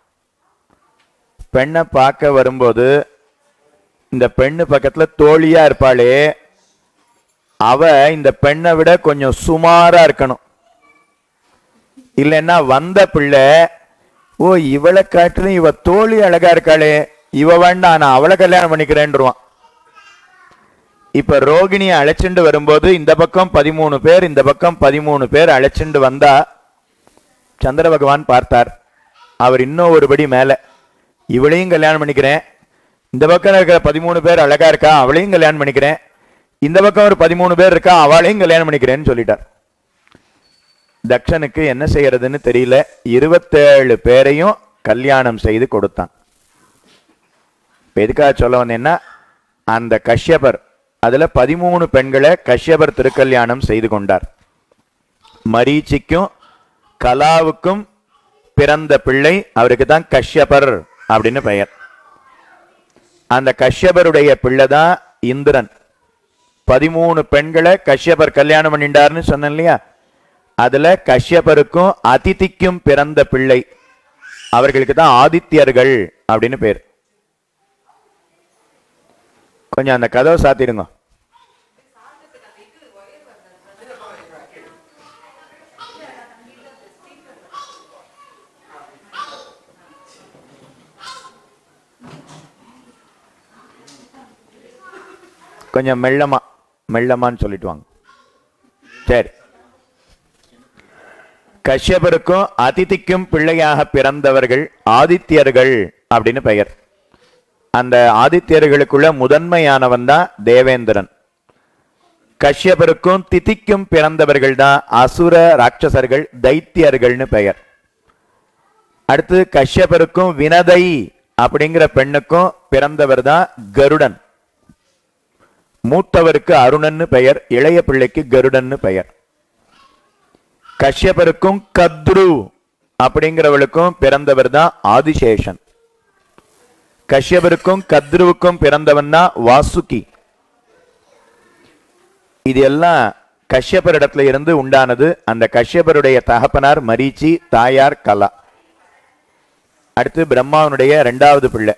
பெண்ணை பார்க்க வரும்போது இந்த பெண்ணு பக்கத்துல தோழியா இருப்பாளே அவ இந்த பெண்ணை விட கொஞ்சம் சுமாரா இருக்கணும் இல்லைன்னா வந்த பிள்ளை ஓ இவளை காட்டிலும் இவ தோழி அழகா இருக்காளே இவ வேண்டாம் நான் அவளை கல்யாணம் பண்ணிக்கிறேன்ருவான் இப்ப ரோகிணியை அழைச்சிண்டு வரும்போது இந்த பக்கம் பதிமூணு பேர் இந்த பக்கம் பதிமூணு பேர் அழைச்சிண்டு வந்தா சந்திர பகவான் பார்த்தார் அவர் இன்னும் ஒருபடி மேல இவளையும் கல்யாணம் பண்ணிக்கிறேன் இந்த பக்கம் இருக்கிற பதிமூணு பேர் அழகா இருக்கா அவளையும் கல்யாணம் பண்ணிக்கிறேன் இந்த பக்கம் ஒரு பதிமூணு பேர் இருக்கா அவளையும் கல்யாணம் பண்ணிக்கிறேன்னு சொல்லிட்டார் தக்ஷனுக்கு என்ன செய்யறதுன்னு தெரியல இருபத்தேழு பேரையும் கல்யாணம் செய்து கொடுத்தான் இப்ப எதுக்காக சொல்ல வந்தேன்னா அந்த கஷ்யபர் அதுல பதிமூணு பெண்களை கஷ்யபர் திருக்கல்யாணம் செய்து கொண்டார் மரீச்சிக்கும் கலாவுக்கும் பிறந்த பிள்ளை அவருக்கு தான் கஷ்யபர் அப்படின்னு பெயர் அந்த கஷ்யபருடைய பிள்ளை தான் இந்திரன் பதிமூணு பெண்களை கஷ்யபர் கல்யாணம் பண்ணிட்டாருன்னு சொன்னேன் இல்லையா அதுல கஷ்யபருக்கும் அதிதிக்கும் பிறந்த பிள்ளை அவர்களுக்கு தான் ஆதித்யர்கள் அப்படின்னு பேர் கொஞ்சம் அந்த கதவை சாத்திடுங்க கொஞ்சம் மெல்லமா மெல்லமான்னு சொல்லிட்டு வாங்க சரி கஷ்யபருக்கும் அதிதிக்கும் பிள்ளையாக பிறந்தவர்கள் ஆதித்யர்கள் அப்படின்னு பெயர் அந்த ஆதித்யர்களுக்குள்ள முதன்மையானவன் தான் தேவேந்திரன் கஷ்யபருக்கும் திதிக்கும் பிறந்தவர்கள் தான் அசுர ராட்சசர்கள் தைத்தியர்கள்னு பெயர் அடுத்து கஷ்யபருக்கும் வினதை அப்படிங்கிற பெண்ணுக்கும் பிறந்தவர் தான் கருடன் மூத்தவருக்கு அருணன்னு பெயர் இளைய பிள்ளைக்கு கருடன்னு பெயர் கஷ்யபருக்கும் கத்ரு அப்படிங்கிறவளுக்கும் பிறந்தவர் தான் ஆதிசேஷன் கஷ்யபருக்கும் கத்ருவுக்கும் பிறந்தவன் தான் வாசுகி இது எல்லாம் கஷ்யபரிடத்துல இருந்து உண்டானது அந்த கஷ்யபருடைய தகப்பனார் மரீச்சி தாயார் கலா அடுத்து பிரம்மாவனுடைய இரண்டாவது பிள்ளை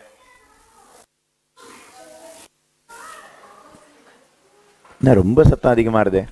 என்ன ரொம்ப சத்தம் அதிகமா இருதே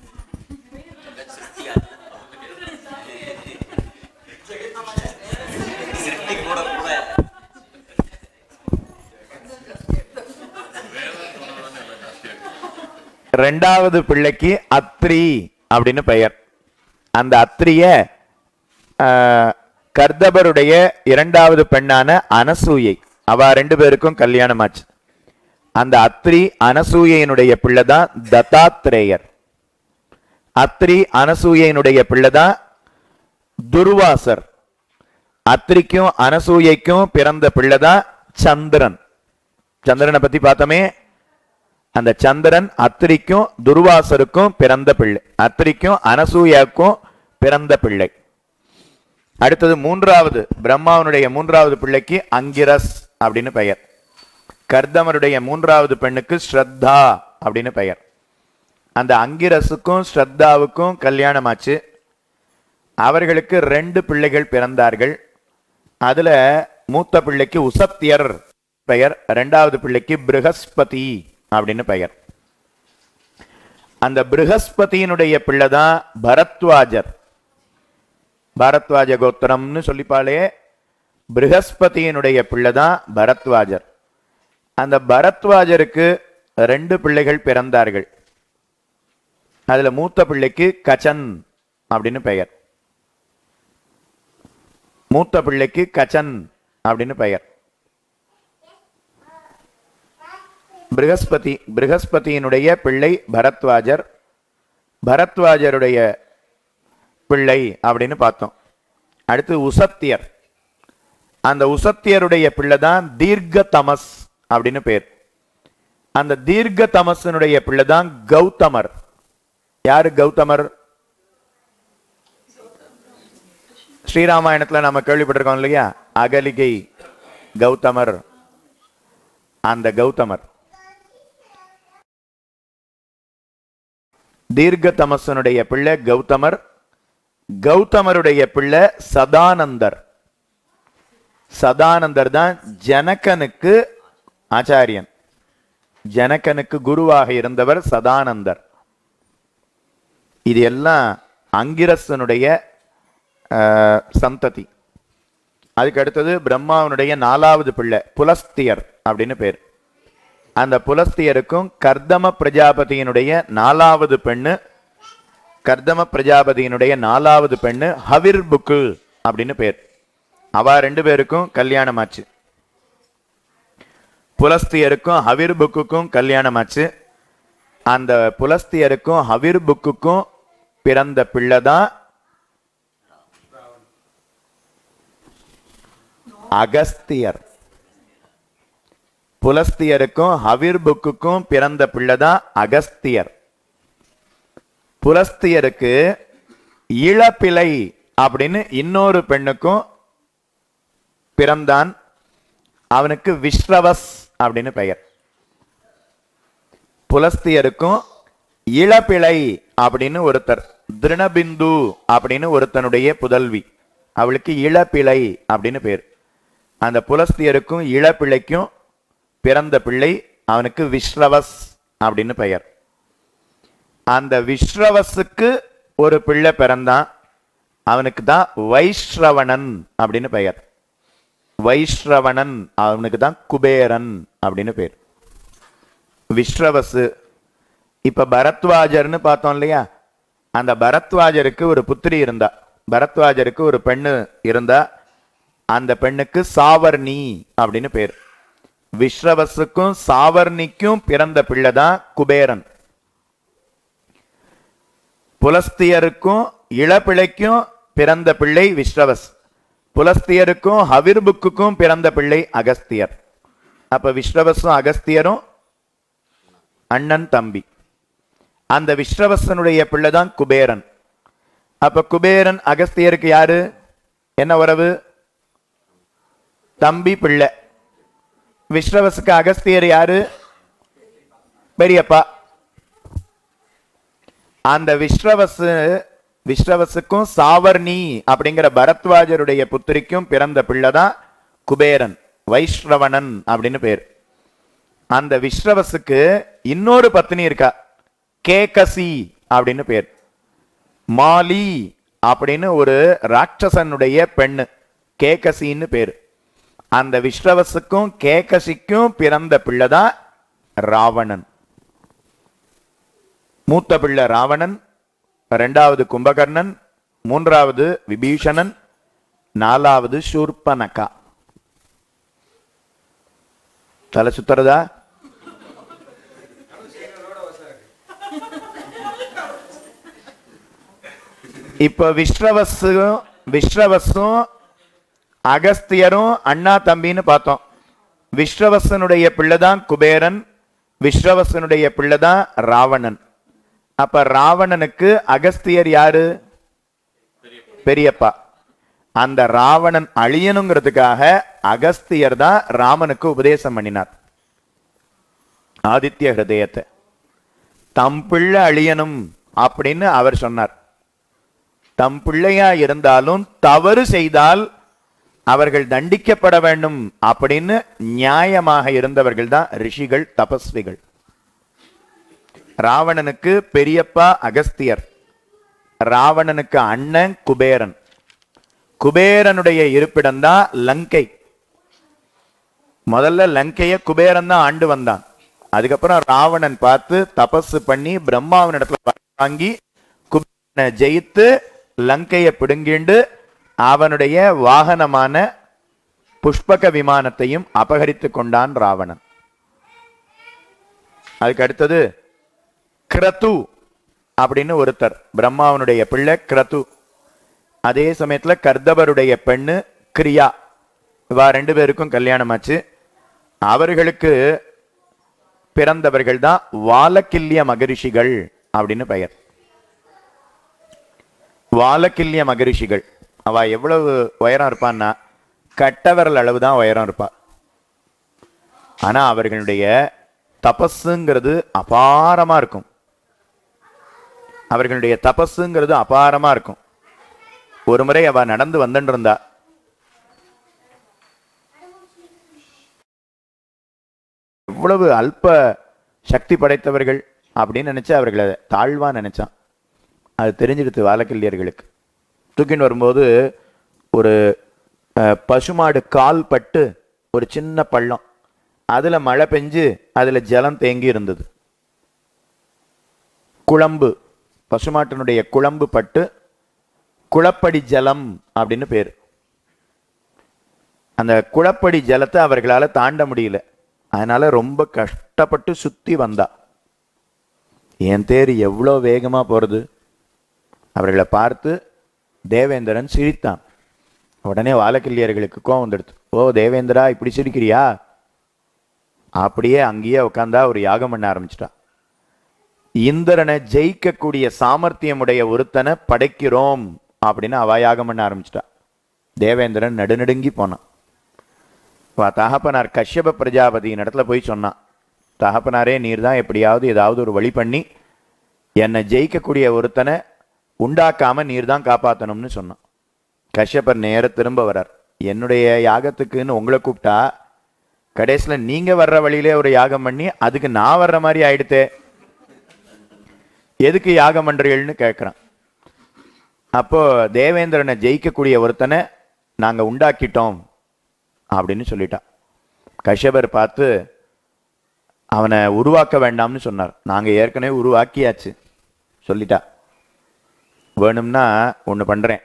ரெண்டாவது பிள்ளைக்கு அத்ரி அப்படின்னு பெயர் அந்த அத்ரிய ஆஹ், கர்தபருடைய இரண்டாவது பெண்ணான அனசூயை அவ ரெண்டு பேருக்கும் கல்யாணம் ஆச்சு அந்த அத்ரி அனசூயையினுடைய பிள்ளை தான் தத்தாத்ரேயர் அத்ரி அனசூயையினுடைய பிள்ளை தான் துர்வாசர் அத்ரிக்கும் அனசூயைக்கும் பிறந்த பிள்ளை தான் சந்திரன் சந்திரனை பத்தி பார்த்தோமே அந்த சந்திரன் அத்திரிக்கும் துர்வாசருக்கும் பிறந்த பிள்ளை அத்திரிக்கும் அனசூயாக்கும் பிறந்த பிள்ளை அடுத்தது மூன்றாவது பிரம்மாவனுடைய மூன்றாவது பிள்ளைக்கு அங்கிரஸ் அப்படின்னு பெயர் கர்தமருடைய மூன்றாவது பெண்ணுக்கு ஸ்ரத்தா அப்படின்னு பெயர் அந்த அங்கிரஸுக்கும் ஸ்ரத்தாவுக்கும் கல்யாணம் ஆச்சு அவர்களுக்கு ரெண்டு பிள்ளைகள் பிறந்தார்கள் அதுல மூத்த பிள்ளைக்கு உசத்தியர் பெயர் இரண்டாவது பிள்ளைக்கு பிருகஸ்பதி அப்படின்னு பெயர் அந்த பிருகஸ்பதியினுடைய பிள்ளை தான் பரத்வாஜர் பரத்வாஜ கோத்திரம்னு சொல்லிப்பாளே பிருகஸ்பதியினுடைய பிள்ளை தான் பரத்வாஜர் அந்த பரத்வாஜருக்கு ரெண்டு பிள்ளைகள் பிறந்தார்கள் அதுல மூத்த பிள்ளைக்கு கச்சன் அப்படின்னு பெயர் மூத்த பிள்ளைக்கு கச்சன் அப்படின்னு பெயர் பிருகஸ்பதி பிருகஸ்பதியினுடைய பிள்ளை பரத்வாஜர் பரத்வாஜருடைய பிள்ளை அப்படின்னு பார்த்தோம் அடுத்து உசத்தியர் அந்த உசத்தியருடைய பிள்ளை தான் தீர்க்க தமஸ் அப்படின்னு பேர் அந்த தீர்க்க தமசனுடைய பிள்ளை தான் கௌதமர் யாரு கௌதமர் ஸ்ரீராமாயணத்துல நம்ம கேள்விப்பட்டிருக்கோம் இல்லையா அகலிகை கௌதமர் அந்த கௌதமர் தீர்க்க தமசனுடைய பிள்ளை கௌதமர் கௌதமருடைய பிள்ளை சதானந்தர் சதானந்தர் தான் ஜனகனுக்கு ஆச்சாரியன் ஜனகனுக்கு குருவாக இருந்தவர் சதானந்தர் இது எல்லாம் அங்கிரசனுடைய ஆஹ், சந்ததி அதுக்கு அடுத்தது பிரம்மாவனுடைய நாலாவது பிள்ளை புலஸ்தியர் அப்படின்னு பேர் அந்த புலஸ்தியருக்கும் கர்தம பிரஜாபதியினுடைய நாலாவது பெண்ணு கர்தம பிரஜாபதியினுடைய நாலாவது பெண்ணு ஹவிர் புக்கு அப்படின்னு பேர் அவ ரெண்டு பேருக்கும் கல்யாணம் ஆச்சு புலஸ்தியருக்கும் ஹவிர் புக்குக்கும் கல்யாணம் ஆச்சு அந்த புலஸ்தியருக்கும் ஹவிர் புக்குக்கும் பிறந்த பிள்ளை தான் அகஸ்தியர் புலஸ்தியருக்கும் ஹவிர் புக்குக்கும் பிறந்த பிள்ளை தான் அகஸ்தியர் புலஸ்தியருக்கு இளப்பிள்ளை அப்படின்னு இன்னொரு பெண்ணுக்கும் பிறந்தான் அவனுக்கு விஸ்ரவஸ் அப்படின்னு பெயர் புலஸ்தியருக்கும் இளப்பிள்ளை அப்படின்னு ஒருத்தர் திருணபிந்து அப்படின்னு ஒருத்தனுடைய புதல்வி அவளுக்கு இளப்பிள்ளை அப்படின்னு பேர் அந்த புலஸ்தியருக்கும் இளப்பிள்ளைக்கும் பிறந்த பிள்ளை அவனுக்கு விஸ்ரவஸ் அப்படின்னு பெயர் அந்த விஸ்ரவஸுக்கு ஒரு பிள்ளை பிறந்தான் அவனுக்கு தான் வைஸ்ரவணன் அப்படின்னு பெயர் வைஸ்ரவணன் அவனுக்கு தான் குபேரன் அப்படின்னு பேர் விஸ்ரவசு இப்ப பரத்வாஜர்னு பார்த்தோம் இல்லையா அந்த பரத்வாஜருக்கு ஒரு புத்திரி இருந்தா பரத்வாஜருக்கு ஒரு பெண்ணு இருந்தா அந்த பெண்ணுக்கு சாவர்ணி அப்படின்னு பேர் விஸ்ரவசுக்கும் சாவர்ணிக்கும் பிறந்த பிள்ளை தான் குபேரன் புலஸ்தியருக்கும் இளப்பிள்ளைக்கும் பிறந்த பிள்ளை விஸ்ரவஸ் புலஸ்தியருக்கும் ஹவிர்புக்குக்கும் பிறந்த பிள்ளை அகஸ்தியர் அப்ப விஸ்ரவசும் அகஸ்தியரும் அண்ணன் தம்பி அந்த விஸ்ரவசனுடைய பிள்ளை தான் குபேரன் அப்ப குபேரன் அகஸ்தியருக்கு யாரு என்ன உறவு தம்பி பிள்ளை விஸ்ரவசுக்கு அகஸ்தியர் யாரு பெரியப்பா அந்த விஸ்ரவசு விஸ்ரவசுக்கும் சாவர்ணி அப்படிங்கிற பரத்வாஜருடைய புத்திரிக்கும் பிறந்த பிள்ளைதான் குபேரன் வைஷ்ரவணன் அப்படின்னு பேர் அந்த விஸ்ரவசுக்கு இன்னொரு பத்னி இருக்கா கேகசி அப்படின்னு பேர் மாலி அப்படின்னு ஒரு ராட்சசனுடைய பெண்ணு கேகசின்னு பேர் அந்த விஸ்ரவசுக்கும் கேகசிக்கும் பிறந்த பிள்ளைதான் ராவணன் மூத்த பிள்ளை ராவணன் ரெண்டாவது கும்பகர்ணன் மூன்றாவது விபீஷணன் நாலாவது சூர்பனகா தலை சுத்துறதா இப்ப விஸ்ரவசும் விஸ்ரவசும் அகஸ்தியரும் அண்ணா தம்பின்னு பார்த்தோம் விஸ்ரவசனுடைய பிள்ளைதான் குபேரன் விஸ்ரவசனுடைய பிள்ளைதான் ராவணன் அப்ப ராவணனுக்கு அகஸ்தியர் யாரு பெரியப்பா அந்த ராவணன் அழியணுங்கிறதுக்காக அகஸ்தியர் தான் ராமனுக்கு உபதேசம் பண்ணினார் ஆதித்ய ஹிருதயத்தை தம் பிள்ளை அழியணும் அப்படின்னு அவர் சொன்னார் தம் பிள்ளையா இருந்தாலும் தவறு செய்தால் அவர்கள் தண்டிக்கப்பட வேண்டும் அப்படின்னு நியாயமாக இருந்தவர்கள் தான் ரிஷிகள் தபஸ்விகள் ராவணனுக்கு பெரியப்பா அகஸ்தியர் ராவணனுக்கு அண்ணன் குபேரன் குபேரனுடைய இருப்பிடம்தான் லங்கை முதல்ல லங்கைய குபேரன் தான் ஆண்டு வந்தான் அதுக்கப்புறம் ராவணன் பார்த்து தபசு பண்ணி பிரம்மாவின் இடத்துல வரம் வாங்கி குபேரனை ஜெயித்து லங்கையை பிடுங்கிண்டு அவனுடைய வாகனமான புஷ்பக விமானத்தையும் அபகரித்து கொண்டான் ராவணன் அதுக்கு அடுத்தது கிரது அப்படின்னு ஒருத்தர் பிரம்மாவனுடைய பிள்ளை கிரது அதே சமயத்துல கர்தபருடைய பெண்ணு கிரியா இவா ரெண்டு பேருக்கும் கல்யாணம் ஆச்சு அவர்களுக்கு பிறந்தவர்கள் தான் வாலக்கில்ய மகரிஷிகள் அப்படின்னு பெயர் வாலக்கில்ய மகரிஷிகள் அவ எவ்வளவு உயரம் இருப்பான்னா கட்டவரல் அளவு தான் உயரம் இருப்பா ஆனா அவர்களுடைய தபஸுங்கிறது அபாரமா இருக்கும் அவர்களுடைய தபஸுங்கிறது அபாரமா இருக்கும் ஒரு முறை அவ நடந்து வந்துட்டு இருந்தா எவ்வளவு அல்ப சக்தி படைத்தவர்கள் அப்படின்னு நினைச்சு அவர்களை தாழ்வா நினைச்சான் அது தெரிஞ்சிடுது வாழக்கில்லியர்களுக்கு தூக்கின்னு வரும்போது ஒரு அஹ், பசுமாடு கால் பட்டு ஒரு சின்ன பள்ளம் அதுல மழை பெஞ்சு அதுல ஜலம் தேங்கி இருந்தது குழம்பு பசுமாட்டினுடைய குழம்பு பட்டு குளப்படி ஜலம் அப்படின்னு பேர் அந்த குளப்படி ஜலத்தை அவர்களால தாண்ட முடியல அதனால ரொம்ப கஷ்டப்பட்டு சுத்தி வந்தா என் தேர் எவ்வளோ வேகமா போறது அவர்களை பார்த்து தேவேந்திரன் சிரித்தான் உடனே வாழக்கில்லியர்களுக்கு கோவம் வந்துடுது ஓ தேவேந்திரா இப்படி சிரிக்கிறியா அப்படியே அங்கேயே உட்காந்தா ஒரு யாகம் பண்ண ஆரம்பிச்சிட்டா இந்திரனை ஜெயிக்கக்கூடிய சாமர்த்தியமுடைய ஒருத்தனை படைக்கிறோம் அப்படின்னு அவ யாகம் பண்ண ஆரம்பிச்சிட்டா தேவேந்திரன் நடுநடுங்கி போனான் வா தகப்பனார் கஷ்யப பிரஜாபதியின் இடத்துல போய் சொன்னான் தகப்பனாரே நீர் தான் எப்படியாவது ஏதாவது ஒரு வழி பண்ணி என்னை ஜெயிக்கக்கூடிய ஒருத்தனை உண்டாக்காம நீர் தான் காப்பாற்றணும்னு சொன்னான் கஷ்யப்பர் நேர திரும்ப வரார் என்னுடைய யாகத்துக்குன்னு உங்களை கூப்பிட்டா கடைசியில நீங்க வர்ற வழியிலே ஒரு யாகம் பண்ணி அதுக்கு நான் வர்ற மாதிரி ஆயிடுத்தே எதுக்கு யாகம் பண்றீங்கள்னு கேட்கிறான் அப்போ தேவேந்திரனை ஜெயிக்கக்கூடிய ஒருத்தனை நாங்க உண்டாக்கிட்டோம் அப்படின்னு சொல்லிட்டான் கஷ்யபர் பார்த்து அவனை உருவாக்க வேண்டாம்னு சொன்னார் நாங்க ஏற்கனவே உருவாக்கியாச்சு சொல்லிட்டா வேணும்னா ஒன்று பண்றேன்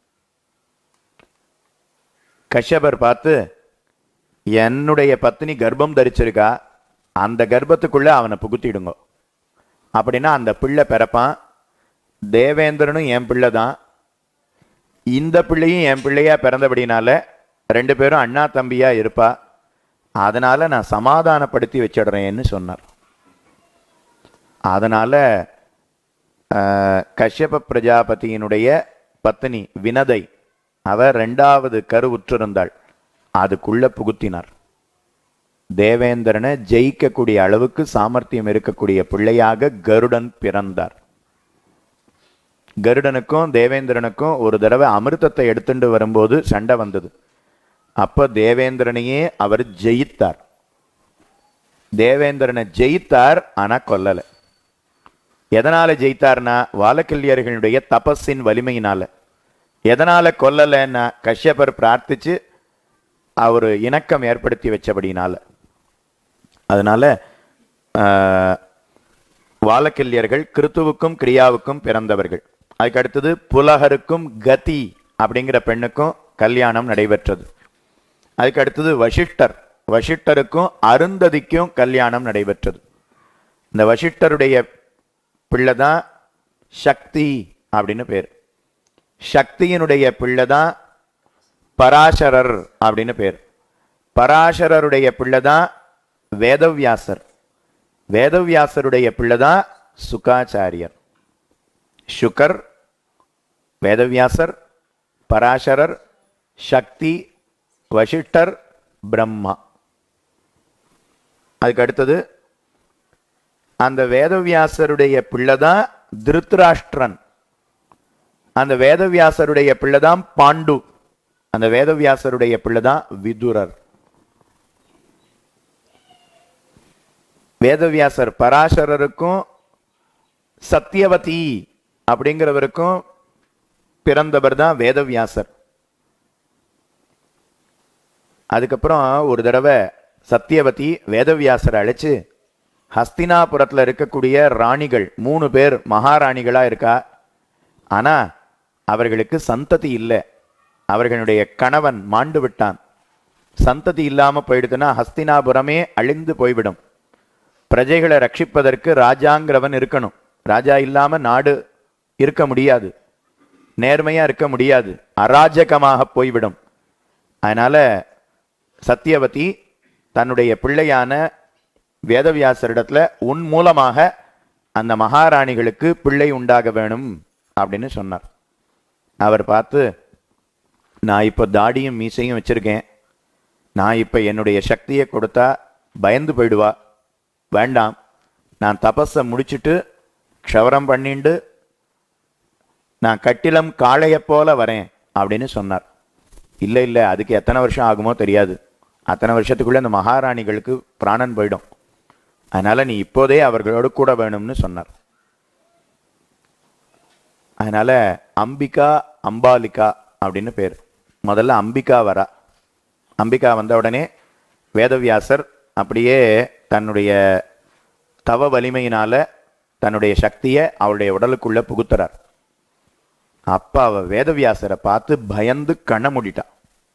கஷ்யபர் பார்த்து என்னுடைய பத்தினி கர்ப்பம் தரிச்சிருக்கா அந்த கர்ப்பத்துக்குள்ள அவனை புகுத்திடுங்க அப்படின்னா அந்த பிள்ளை பிறப்பான் தேவேந்திரனும் என் பிள்ளை தான் இந்த பிள்ளையும் என் பிள்ளையா பிறந்தபடினால ரெண்டு பேரும் அண்ணா தம்பியா இருப்பா அதனால நான் சமாதானப்படுத்தி வச்சிடுறேன்னு சொன்னார் அதனால ஆஹ், கஷ்யப பிரஜாபதியினுடைய பத்தினி வினதை அவர் ரெண்டாவது கருவுற்றிருந்தாள் அதுக்குள்ள புகுத்தினார் தேவேந்திரனை ஜெயிக்கக்கூடிய அளவுக்கு சாமர்த்தியம் இருக்கக்கூடிய பிள்ளையாக கருடன் பிறந்தார் கருடனுக்கும் தேவேந்திரனுக்கும் ஒரு தடவை அமிர்தத்தை எடுத்துட்டு வரும்போது சண்டை வந்தது அப்ப தேவேந்திரனையே அவர் ஜெயித்தார் தேவேந்திரனை ஜெயித்தார் ஆனா கொல்லல எதனால ஜெயித்தார்னா வாலக்கில்யர்களுடைய தபஸின் வலிமையினால எதனால கொல்லலைன்னா கஷ்யபர் பிரார்த்திச்சு அவர் இணக்கம் ஏற்படுத்தி வச்சபடினால அதனால ஆஹ், வாலக்கில்யர்கள் கிருத்துவுக்கும் கிரியாவுக்கும் பிறந்தவர்கள் அதுக்கு அடுத்தது புலகருக்கும் கதி அப்படிங்கிற பெண்ணுக்கும் கல்யாணம் நடைபெற்றது அதுக்கு அடுத்தது வசிஷ்டர் வசிஷ்டருக்கும் அருந்ததிக்கும் கல்யாணம் நடைபெற்றது இந்த வசிஷ்டருடைய பிள்ளை தான் சக்தி அப்படின்னு பேர் சக்தியினுடைய பிள்ளை தான் பராசரர் அப்படின்னு பேர் பராசரருடைய பிள்ளை தான் வேதவியாசர் வேதவியாசருடைய பிள்ளை தான் சுகாச்சாரியர் சுகர் வேதவியாசர் பராசரர் சக்தி வசிஷ்டர் பிரம்மா அதுக்கு அடுத்தது அந்த வேதவியாசருடைய பிள்ளை தான் திருத்ராஷ்டிரன் அந்த வேதவியாசருடைய பிள்ளை தான் பாண்டு அந்த வேதவியாசருடைய பிள்ளை தான் விதுரர் வேதவியாசர் பராசரருக்கும் சத்தியவதி அப்படிங்கிறவருக்கும் பிறந்தவர் தான் வேதவியாசர் அதுக்கப்புறம் ஒரு தடவை சத்தியவதி வேதவியாசரை அழைச்சு ஹஸ்தினாபுரத்தில் இருக்கக்கூடிய ராணிகள் மூணு பேர் மகாராணிகளா இருக்கா ஆனா அவர்களுக்கு சந்ததி இல்லை அவர்களுடைய கணவன் மாண்டு விட்டான் சந்ததி இல்லாம போயிடுதுன்னா ஹஸ்தினாபுரமே அழிந்து போய்விடும் பிரஜைகளை ரட்சிப்பதற்கு ராஜாங்கிறவன் இருக்கணும் ராஜா இல்லாம நாடு இருக்க முடியாது நேர்மையா இருக்க முடியாது அராஜகமாக போய்விடும் அதனால சத்தியவதி தன்னுடைய பிள்ளையான வேதவியாசரிடத்துல உன் மூலமாக அந்த மகாராணிகளுக்கு பிள்ளை உண்டாக வேணும் அப்படின்னு சொன்னார் அவர் பார்த்து நான் இப்போ தாடியும் மீசையும் வச்சிருக்கேன் நான் இப்போ என்னுடைய சக்தியை கொடுத்தா பயந்து போயிடுவா வேண்டாம் நான் தபஸை முடிச்சிட்டு க்ஷவரம் பண்ணிண்டு நான் கட்டிலம் காளையைப் போல வரேன் அப்படின்னு சொன்னார் இல்லை இல்லை அதுக்கு எத்தனை வருஷம் ஆகுமோ தெரியாது அத்தனை வருஷத்துக்குள்ள அந்த மகாராணிகளுக்கு பிராணன் போயிடும் அதனால நீ இப்போதே அவர்களோடு கூட வேணும்னு சொன்னார் அதனால அம்பிகா அம்பாலிகா அப்படின்னு பேர் முதல்ல அம்பிகா வரா அம்பிகா வந்த உடனே வேதவியாசர் அப்படியே தன்னுடைய தவ வலிமையினால தன்னுடைய சக்தியை அவருடைய உடலுக்குள்ள புகுத்துறார் அப்ப அவ வேதவியாசரை பார்த்து பயந்து கண்ணை மூடிட்டா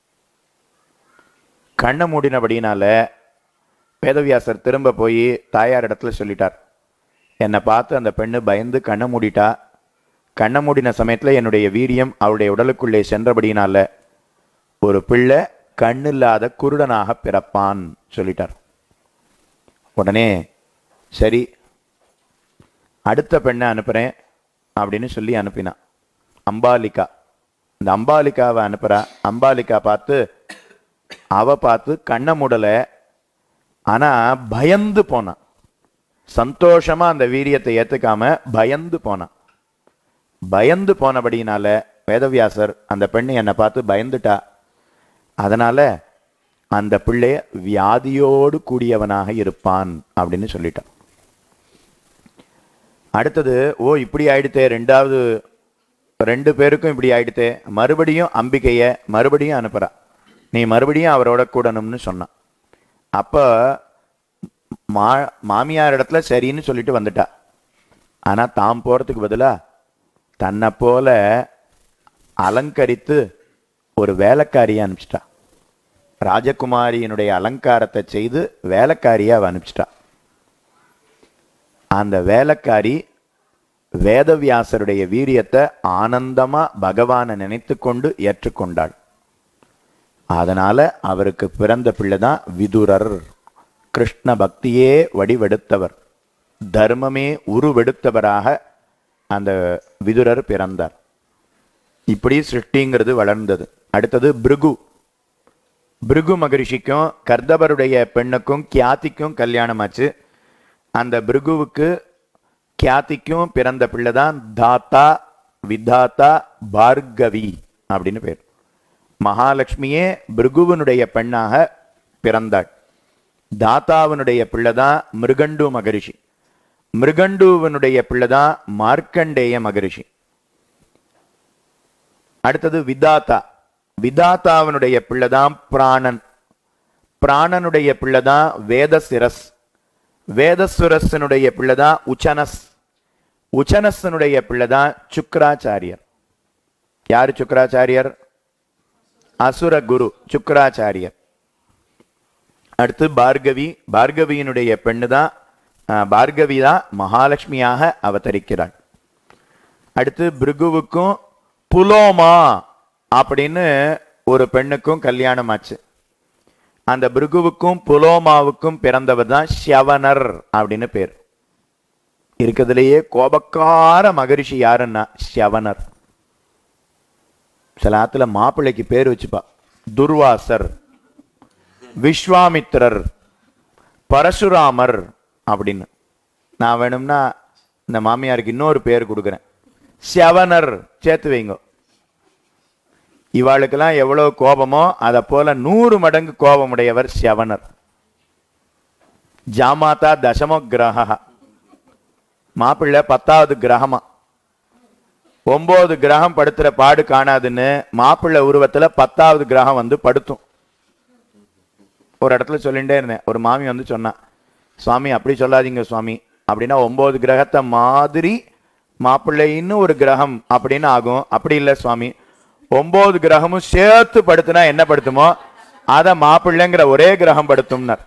கண்ணை மூடினபடினால வேதவியாசர் திரும்ப போய் தாயார் இடத்துல சொல்லிட்டார் என்னை பார்த்து அந்த பெண்ணு பயந்து கண்ணை மூடிட்டா கண்ணை மூடின சமயத்துல என்னுடைய வீரியம் அவளுடைய உடலுக்குள்ளே சென்றபடினால ஒரு பிள்ளை கண்ணில்லாத குருடனாக பிறப்பான் சொல்லிட்டார் உடனே சரி அடுத்த பெண்ணை அனுப்புறேன் அப்படின்னு சொல்லி அனுப்பினான் அம்பாலிகா இந்த அம்பாலிகாவை அனுப்புறா அம்பாலிகா பார்த்து அவ பார்த்து கண்ணை மூடல ஆனா பயந்து போனான் சந்தோஷமா அந்த வீரியத்தை ஏத்துக்காம பயந்து போனான் பயந்து போனபடினால வேதவியாசர் அந்த பெண்ணு என்னை பார்த்து பயந்துட்டா அதனால அந்த பிள்ளை வியாதியோடு கூடியவனாக இருப்பான் அப்படின்னு சொல்லிட்டான் அடுத்தது ஓ இப்படி ஆயிடுத்தே ரெண்டாவது ரெண்டு பேருக்கும் இப்படி ஆயிடுத்தே மறுபடியும் அம்பிகைய மறுபடியும் அனுப்புறா நீ மறுபடியும் அவரோட கூடணும்னு சொன்னான் அப்ப மா மாமியார் இடத்துல சரின்னு சொல்லிட்டு வந்துட்டா ஆனா தாம் போறதுக்கு பதிலா தன்னை போல அலங்கரித்து ஒரு வேலைக்காரியை அனுப்பிச்சிட்டா ராஜகுமாரியினுடைய அலங்காரத்தை செய்து வேலைக்காரியை அவ அனுப்பிச்சிட்டா அந்த வேலைக்காரி வேதவியாசருடைய வீரியத்தை ஆனந்தமா பகவானை நினைத்து கொண்டு ஏற்றுக்கொண்டாள் அதனால அவருக்கு பிறந்த பிள்ளை தான் விதுரர் கிருஷ்ண பக்தியே வடிவெடுத்தவர் தர்மமே உருவெடுத்தவராக அந்த விதுரர் பிறந்தார் இப்படி சிருஷ்டிங்கிறது வளர்ந்தது அடுத்தது பிருகு பிருகு மகரிஷிக்கும் கர்தவருடைய பெண்ணுக்கும் கியாதிக்கும் கல்யாணம் ஆச்சு அந்த பிருகுவுக்கு கியாதிக்கும் பிறந்த பிள்ளை தான் தாத்தா விதாத்தா பார்கவி அப்படின்னு பேர் மகாலட்சுமியே பிருகுவனுடைய பெண்ணாக பிறந்தாள் தாத்தாவனுடைய பிள்ளை தான் மிருகண்டு மகரிஷி மிருகண்டுவனுடைய பிள்ளை தான் மார்க்கண்டேய மகரிஷி அடுத்தது விதாத்தா விதாத்தாவனுடைய பிள்ளை தான் பிராணன் பிராணனுடைய பிள்ளை தான் வேதசிரஸ் வேதசுரஸனுடைய பிள்ளை தான் உச்சனஸ் உச்சனஸனுடைய பிள்ளை தான் சுக்கராச்சாரியர் யாரு சுக்கராச்சாரியர் அசுர குரு சுக்கராச்சாரியர் அடுத்து பார்கவி பார்கவியினுடைய பெண்ணு தான் அஹ், பார்கவி தான் மகாலட்சுமியாக அவதரிக்கிறாள் அடுத்து பிருகுவுக்கும் புலோமா அப்படின்னு ஒரு பெண்ணுக்கும் கல்யாணம் ஆச்சு அந்த பிருகுவுக்கும் புலோமாவுக்கும் பிறந்தவர் தான் ஷவனர் அப்படின்னு பேர் இருக்கிறதுலேயே கோபக்கார மகரிஷி யாருன்னா ஷவனர் சில ஆத்துல மாப்பிள்ளைக்கு பேர் வச்சுப்பா துர்வாசர் விஸ்வாமித்திரர் பரசுராமர் அப்படின்னு நான் வேணும்னா இந்த மாமியாருக்கு இன்னொரு பேர் கொடுக்குறேன் செவனர் சேர்த்து வைங்க இவாளுக்கெல்லாம் எவ்வளவு கோபமோ அதை போல நூறு மடங்கு கோபமுடையவர் செவனர் ஜாமாதா தசம கிரக மாப்பிள்ளை பத்தாவது கிரகமா ஒன்பது கிரகம் படுத்துற பாடு காணாதுன்னு மாப்பிள்ளை உருவத்துல பத்தாவது கிரகம் வந்து படுத்தும் ஒரு இடத்துல சொல்லிட்டே இருந்தேன் ஒரு மாமி வந்து சொன்னா சுவாமி அப்படி சொல்லாதீங்க சுவாமி அப்படின்னா ஒன்பது கிரகத்தை மாதிரி மாப்பிள்ளைன்னு ஒரு கிரகம் அப்படின்னு ஆகும் அப்படி இல்லை சுவாமி ஒன்பது கிரகமும் சேர்த்து படுத்துனா என்ன படுத்துமோ அதை மாப்பிள்ளைங்கிற ஒரே கிரகம் படுத்தும்னார்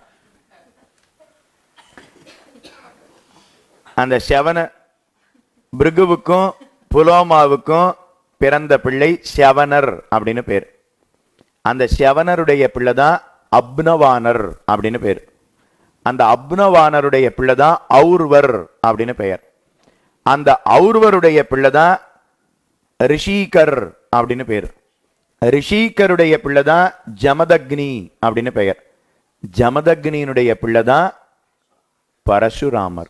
அந்த செவன பிருகுவுக்கும் புலோமாவுக்கும் பிறந்த பிள்ளை செவனர் அப்படின்னு பேர் அந்த செவனருடைய பிள்ளை தான் அப்னவானர் அப்படின்னு பேர் அந்த அப்னவானருடைய பிள்ளை தான் ஔர்வர் அப்படின்னு பெயர் அந்த ஔர்வருடைய பிள்ளை தான் ரிஷிகர் அப்படின்னு பேர் ரிஷிகருடைய பிள்ளை தான் ஜமதக்னி அப்படின்னு பெயர் ஜமதக்னியினுடைய பிள்ளை தான் பரசுராமர்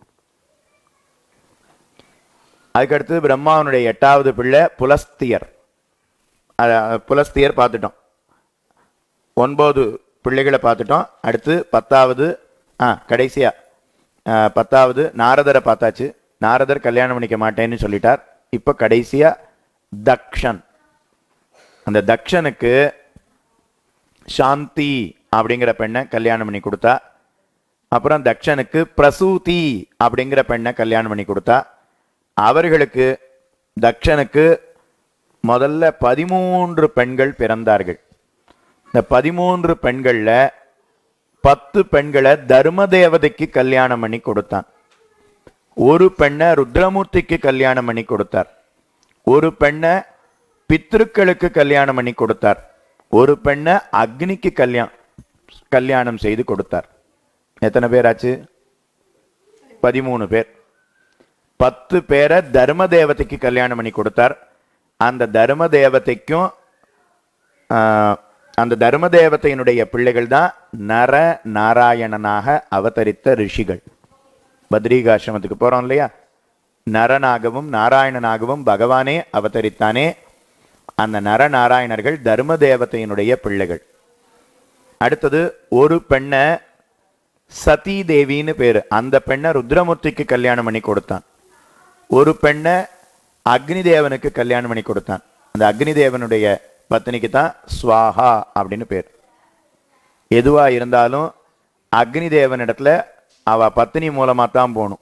அதுக்கடுத்து பிரம்மாவனுடைய எட்டாவது பிள்ளை புலஸ்தியர் அத- புலஸ்தியர் பார்த்துட்டோம் ஒன்பது பிள்ளைகளை பார்த்துட்டோம் அடுத்து பத்தாவது ஆ கடைசியா ஆ, பத்தாவது நாரதரை பார்த்தாச்சு நாரதர் கல்யாணம் பண்ணிக்க மாட்டேன்னு சொல்லிட்டார் இப்போ கடைசியா தக்ஷன் அந்த தக்ஷனுக்கு சாந்தி அப்படிங்கிற பெண்ணை கல்யாணம் பண்ணி கொடுத்தா அப்புறம் தக்ஷனுக்கு பிரசூதி அப்படிங்கிற பெண்ணை கல்யாணம் பண்ணி கொடுத்தா அவர்களுக்கு தக்ஷனுக்கு முதல்ல பதிமூன்று பெண்கள் பிறந்தார்கள் இந்த பதிமூன்று பெண்கள்ல பத்து பெண்களை தர்ம தேவதைக்கு கல்யாணம் பண்ணி கொடுத்தான் ஒரு பெண்ணை ருத்ரமூர்த்திக்கு கல்யாணம் பண்ணி கொடுத்தார் ஒரு பெண்ணை பித்ருக்களுக்கு கல்யாணம் பண்ணி கொடுத்தார் ஒரு பெண்ணை அக்னிக்கு கல்யாணம் கல்யாணம் செய்து கொடுத்தார் எத்தனை பேர் ஆச்சு பதிமூணு பேர் பத்து பேரை தர்ம தேவதைக்கு கல்யாணம் பண்ணி கொடுத்தார் அந்த தர்ம தேவதைக்கும் ஆஹ், அந்த தர்ம தேவதையினுடைய பிள்ளைகள் தான் நர நாராயணனாக அவதரித்த ரிஷிகள் பத்ரிகாசிரமத்துக்கு போறோம் இல்லையா நரனாகவும் நாராயணனாகவும் பகவானே அவதரித்தானே அந்த நரநாராயணர்கள் தர்ம தேவதையினுடைய பிள்ளைகள் அடுத்தது ஒரு பெண்ணை சதி தேவின்னு பேரு அந்த பெண்ணை ருத்ரமூர்த்திக்கு கல்யாணம் பண்ணி கொடுத்தான் ஒரு பெண்ணை அக்னி தேவனுக்கு கல்யாணம் பண்ணி கொடுத்தான் அந்த அக்னி தேவனுடைய பத்னிக்கு தான் ஸ்வாஹா அப்படின்னு பேர் எதுவா இருந்தாலும் அக்னி தேவன் இடத்துல அவ பத்னி மூலமா தான் போகணும்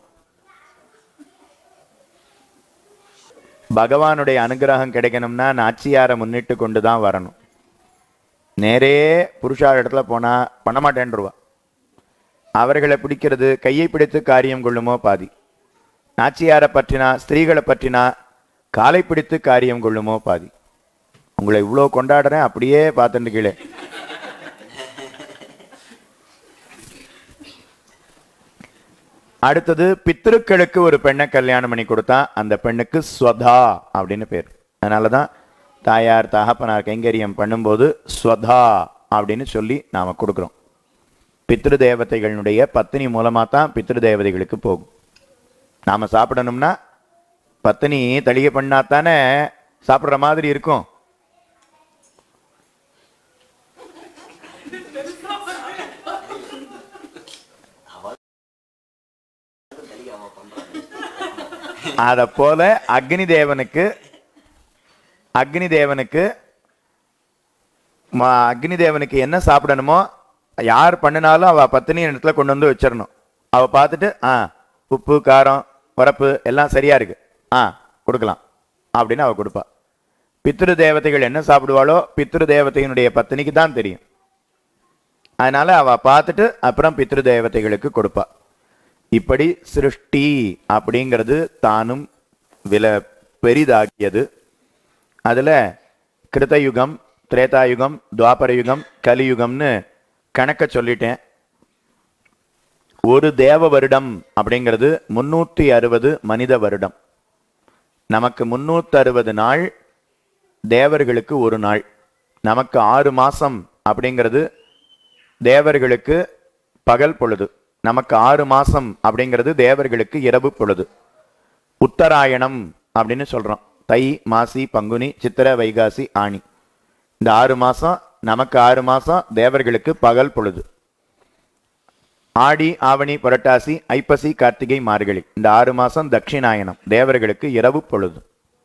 பகவானுடைய அனுகிரகம் கிடைக்கணும்னா நாச்சியாரை முன்னிட்டு கொண்டு தான் வரணும் நேரே புருஷா இடத்துல போனா பண்ண மாட்டேன்ருவா அவர்களை பிடிக்கிறது கையை பிடித்து காரியம் கொள்ளுமோ பாதி நாச்சியாரை பற்றினா ஸ்திரீகளை பற்றினா காலை பிடித்து காரியம் கொள்ளுமோ பாதி உங்களை இவ்வளோ கொண்டாடுறேன் அப்படியே பார்த்துட்டு கீழே அடுத்தது பித்ருக்களுக்கு ஒரு பெண்ணை கல்யாணம் பண்ணி கொடுத்தா அந்த பெண்ணுக்கு ஸ்வதா அப்படின்னு பேர் அதனால தான் தாயார் தகப்பனார் கைங்கரியம் பண்ணும்போது ஸ்வதா அப்படின்னு சொல்லி நாம கொடுக்குறோம் பித்ரு தேவதைகளுடைய பத்தினி மூலமா தான் பித்ரு தேவதைகளுக்கு போகும் நாம சாப்பிடணும்னா பத்தினி தளிகை பண்ணா தானே சாப்பிட்ற மாதிரி இருக்கும் அத போல அக்னி தேவனுக்கு அக்னி தேவனுக்கு ம- அக்னி தேவனுக்கு என்ன சாப்பிடணுமோ யார் பண்ணினாலும் அவ பத்தினி இடத்துல கொண்டு வந்து வச்சிடணும் அவ பார்த்துட்டு ஆ உப்பு காரம் உரப்பு எல்லாம் சரியா இருக்கு ஆ கொடுக்கலாம் அப்படின்னு அவ கொடுப்பா பித்ரு தேவதைகள் என்ன சாப்பிடுவாளோ பித்ரு தேவதையினுடைய பத்தினிக்கு தான் தெரியும் அதனால அவ பார்த்துட்டு அப்புறம் பித்ரு தேவதைகளுக்கு கொடுப்பா இப்படி சிருஷ்டி அப்படிங்கிறது தானும் வில பெரிதாக்கியது அதுல கிருதயுகம் திரேதாயுகம் துவாபர யுகம் கலியுகம்னு கணக்க சொல்லிட்டேன் ஒரு தேவ வருடம் அப்படிங்கிறது முன்னூத்தி அறுபது மனித வருடம் நமக்கு முன்னூத்தி அறுபது நாள் தேவர்களுக்கு ஒரு நாள் நமக்கு ஆறு மாசம் அப்படிங்கிறது தேவர்களுக்கு பகல் பொழுது நமக்கு ஆறு மாசம் அப்படிங்கிறது தேவர்களுக்கு இரவு பொழுது உத்தராயணம் அப்படின்னு சொல்றோம் தை மாசி பங்குனி சித்திரை வைகாசி ஆணி இந்த ஆறு மாசம் நமக்கு ஆறு மாசம் தேவர்களுக்கு பகல் பொழுது ஆடி ஆவணி புரட்டாசி ஐப்பசி கார்த்திகை மார்கழி இந்த ஆறு மாசம் தட்சிணாயனம் தேவர்களுக்கு இரவு பொழுது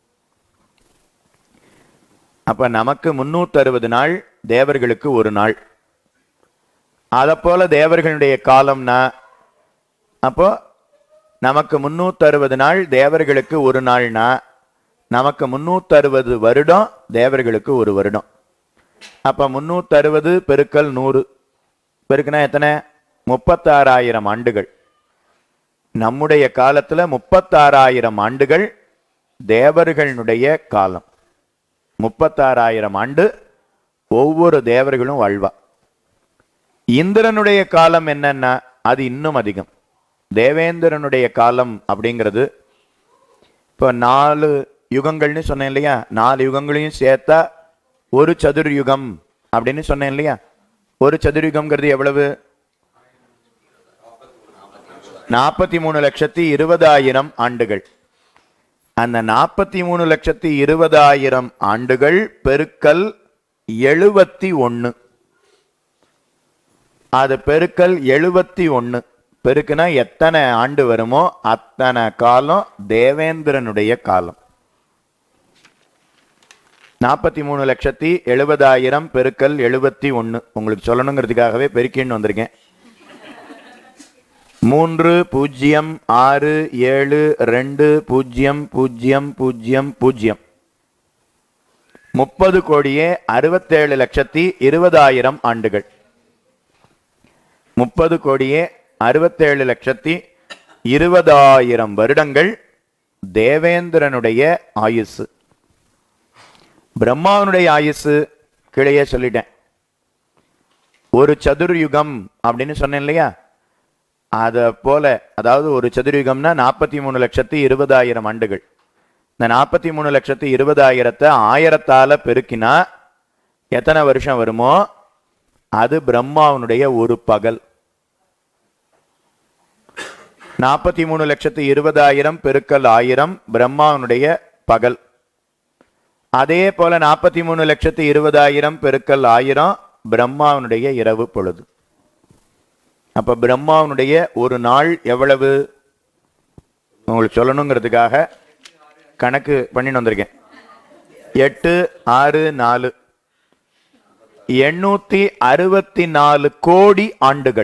அப்ப நமக்கு முன்னூத்தி அறுபது நாள் தேவர்களுக்கு ஒரு நாள் அதை போல தேவர்களுடைய காலம்னா அப்போ நமக்கு முன்னூத்தி அறுபது நாள் தேவர்களுக்கு ஒரு நாள்னா நமக்கு முன்னூத்தி அறுபது வருடம் தேவர்களுக்கு ஒரு வருடம் அப்ப முன்னூத்தி அறுபது பெருக்கல் நூறு பெருக்குனா எத்தனை முப்பத்தாறாயிரம் ஆண்டுகள் நம்முடைய காலத்துல முப்பத்தாறாயிரம் ஆண்டுகள் தேவர்களுடைய காலம் முப்பத்தாறாயிரம் ஆண்டு ஒவ்வொரு தேவர்களும் வாழ்வா இந்திரனுடைய காலம் என்னன்னா அது இன்னும் அதிகம் தேவேந்திரனுடைய காலம் அப்படிங்கிறது இப்போ நாலு யுகங்கள்னு சொன்னேன் இல்லையா நாலு யுகங்களையும் சேர்த்தா ஒரு சதுர்யுகம் அப்படின்னு சொன்னேன் இல்லையா ஒரு சதுர்யுகம்ங்கிறது எவ்வளவு நாற்பத்தி மூணு லட்சத்தி இருபதாயிரம் ஆண்டுகள் அந்த நாற்பத்தி மூணு லட்சத்தி இருபதாயிரம் ஆண்டுகள் பெருக்கல் எழுபத்தி ஒன்று அது பெருக்கல் எழுபத்தி ஒன்று பெருக்குனா எத்தனை ஆண்டு வருமோ அத்தனை காலம் தேவேந்திரனுடைய காலம் நாற்பத்தி மூணு லட்சத்தி எழுபதாயிரம் பெருக்கல் எழுபத்தி ஒன்று உங்களுக்கு சொல்லணுங்கிறதுக்காகவே பெருக்கின்னு வந்திருக்கேன் மூன்று பூஜ்ஜியம் ஆறு ஏழு ரெண்டு பூஜ்ஜியம் பூஜ்ஜியம் பூஜ்ஜியம் பூஜ்ஜியம் முப்பது கோடியே அறுபத்தேழு லட்சத்தி இருபதாயிரம் ஆண்டுகள் முப்பது கோடியே அறுபத்தேழு லட்சத்தி இருபதாயிரம் வருடங்கள் தேவேந்திரனுடைய ஆயுசு பிரம்மாவனுடைய ஆயுசு கீழேயே சொல்லிட்டேன் ஒரு சதுர்யுகம் அப்படின்னு சொன்னேன் இல்லையா அத போல அதாவது ஒரு சதுர்யுகம்னா நாற்பத்தி மூணு லட்சத்தி இருபதாயிரம் ஆண்டுகள் இந்த நாற்பத்தி மூணு லட்சத்தி இருபதாயிரத்தை ஆயிரத்தால பெருக்கினா எத்தனை வருஷம் வருமோ அது பிரம்மாவனுடைய ஒரு பகல் நாற்பத்தி மூணு லட்சத்தி இருபதாயிரம் பெருக்கல் ஆயிரம் பிரம்மாவனுடைய பகல் அதே போல நாற்பத்தி மூணு லட்சத்தி இருபதாயிரம் பெருக்கல் ஆயிரம் பிரம்மாவனுடைய இரவு பொழுது அப்ப பிரம்மாவனுடைய ஒரு நாள் எவ்வளவு உங்களுக்கு சொல்லணுங்கிறதுக்காக கணக்கு பண்ணிட்டு வந்திருக்கேன் எட்டு ஆறு நாலு எண்ணூத்தி அறுபத்தி நாலு கோடி ஆண்டுகள்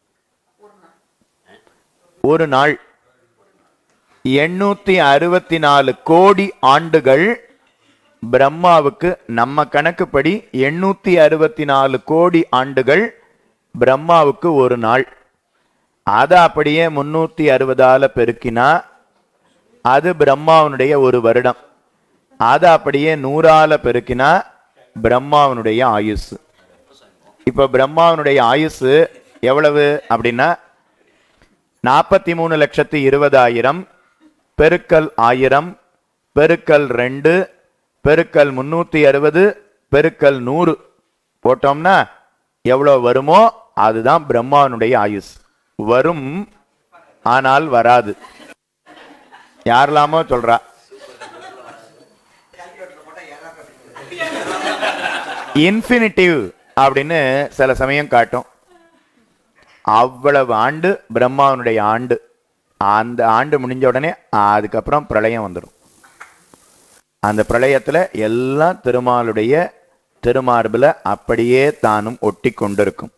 ஒரு நாள் எண்ணூத்தி அறுபத்தி நாலு கோடி ஆண்டுகள் பிரம்மாவுக்கு நம்ம கணக்குப்படி எண்ணூத்தி அறுபத்தி நாலு கோடி ஆண்டுகள் பிரம்மாவுக்கு ஒரு நாள் அதை அப்படியே முன்னூத்தி அறுபதால பெருக்கினா அது பிரம்மாவனுடைய ஒரு வருடம் அதை அப்படியே நூறால பெருக்கினா பிரம்மாவனுடைய ஆயுசு இப்ப பிரம்மாவனுடைய ஆயுசு எவ்வளவு அப்படின்னா நாற்பத்தி மூணு லட்சத்தி இருபதாயிரம் பெருக்கல் ஆயிரம் பெருக்கல் ரெண்டு பெருக்கல் முன்னூத்தி அறுபது பெருக்கல் நூறு போட்டோம்னா எவ்வளவு வருமோ அதுதான் பிரம்மாவனுடைய ஆயுஸ் வரும் ஆனால் வராது யாரெல்லாமோ சொல்றா இன்ஃபினிட்டிவ் அப்படின்னு சில சமயம் காட்டும் அவ்வளவு ஆண்டு பிரம்மாவனுடைய ஆண்டு அந்த ஆண்டு முடிஞ்ச உடனே அதுக்கப்புறம் பிரளயம் வந்துடும் அந்த பிரளயத்துல எல்லாம் திருமாலுடைய திருமார்புல அப்படியே தானும் ஒட்டி கொண்டிருக்கும்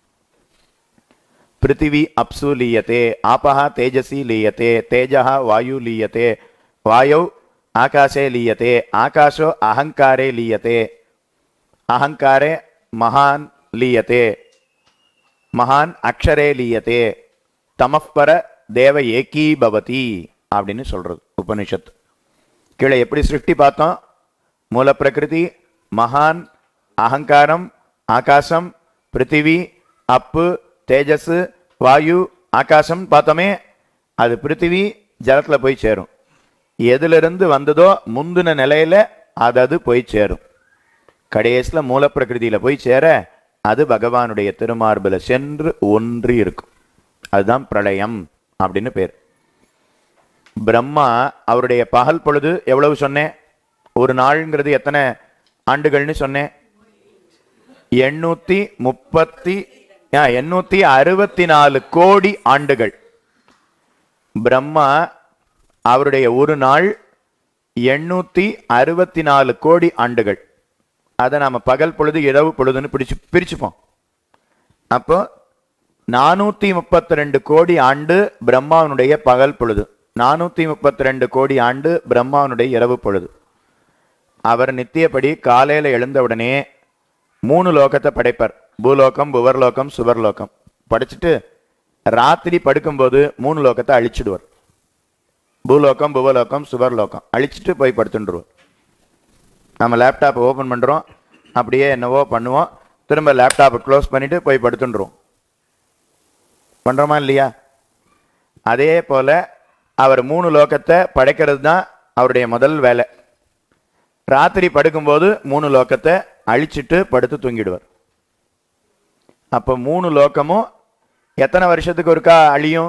பிருத்திவி அப்சு லீயத்தே ஆபஹ தேஜசி லீயத்தே தேஜஹ வாயு லீயத்தே வாயௌ ஆகாஷே லீயத்தே ஆகாஷோ அகங்காரே லீயத்தே அகங்காரே மகான் லீயத்தே மகான் அக்ஷரே லீயத்தே தமப்பர தேவ ஏகீ பவதி அப்படின்னு சொல்றது உபனிஷத் கீழே எப்படி சிருஷ்டி பார்த்தோம் மூல பிரகிருதி மகான் அகங்காரம் ஆகாசம் பிருத்திவி அப்பு தேஜஸ் வாயு ஆகாசம் பார்த்தோமே அது பிருத்திவி ஜலத்துல போய் சேரும் எதிலிருந்து வந்ததோ முந்தின நிலையில அது அது போய் சேரும் கடைசியில மூல பிரகிருதியில போய் சேர அது பகவானுடைய திருமார்புல சென்று ஒன்றி இருக்கும் அதுதான் பிரளயம் அப்படின்னு பேர் பிரம்மா அவருடைய பகல் பொழுது எவ்வளவு சொன்னேன் ஒரு நாள்ங்கிறது எத்தனை ஆண்டுகள்னு சொன்னேன் எண்ணூத்தி முப்பத்தி ஆ, எண்ணூத்தி அறுபத்தி நாலு கோடி ஆண்டுகள் பிரம்மா அவருடைய ஒரு நாள் எண்ணூத்தி அறுபத்தி நாலு கோடி ஆண்டுகள் அதை நாம பகல் பொழுது இரவு பொழுதுன்னு பிடிச்சு பிரிச்சுப்போம் அப்போ நானூத்தி முப்பத்தி ரெண்டு கோடி ஆண்டு பிரம்மாவனுடைய பகல் பொழுது நானூத்தி முப்பத்தி ரெண்டு கோடி ஆண்டு பிரம்மாவனுடைய இரவு பொழுது அவர் நித்தியப்படி காலையில எழுந்த உடனே மூணு லோகத்தை படைப்பார் பூலோகம் புவர்லோகம் சுவர்லோகம் படைச்சிட்டு ராத்திரி படுக்கும்போது மூணு லோகத்தை அழிச்சிடுவார் பூலோகம் புவலோகம் சுவர்லோகம் அழிச்சிட்டு போய் படுத்துட்டுருவார் நம்ம லேப்டாப் ஓப்பன் பண்றோம் அப்படியே என்னவோ பண்ணுவோம் திரும்ப லேப்டாப்பை க்ளோஸ் பண்ணிட்டு போய் படுத்துட்டுருவோம் பண்றோமா இல்லையா அதே போல அவர் மூணு லோகத்தை படைக்கிறது தான் அவருடைய முதல் வேலை ராத்திரி படுக்கும்போது மூணு லோகத்தை அழிச்சிட்டு படுத்து தூங்கிடுவார் அப்ப மூணு லோகமும் எத்தனை வருஷத்துக்கு ஒருக்கா அழியும்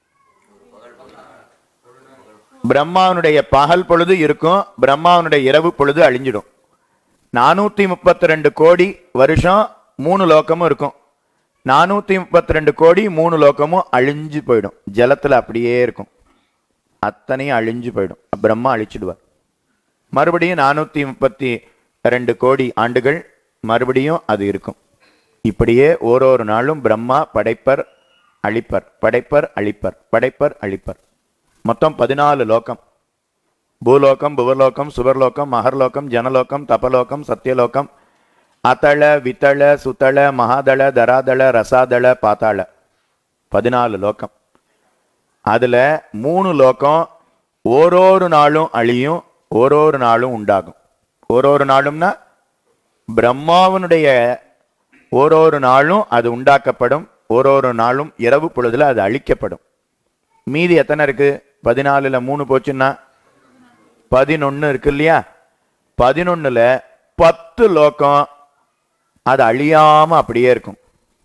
பிரம்மாவனுடைய பகல் பொழுது இருக்கும் பிரம்மாவனுடைய இரவு பொழுது அழிஞ்சிடும் நானூத்தி முப்பத்தி ரெண்டு கோடி வருஷம் மூணு லோகமும் இருக்கும் நானூத்தி முப்பத்தி ரெண்டு கோடி மூணு லோகமும் அழிஞ்சு போயிடும் ஜலத்துல அப்படியே இருக்கும் அத்தனையும் அழிஞ்சு போயிடும் பிரம்மா அழிச்சிடுவார் மறுபடியும் நானூத்தி முப்பத்தி ரெண்டு கோடி ஆண்டுகள் மறுபடியும் அது இருக்கும் இப்படியே ஓரொரு நாளும் பிரம்மா படைப்பர் அழிப்பர் படைப்பர் அழிப்பர் படைப்பர் அழிப்பர் மொத்தம் பதினாலு லோகம் பூலோகம் புவர்லோகம் சுவர்லோகம் மகர்லோகம் ஜனலோகம் தபலோகம் சத்தியலோகம் அதள வித்தள சுத்தள மகாதள தராதள ரசாதள பாத்தாள பதினாலு லோகம் அதுல மூணு லோகம் ஓரொரு நாளும் அழியும் ஓரொரு நாளும் உண்டாகும் ஓரொரு நாளும்னா பிரம்மாவனுடைய ஓரொரு நாளும் அது உண்டாக்கப்படும் ஓரொரு நாளும் இரவு பொழுதுல அது அழிக்கப்படும் மீதி எத்தனை இருக்கு பதினாலுல மூணு போச்சுன்னா பதினொன்னு இருக்கு இல்லையா பதினொன்னுல பத்து லோகம் அது அழியாம அப்படியே இருக்கும்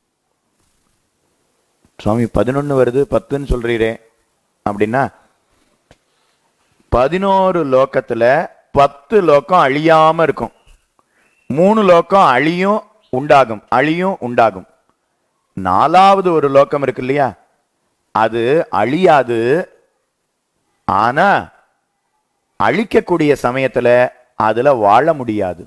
சுவாமி பதினொன்னு வருது பத்துன்னு சொல்றீரே அப்படின்னா பதினோரு லோகத்துல பத்து லோகம் அழியாம இருக்கும் மூணு லோகம் அழியும் உண்டாகும் அழியும் உண்டாகும் நாலாவது ஒரு லோகம் இருக்கு இல்லையா அது அழியாது ஆனா அழிக்கக்கூடிய சமயத்துல அதுல வாழ முடியாது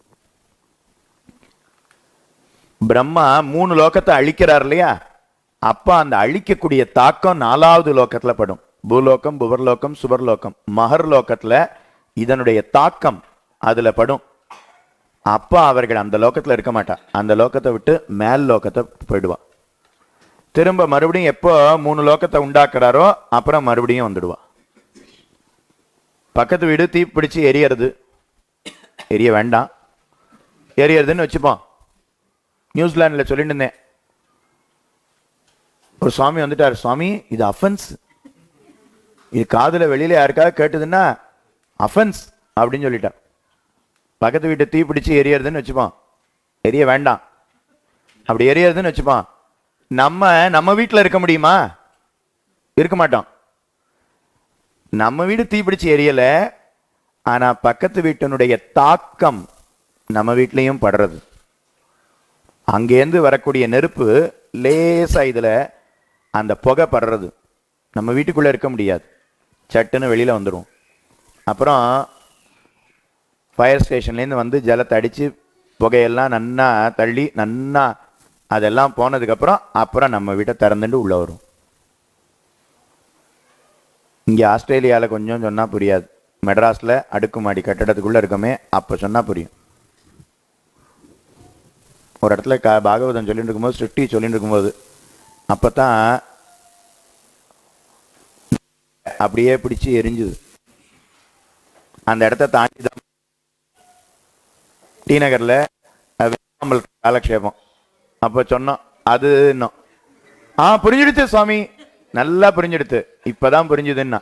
பிரம்மா மூணு லோகத்தை அழிக்கிறார் இல்லையா அப்ப அந்த அழிக்கக்கூடிய தாக்கம் நாலாவது லோகத்துல படும் பூலோகம் புவர்லோகம் சுவர்லோகம் மகர் லோகத்துல இதனுடைய தாக்கம் அதுல படும் அப்ப அவர்கள் அந்த லோகத்துல இருக்க மாட்டா அந்த லோகத்தை விட்டு மேல் லோகத்தை போயிடுவா திரும்ப மறுபடியும் எப்போ மூணு லோகத்தை உண்டாக்குறாரோ அப்புறம் மறுபடியும் வந்துடுவா பக்கத்து வீடு தீ பிடிச்சு எரியறது எரிய வேண்டாம் எரியறதுன்னு வச்சுப்போம் நியூசிலாந்துல சொல்லிட்டு இருந்தேன் ஒரு சுவாமி வந்துட்டார் சுவாமி இது அஃபென்ஸ் இது காதுல வெளியில யாருக்காவது கேட்டதுன்னா அஃபென்ஸ் அப்படின்னு சொல்லிட்டார் பக்கத்து வீட்டை தீ பிடிச்சு எரியறதுன்னு வச்சுப்பான் எரிய வேண்டாம் அப்படி எரியறதுன்னு வச்சுப்பான் நம்ம நம்ம வீட்டில் இருக்க முடியுமா இருக்க மாட்டோம் நம்ம வீடு தீப்பிடிச்சு எரியல ஆனா பக்கத்து வீட்டினுடைய தாக்கம் நம்ம வீட்லயும் படுறது அங்கேருந்து வரக்கூடிய நெருப்பு லேசா இதுல அந்த புகை படுறது நம்ம வீட்டுக்குள்ள இருக்க முடியாது சட்டுன்னு வெளியில வந்துடும் அப்புறம் ஃபயர் ஸ்டேஷன்லேருந்து வந்து ஜலத்தை அடித்து புகையெல்லாம் நன்னா தள்ளி நன்னா அதெல்லாம் போனதுக்கப்புறம் அப்புறம் நம்ம வீட்டை திறந்துட்டு உள்ளே வரும் இங்கே ஆஸ்திரேலியாவில் கொஞ்சம் சொன்னால் புரியாது மெட்ராஸில் அடுக்குமாடி கட்டடத்துக்குள்ளே இருக்கமே அப்போ சொன்னால் புரியும் ஒரு இடத்துல க பாகவதம் சொல்லிட்டு இருக்கும்போது சிருஷ்டி சொல்லிட்டு இருக்கும்போது அப்போ தான் அப்படியே பிடிச்சி எரிஞ்சுது அந்த இடத்த தாண்டி தான் டி நகர்ல அஹ், வேளாம்பல் காலக்ஷேபம் அப்ப சொன்னோம் அது இன்னும் ஆ புரிஞ்சிடுத்து சுவாமி நல்லா புரிஞ்சிடுத்து இப்பதான் புரிஞ்சுதுன்னா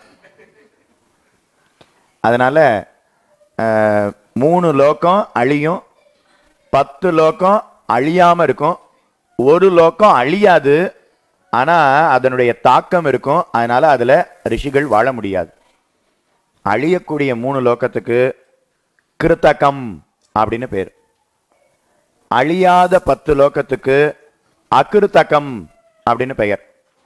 அதனால அஹ், மூணு லோகம் அழியும் பத்து லோகம் அழியாம இருக்கும் ஒரு லோகம் அழியாது ஆனா அதனுடைய தாக்கம் இருக்கும் அதனால அதுல ரிஷிகள் வாழ முடியாது அழியக்கூடிய மூணு லோகத்துக்கு கிருத்தகம் அப்படின்னு பேர் அழியாத பத்து லோகத்துக்கு அகிருத்தகம் அப்படின்னு பெயர்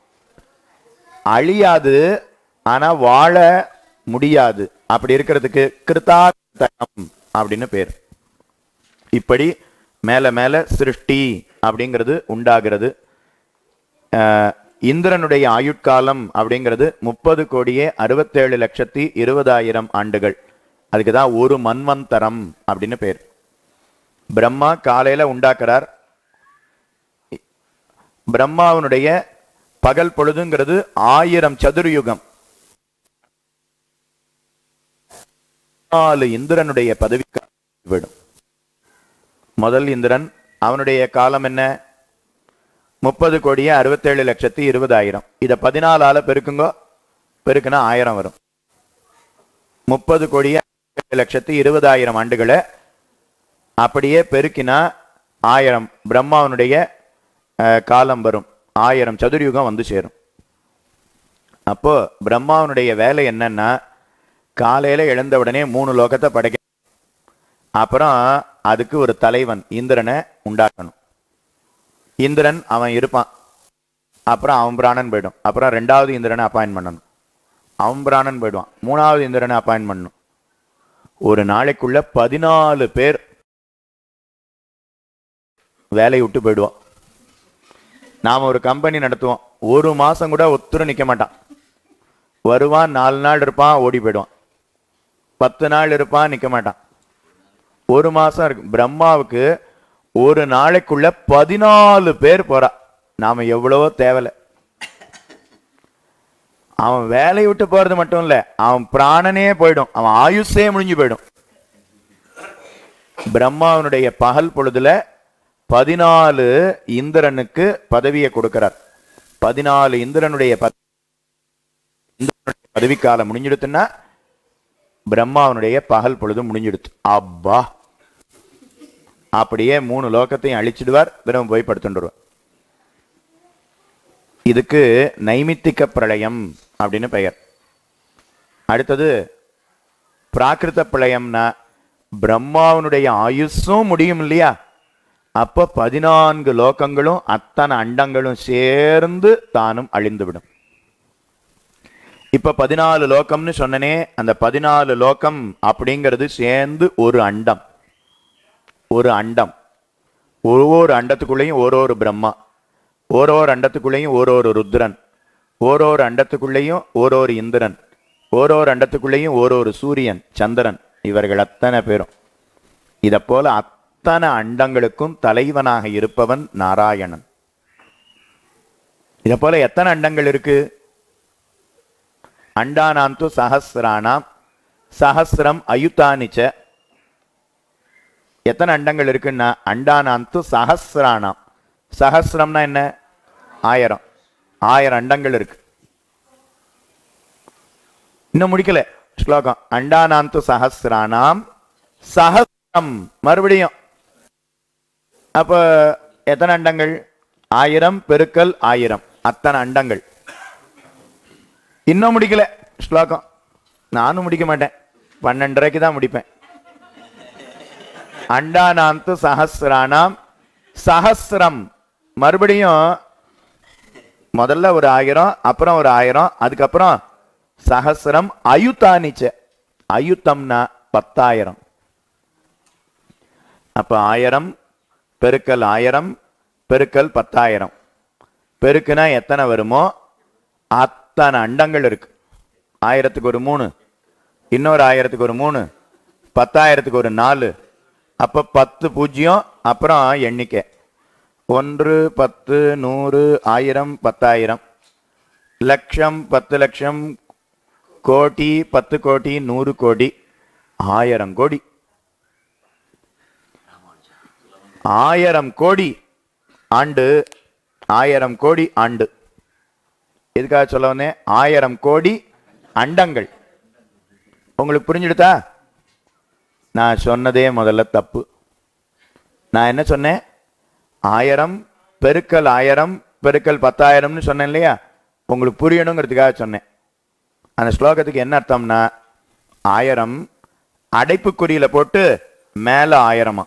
அழியாது ஆனா வாழ முடியாது அப்படி இருக்கிறதுக்கு கிருத்தார்த்தகம் அப்படின்னு பேர் இப்படி மேல மேல சிருஷ்டி அப்படிங்கிறது உண்டாகிறது அஹ், இந்திரனுடைய ஆயுட்காலம் அப்படிங்கிறது முப்பது கோடியே அறுபத்தேழு லட்சத்தி இருபதாயிரம் ஆண்டுகள் அதுக்கு தான் ஒரு மன்வந்தரம் அப்படின்னு பேர் பிரம்மா காலையில உண்டாக்குறார் பிரம்மாவனுடைய பகல் பொழுதுங்கிறது ஆயிரம் சதுர்யுகம் நாலு இந்திரனுடைய பதவி விடும் முதல் இந்திரன் அவனுடைய காலம் என்ன முப்பது கோடியே அறுபத்தேழு லட்சத்தி இருபதாயிரம் இதை பதினாலால பெருக்குங்கோ பெருக்குனா ஆயிரம் வரும் முப்பது கோடியே அறுபத்தேழு லட்சத்தி இருபதாயிரம் ஆண்டுகளை அப்படியே பெருக்கினா ஆயிரம் பிரம்மாவனுடைய அஹ், காலம் வரும் ஆயிரம் சதுர்யுகம் வந்து சேரும் அப்போ பிரம்மாவனுடைய வேலை என்னன்னா காலையில எழுந்த உடனே மூணு லோகத்தை படைக்க அப்புறம் அதுக்கு ஒரு தலைவன் இந்திரனை உண்டாக்கணும் இந்திரன் அவன் இருப்பான் அப்புறம் அவன் பிராணன் போயிடும் அப்புறம் ரெண்டாவது இந்திரனை அப்பாயின் பண்ணணும் அவன் பிராணன் போயிடுவான் மூணாவது இந்திரனை அப்பாயின் பண்ணணும் ஒரு நாளைக்குள்ள பதினாலு பேர் வேலையை விட்டு போயிடுவோம் நாம ஒரு கம்பெனி நடத்துவோம் ஒரு மாசம் கூட ஒத்துரும் நிக்க மாட்டான் வருவான் நாலு நாள் இருப்பான் ஓடி போயிடுவான் பத்து நாள் இருப்பான் நிக்க மாட்டான் ஒரு மாசம் இருக்கு பிரம்மாவுக்கு ஒரு நாளைக்குள்ள பதினாலு பேர் போறா நாம எவ்வளவோ தேவலை அவன் வேலையை விட்டு போறது மட்டும் இல்ல அவன் பிராணனே போயிடும் அவன் ஆயுஷே முடிஞ்சு போயிடும் பிரம்மாவனுடைய பகல் பொழுதுல பதினாலு இந்திரனுக்கு பதவியை கொடுக்கிறார் பதினாலு இந்திரனுடைய பத- இந்திரனுடைய பதவிக்காலம் முடிஞ்சிடுத்துன்னா பிரம்மாவனுடைய பகல் பொழுது முடிஞ்சிடுத்து அப்பா அப்படியே மூணு லோகத்தையும் அழிச்சிடுவார் திரும்ப போய் படுத்துட்டுருவார் இதுக்கு நைமித்திக பிரளயம் அப்படின்னு பெயர் அடுத்தது பிராகிருத பிரளயம்னா பிரம்மாவனுடைய ஆயுஸும் முடியும் இல்லையா அப்ப பதினான்கு லோகங்களும் அத்தனை அண்டங்களும் சேர்ந்து தானும் அழிந்துவிடும் இப்ப பதினாலு லோகம்னு சொன்னனே அந்த பதினாலு லோகம் அப்படிங்கிறது சேர்ந்து ஒரு அண்டம் ஒரு அண்டம் ஒரு ஒரு அண்டத்துக்குள்ளேயும் ஒரு ஒரு பிரம்மா ஒரு ஒரு அண்டத்துக்குள்ளேயும் ஒரு ஒரு ருத்ரன் ஒரு ஒரு அண்டத்துக்குள்ளேயும் ஒரு ஒரு இந்திரன் ஒரு ஒரு அண்டத்துக்குள்ளேயும் ஒரு ஒரு சூரியன் சந்திரன் இவர்கள் அத்தனை பேரும் இத போல அத்தனை அண்டங்களுக்கும் தலைவனாக இருப்பவன் நாராயணன் இத போல எத்தனை அண்டங்கள் இருக்கு அண்டானாந்து சஹசிரானாம் சஹசிரம் அயுதானிச்ச எத்தனை அண்டங்கள் இருக்குன்னா அண்டானாந்து சஹசிரானாம் சஹசிரம்னா என்ன ஆயிரம் ஆயிரம் அண்டங்கள் இருக்கு இன்னும் முடிக்கல ஸ்லோகம் அண்டானாந்து சஹசிரானாம் சஹசிரம் மறுபடியும் அப்ப எத்தனை அண்டங்கள் ஆயிரம் பெருக்கல் ஆயிரம் அத்தனை அண்டங்கள் இன்னும் முடிக்கல ஸ்லோகம் நானும் முடிக்க மாட்டேன் பன்னெண்டரைக்கு தான் முடிப்பேன் அண்டானாந்து சஹசிரானாம் சஹசிரம் மறுபடியும் முதல்ல ஒரு ஆயிரம் அப்புறம் ஒரு ஆயிரம் அதுக்கப்புறம் சஹசிரம் அயுத்தானிச்ச அயுத்தம்னா பத்தாயிரம் அப்ப ஆயிரம் பெருக்கல் ஆயிரம் பெருக்கல் பத்தாயிரம் பெருக்குனா எத்தனை வருமோ அத்தனை அண்டங்கள் இருக்கு ஆயிரத்துக்கு ஒரு மூணு இன்னொரு ஆயிரத்துக்கு ஒரு மூணு பத்தாயிரத்துக்கு ஒரு நாலு அப்ப பத்து பூஜ்ஜியம் அப்புறம் எண்ணிக்கை ஒன்று பத்து நூறு ஆயிரம் பத்தாயிரம் லட்சம் பத்து லட்சம் கோடி பத்து கோடி நூறு கோடி ஆயிரம் கோடி ஆயிரம் கோடி ஆண்டு ஆயிரம் கோடி ஆண்டு எதுக்காக சொல்ல வந்தேன் ஆயிரம் கோடி அண்டங்கள் உங்களுக்கு புரிஞ்சுடுதா நான் சொன்னதே முதல்ல தப்பு நான் என்ன சொன்னேன் ஆயிரம் பெருக்கல் ஆயிரம் பெருக்கல் பத்தாயிரம்னு சொன்னேன் இல்லையா உங்களுக்கு புரியணுங்கிறதுக்காக சொன்னேன் அந்த ஸ்லோகத்துக்கு என்ன அர்த்தம்னா ஆயிரம் அடைப்புக்குறியில போட்டு மேல ஆயிரமா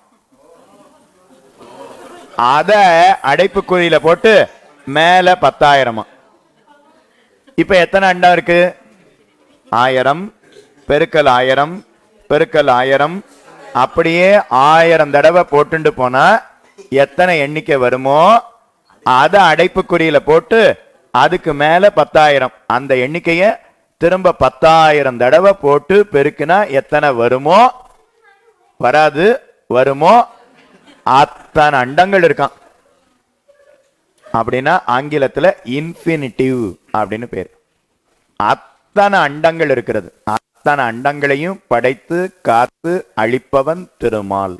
அத அடைப்புக்குறியில போட்டு மேல பத்தாயிரமா இப்ப எத்தனை அண்டம் இருக்கு ஆயிரம் பெருக்கல் ஆயிரம் பெருக்கல் ஆயிரம் அப்படியே ஆயிரம் தடவை போட்டுண்டு போனா எத்தனை எண்ணிக்கை வருமோ அத அடைப்புக்குறியில போட்டு அதுக்கு மேல பத்தாயிரம் அந்த எண்ணிக்கைய திரும்ப பத்தாயிரம் தடவை போட்டு பெருக்குனா எத்தனை வருமோ வராது வருமோ அத்தனை அண்டங்கள் இருக்கான் அப்படின்னா ஆங்கிலத்துல இன்ஃபினிட்டிவ் அப்படின்னு பேர் அத்தனை அண்டங்கள் இருக்கிறது அத்தனை அண்டங்களையும் படைத்து காத்து அழிப்பவன் திருமால்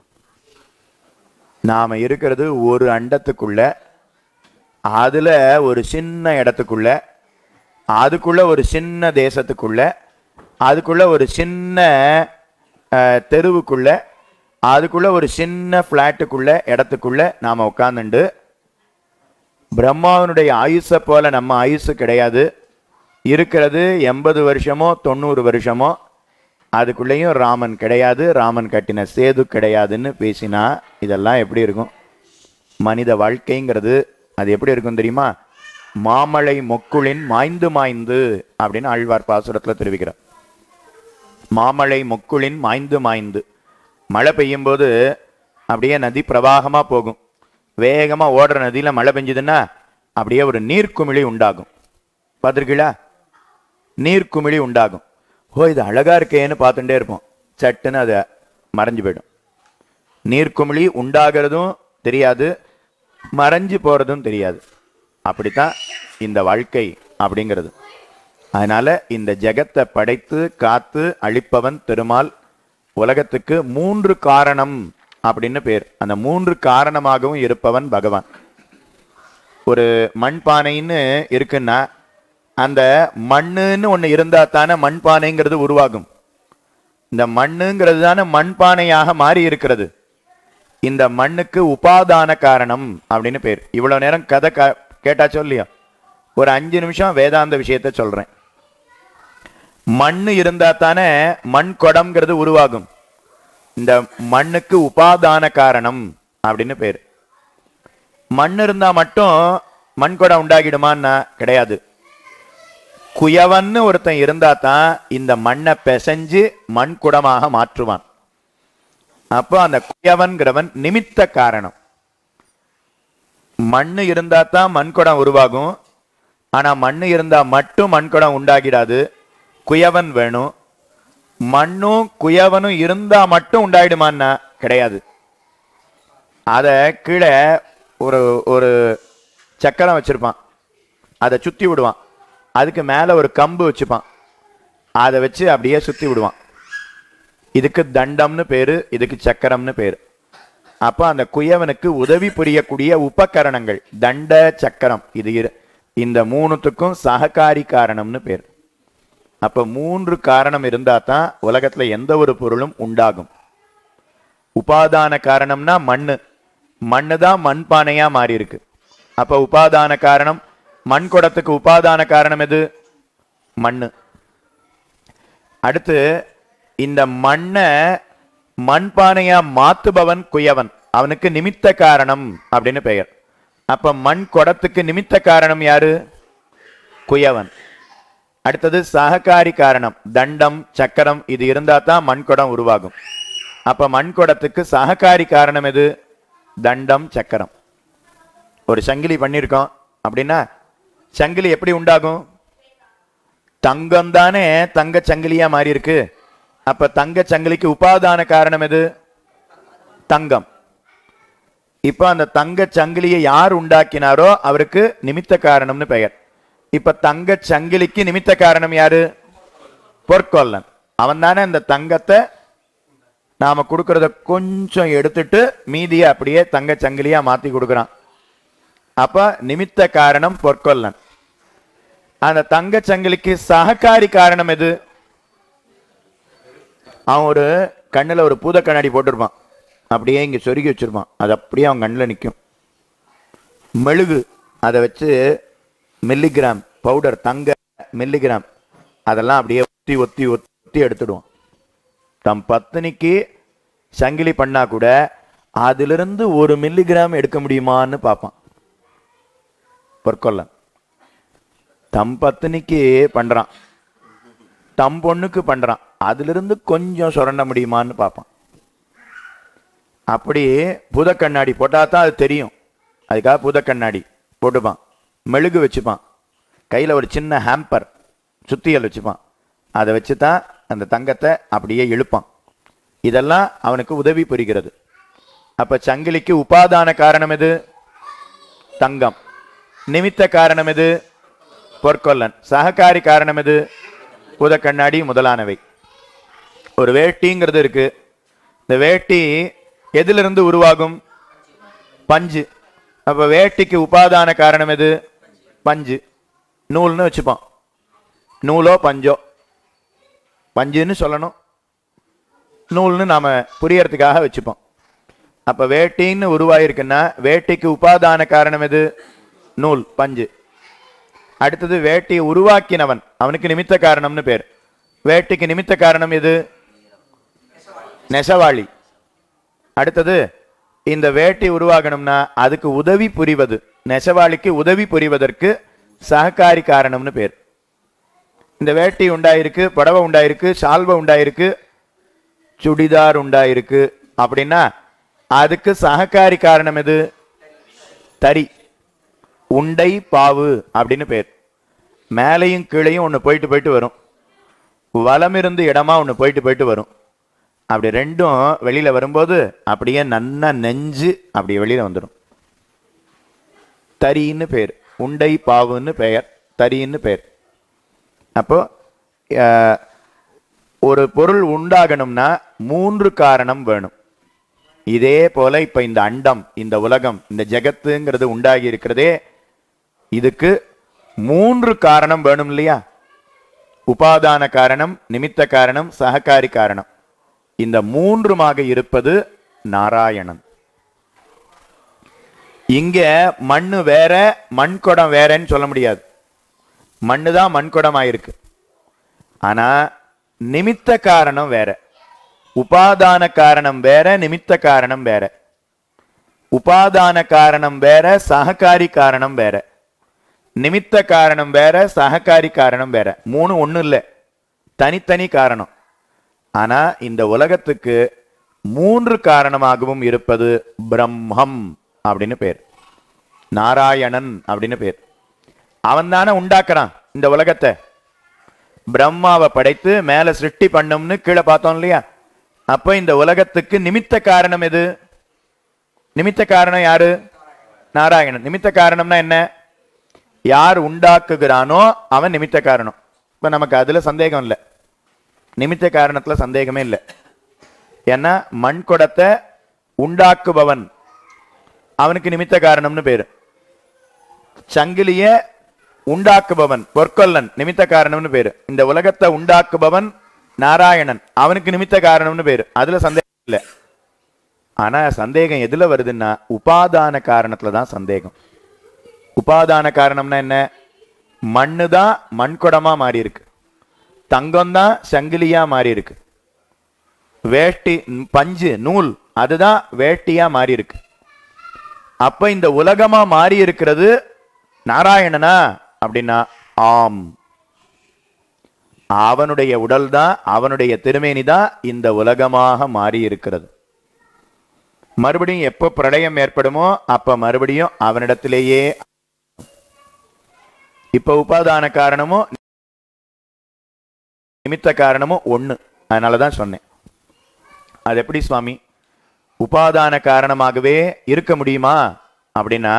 நாம இருக்கிறது ஒரு அண்டத்துக்குள்ள அதுல ஒரு சின்ன இடத்துக்குள்ள அதுக்குள்ள ஒரு சின்ன தேசத்துக்குள்ள அதுக்குள்ள ஒரு சின்ன அஹ், தெருவுக்குள்ள அதுக்குள்ள ஒரு சின்ன ஃப்ளாட்டுக்குள்ள இடத்துக்குள்ள நாம உட்காந்துண்டு பிரம்மாவனுடைய ஆயுசை போல நம்ம ஆயுசு கிடையாது இருக்கிறது எண்பது வருஷமோ தொண்ணூறு வருஷமோ அதுக்குள்ளேயும் ராமன் கிடையாது ராமன் கட்டின சேது கிடையாதுன்னு பேசினா இதெல்லாம் எப்படி இருக்கும் மனித வாழ்க்கைங்கிறது அது எப்படி இருக்கும் தெரியுமா மாமலை மொக்குளின் மாய்ந்து மாய்ந்து அப்படின்னு ஆழ்வார் பாசுரத்துல தெரிவிக்கிறார் மாமலை மொக்குளின் மாய்ந்து மாய்ந்து மழை பெய்யும் போது அப்படியே நதி பிரவாகமா போகும் வேகமா ஓடுற நதியில மழை பெஞ்சதுன்னா அப்படியே ஒரு நீர்க்குமிழி உண்டாகும் பார்த்திருக்கீங்களா நீர்க்குமிழி உண்டாகும் ஓ இது அழகா இருக்கேன்னு பார்த்துட்டே இருப்போம் சட்டுன்னு அதை மறைஞ்சு போயிடும் நீர்க்குமிழி உண்டாகிறதும் தெரியாது மறைஞ்சு போறதும் தெரியாது அப்படித்தான் இந்த வாழ்க்கை அப்படிங்கிறது அதனால இந்த ஜெகத்தை படைத்து காத்து அழிப்பவன் திருமால் உலகத்துக்கு மூன்று காரணம் அப்படின்னு பேர் அந்த மூன்று காரணமாகவும் இருப்பவன் பகவான் ஒரு மண்பானைன்னு இருக்குன்னா அந்த மண்ணுன்னு ஒண்ணு இருந்தா தானே மண்பானைங்கிறது உருவாகும் இந்த மண்ணுங்கிறது தானே மண்பானையாக மாறி இருக்கிறது இந்த மண்ணுக்கு உபாதான காரணம் அப்படின்னு பேர் இவ்வளவு நேரம் கதை க- கேட்டாச்சோ இல்லையா ஒரு அஞ்சு நிமிஷம் வேதாந்த விஷயத்த சொல்றேன் மண்ணு இருந்தா தானே மண் குடம்ங்கிறது உருவாகும் இந்த மண்ணுக்கு உபாதான காரணம் அப்படின்னு பேர் மண் இருந்தா மட்டும் மண் குடம் உண்டாகிடுமான்னா கிடையாது குயவன்னு ஒருத்தன் இருந்தா தான் இந்த மண்ணை பிசைஞ்சு மண் குடமாக மாற்றுவான் அப்போ அந்த குயவன்கிறவன் நிமித்த காரணம் மண்ணு இருந்தா தான் மண்குடம் உருவாகும் ஆனா மண்ணு இருந்தா மட்டும் மண்குடம் உண்டாகிடாது குயவன் வேணும் மண்ணும் குயவனும் இருந்தா மட்டும் உண்டாயிடுமான்னா கிடையாது அத கீழே ஒரு ஒரு சக்கரம் வச்சிருப்பான் அதை சுத்தி விடுவான் அதுக்கு மேல ஒரு கம்பு வச்சுப்பான் அதை வச்சு அப்படியே சுத்தி விடுவான் இதுக்கு தண்டம்னு பேரு இதுக்கு சக்கரம்னு பேரு அப்போ அந்த குயவனுக்கு உதவி புரியக்கூடிய உபகரணங்கள் தண்ட சக்கரம் இது இரு இந்த மூணுத்துக்கும் சககாரி காரணம்னு பேர் அப்ப மூன்று காரணம் இருந்தா தான் உலகத்துல எந்த ஒரு பொருளும் உண்டாகும் உபாதான காரணம்னா மண்ணு மண்ணு தான் மண்பானையா மாறி இருக்கு அப்ப உபாதான காரணம் மண் குடத்துக்கு உபாதான காரணம் எது மண்ணு அடுத்து இந்த மண்ணை மண்பானையா மாத்துபவன் குயவன் அவனுக்கு நிமித்த காரணம் அப்படின்னு பெயர் அப்ப மண் குடத்துக்கு நிமித்த காரணம் யாரு குயவன் அடுத்தது சககாரி காரணம் தண்டம் சக்கரம் இது இருந்தா தான் மண்குடம் உருவாகும் அப்ப மண்குடத்துக்கு சககாரி காரணம் எது தண்டம் சக்கரம் ஒரு சங்கிலி பண்ணியிருக்கோம் அப்படின்னா சங்கிலி எப்படி உண்டாகும் தங்கம் தானே தங்க சங்கிலியா மாறி இருக்கு அப்ப தங்க சங்கிலிக்கு உபாதான காரணம் எது தங்கம் இப்ப அந்த தங்க சங்கிலியை யார் உண்டாக்கினாரோ அவருக்கு நிமித்த காரணம்னு பெயர் இப்ப தங்க சங்கிலிக்கு நிமித்த காரணம் யாரு பொற்கொல்லன் அவன் தானே இந்த தங்கத்தை நாம கொடுக்கறத கொஞ்சம் எடுத்துட்டு மீதியை அப்படியே தங்க சங்கிலியா மாத்தி கொடுக்கறான் அப்ப நிமித்த காரணம் பொற்கொல்லன் அந்த தங்க சங்கிலிக்கு சககாரி காரணம் எது அவன் ஒரு கண்ணுல ஒரு பூத கண்ணாடி போட்டிருப்பான் அப்படியே இங்க சொருகி வச்சிருப்பான் அது அப்படியே அவன் கண்ணில் நிற்கும் மெழுகு அதை வச்சு மில்லிகிராம் பவுடர் தங்க மில்லிகிராம் அதெல்லாம் அப்படியே ஒத்தி ஒத்தி ஒத்தி எடுத்துடுவான் தம் பத்தினிக்கு சங்கிலி பண்ணா கூட அதிலிருந்து ஒரு மில்லிகிராம் எடுக்க முடியுமான்னு பார்ப்பான் பொற்கொல்லன் தம் பத்தினிக்கு பண்றான் தம் பொண்ணுக்கு பண்றான் அதிலிருந்து கொஞ்சம் சுரண்ட முடியுமான்னு பார்ப்பான் அப்படி பூத கண்ணாடி போட்டா தான் அது தெரியும் அதுக்காக பூத கண்ணாடி போட்டுப்பான் மெழுகு வச்சுப்பான் கையில் ஒரு சின்ன ஹேம்பர் சுத்தியல் வச்சுப்பான் அதை வச்சு தான் அந்த தங்கத்தை அப்படியே இழுப்பான் இதெல்லாம் அவனுக்கு உதவி புரிகிறது அப்ப சங்கிலிக்கு உபாதான காரணம் எது தங்கம் நிமித்த காரணம் எது பொற்கொல்லன் சககாரி காரணம் எது பூத கண்ணாடி முதலானவை ஒரு வேட்டிங்கிறது இருக்கு இந்த வேட்டி எதிலிருந்து உருவாகும் பஞ்சு அப்ப வேட்டிக்கு உபாதான காரணம் எது பஞ்சு நூல்னு வச்சுப்போம் நூலோ பஞ்சோ பஞ்சுன்னு சொல்லணும் நூல்னு நாம புரியறதுக்காக வச்சுப்போம் அப்ப வேட்டின்னு உருவாயிருக்குன்னா வேட்டிக்கு உபாதான காரணம் எது நூல் பஞ்சு அடுத்தது வேட்டியை உருவாக்கினவன் அவனுக்கு நிமித்த காரணம்னு பேர் வேட்டிக்கு நிமித்த காரணம் எது நெசவாளி அடுத்தது இந்த வேட்டி உருவாகணும்னா அதுக்கு உதவி புரிவது நெசவாளிக்கு உதவி புரிவதற்கு சககாரி காரணம்னு பேர் இந்த வேட்டி உண்டாயிருக்கு புடவை உண்டாயிருக்கு சால்வை உண்டாயிருக்கு சுடிதார் உண்டாயிருக்கு அப்படின்னா அதுக்கு சககாரி காரணம் எது தறி உண்டை பாவு அப்படின்னு பேர் மேலையும் கீழையும் ஒன்று போயிட்டு போயிட்டு வரும் வலமிருந்து இடமா ஒன்று போயிட்டு போயிட்டு வரும் அப்படி ரெண்டும் வெளியில வரும்போது அப்படியே நன்னா நெஞ்சு அப்படி வெளியில வந்துடும் தரின்னு பேர் உண்டை பாவுன்னு பெயர் தரின்னு பெயர் அப்போ அஹ், ஒரு பொருள் உண்டாகணும்னா மூன்று காரணம் வேணும் இதே போல இப்ப இந்த அண்டம் இந்த உலகம் இந்த ஜெகத்துங்கிறது உண்டாகி இருக்கிறதே இதுக்கு மூன்று காரணம் வேணும் இல்லையா உபாதான காரணம் நிமித்த காரணம் சககாரி காரணம் இந்த மூன்றுமாக இருப்பது நாராயணன் இங்க மண்ணு வேற மண்குடம் வேறன்னு சொல்ல முடியாது மண்ணு தான் மண்குடமாயிருக்கு ஆனா நிமித்த காரணம் வேற உபாதான காரணம் வேற நிமித்த காரணம் வேற உபாதான காரணம் வேற சககாரி காரணம் வேற நிமித்த காரணம் வேற சககாரி காரணம் வேற மூணு ஒண்ணு இல்ல தனித்தனி காரணம் ஆனா இந்த உலகத்துக்கு மூன்று காரணமாகவும் இருப்பது பிரம்மம் அப்படின்னு பேர் நாராயணன் அப்படின்னு பேர் அவன் தானே உண்டாக்குறான் இந்த உலகத்தை பிரம்மாவை படைத்து மேல சிருஷ்டி பண்ணும்னு கீழே பார்த்தோம் இல்லையா அப்ப இந்த உலகத்துக்கு நிமித்த காரணம் எது நிமித்த காரணம் யாரு நாராயணன் நிமித்த காரணம்னா என்ன யார் உண்டாக்குகிறானோ அவன் நிமித்த காரணம் இப்ப நமக்கு அதுல சந்தேகம் இல்லை நிமித்த காரணத்துல சந்தேகமே இல்லை ஏன்னா மண் குடத்தை உண்டாக்குபவன் அவனுக்கு நிமித்த காரணம்னு பேரு சங்கிலிய உண்டாக்குபவன் பொற்கொல்லன் நிமித்த காரணம்னு பேரு இந்த உலகத்தை உண்டாக்குபவன் நாராயணன் அவனுக்கு நிமித்த காரணம்னு பேரு அதுல சந்தேகம் இல்லை ஆனா சந்தேகம் எதுல வருதுன்னா உபாதான காரணத்துல தான் சந்தேகம் உபாதான காரணம்னா என்ன மண்ணு தான் மண்குடமா மாறி இருக்கு தங்கம் தான் சங்கிலியா மாறி இருக்கு வேஷ்டி ம், பஞ்சு நூல் அதுதான் வேட்டியா மாறி இருக்கு அப்ப இந்த உலகமா மாறி இருக்கிறது நாராயணனா அப்படின்னா ஆம் அவனுடைய உடல் தான் அவனுடைய திருமேனி தான் இந்த உலகமாக மாறி இருக்கிறது மறுபடியும் எப்போ பிரளயம் ஏற்படுமோ அப்ப மறுபடியும் அவனிடத்திலேயே இப்ப உபாதான காரணமும் நிமித்த காரணமும் ஒண்ணு அதனாலதான் சொன்னேன் அது எப்படி சுவாமி உபாதான காரணமாகவே இருக்க முடியுமா அப்படின்னா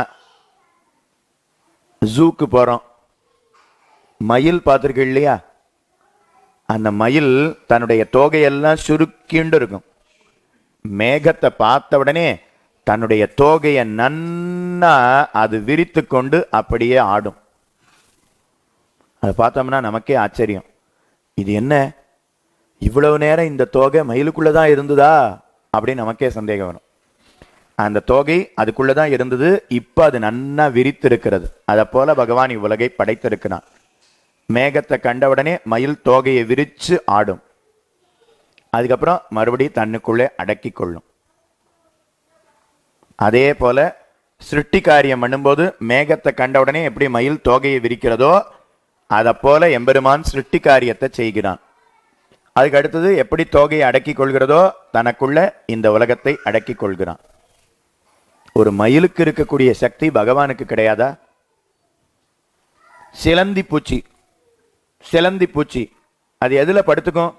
ஜூக்கு போறோம் மயில் பார்த்துருக்க இல்லையா அந்த மயில் தன்னுடைய தோகையெல்லாம் சுருக்கிண்டு இருக்கும் மேகத்தை பார்த்த உடனே தன்னுடைய தோகையை நன்னா அது விரித்து கொண்டு அப்படியே ஆடும் அதை பார்த்தோம்னா நமக்கே ஆச்சரியம் இது என்ன இவ்வளவு நேரம் இந்த தோகை மயிலுக்குள்ள தான் இருந்ததா அப்படின்னு நமக்கே சந்தேகம் வரும் அந்த தோகை அதுக்குள்ள தான் இருந்தது இப்ப அது நன்னா விரித்திருக்கிறது அதை போல பகவான் இவ்வுலகை படைத்திருக்கிறான் மேகத்தை கண்டவுடனே மயில் தோகையை விரிச்சு ஆடும் அதுக்கப்புறம் மறுபடியும் தன்னுக்குள்ளே அடக்கி கொள்ளும் அதே போல சிருஷ்டி காரியம் பண்ணும்போது மேகத்தை கண்டவுடனே எப்படி மயில் தோகையை விரிக்கிறதோ அதை போல எம்பெருமான் சிருஷ்டி காரியத்தை செய்கிறான் அதுக்கு அடுத்தது எப்படி தோகையை அடக்கி கொள்கிறதோ தனக்குள்ள இந்த உலகத்தை அடக்கி கொள்கிறான் ஒரு மயிலுக்கு இருக்கக்கூடிய சக்தி பகவானுக்கு கிடையாதா சிலந்தி பூச்சி சிலந்தி பூச்சி அது எதுல படுத்துக்கும்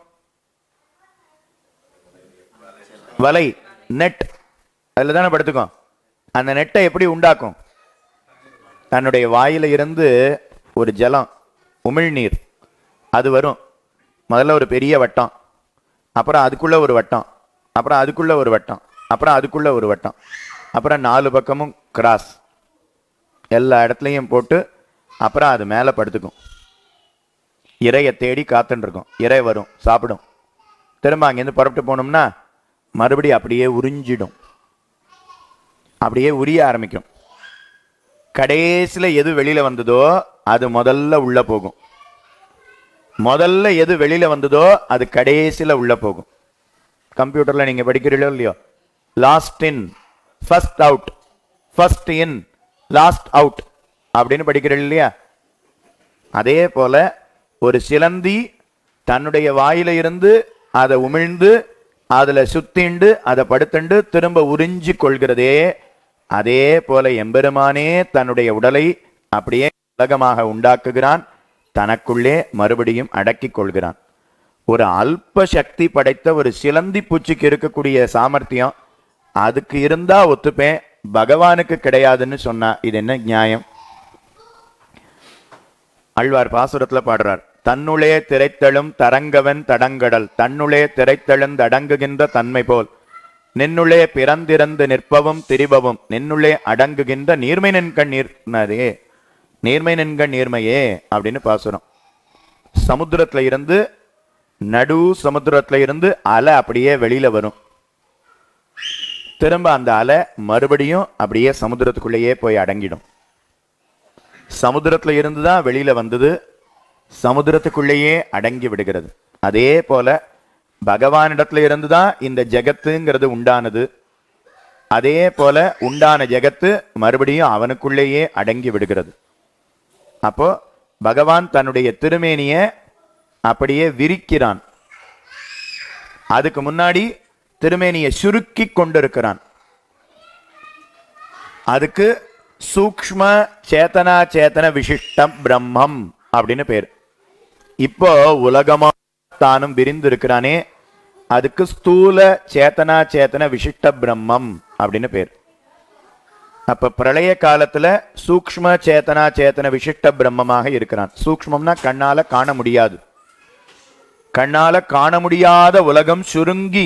வலை நெட் அதுல தானே படுத்துக்கும் அந்த நெட்டை எப்படி உண்டாக்கும் தன்னுடைய வாயில இருந்து ஒரு ஜலம் உமிழ்நீர் அது வரும் முதல்ல ஒரு பெரிய வட்டம் அப்புறம் அதுக்குள்ள ஒரு வட்டம் அப்புறம் அதுக்குள்ள ஒரு வட்டம் அப்புறம் அதுக்குள்ள ஒரு வட்டம் அப்புறம் நாலு பக்கமும் கிராஸ் எல்லா இடத்துலையும் போட்டு அப்புறம் அது மேலே படுத்துக்கும் இறையை தேடி காத்துன்னு இருக்கும் இறை வரும் சாப்பிடும் திரும்ப அங்கேருந்து புறப்பட்டு போனோம்னா மறுபடியும் அப்படியே உறிஞ்சிடும் அப்படியே உரிய ஆரம்பிக்கும் கடைசியில எது வெளியில வந்ததோ அது முதல்ல உள்ள போகும் முதல்ல எது வெளியில வந்ததோ அது கடைசியில உள்ள போகும் கம்ப்யூட்டர்ல நீங்க படிக்கிறீங்களோ இல்லையோ last in first out first in last out அப்படின்னு படிக்கிறீங்க இல்லையா அதே போல ஒரு சிலந்தி தன்னுடைய வாயில இருந்து அதை உமிழ்ந்து அதுல சுத்திண்டு அதை படுத்துண்டு திரும்ப உறிஞ்சி கொள்கிறதே அதே போல எம்பெருமானே தன்னுடைய உடலை அப்படியே உலகமாக உண்டாக்குகிறான் தனக்குள்ளே மறுபடியும் அடக்கிக் கொள்கிறான் ஒரு அல்ப சக்தி படைத்த ஒரு சிலந்தி பூச்சிக்கு இருக்கக்கூடிய சாமர்த்தியம் அதுக்கு இருந்தா ஒத்துப்பேன் பகவானுக்கு கிடையாதுன்னு சொன்னா இது என்ன நியாயம் ஆழ்வார் பாசுரத்துல பாடுறார் தன்னுளே திரைத்தழும் தரங்கவன் தடங்கடல் தன்னுளே திரைத்தழும் தடங்குகின்ற தன்மை போல் நின்னுளே பிறந்திறந்து நிற்பவும் திரிபவும் நின்னுளே அடங்குகின்ற நீர்மை நின்கண் நீர்னரே நீர்மை நின்கண் நீர்மையே அப்படின்னு பாசுரம் சமுத்திரத்துல இருந்து நடு சமுத்திரத்துல இருந்து அலை அப்படியே வெளியில வரும் திரும்ப அந்த அலை மறுபடியும் அப்படியே சமுத்திரத்துக்குள்ளேயே போய் அடங்கிடும் சமுத்திரத்துல இருந்து தான் வெளியில வந்தது சமுத்திரத்துக்குள்ளேயே அடங்கி விடுகிறது அதே போல பகவானிடத்துல இருந்து தான் இந்த ஜெகத்துங்கிறது உண்டானது அதே போல உண்டான ஜெகத்து மறுபடியும் அவனுக்குள்ளேயே அடங்கி விடுகிறது அப்போ பகவான் தன்னுடைய திருமேனிய அப்படியே விரிக்கிறான் அதுக்கு முன்னாடி திருமேனியை சுருக்கி கொண்டிருக்கிறான் அதுக்கு சூக்ஷ்ம சேதனா சேதன விசிஷ்டம் பிரம்மம் அப்படின்னு பேர் இப்போ உலகமா தானும் விரிந்து இருக்கிறானே அதுக்கு ஸ்தூல சேதனா சேதன விசிஷ்ட பிரம்மம் அப்படின்னு பேர் அப்ப பிரளய காலத்துல சூக்ஷ்ம சேதனா சேதன விசிஷ்ட பிரம்மமாக இருக்கிறான் சூக்ஷ்மம்னா கண்ணால காண முடியாது கண்ணால காண முடியாத உலகம் சுருங்கி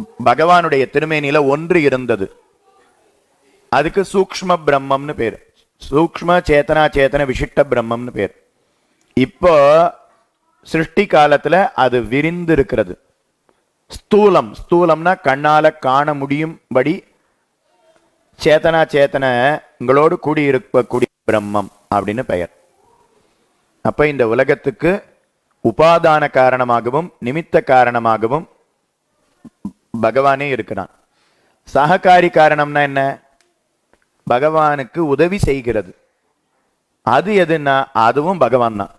பகவானுடைய திருமேனியில ஒன்று இருந்தது அதுக்கு சூக்ஷ்ம பிரம்மம்னு பேரு சூக்ஷ்ம சேத்தனா சேத்தன விசிஷ்ட பிரம்மம்னு பேர் இப்போ சிருஷ்டி காலத்துல அது விரிந்து இருக்கிறது ஸ்தூலம் ஸ்தூலம்னா கண்ணால காண முடியும்படி சேத்தனா சேத்தனங்களோடு கூடியிருக்கக்கூடிய பிரம்மம் அப்படின்னு பெயர் அப்ப இந்த உலகத்துக்கு உபாதான காரணமாகவும் நிமித்த காரணமாகவும் பகவானே இருக்கிறான் சககாரி காரணம்னா என்ன பகவானுக்கு உதவி செய்கிறது அது எதுன்னா அதுவும் பகவான் தான்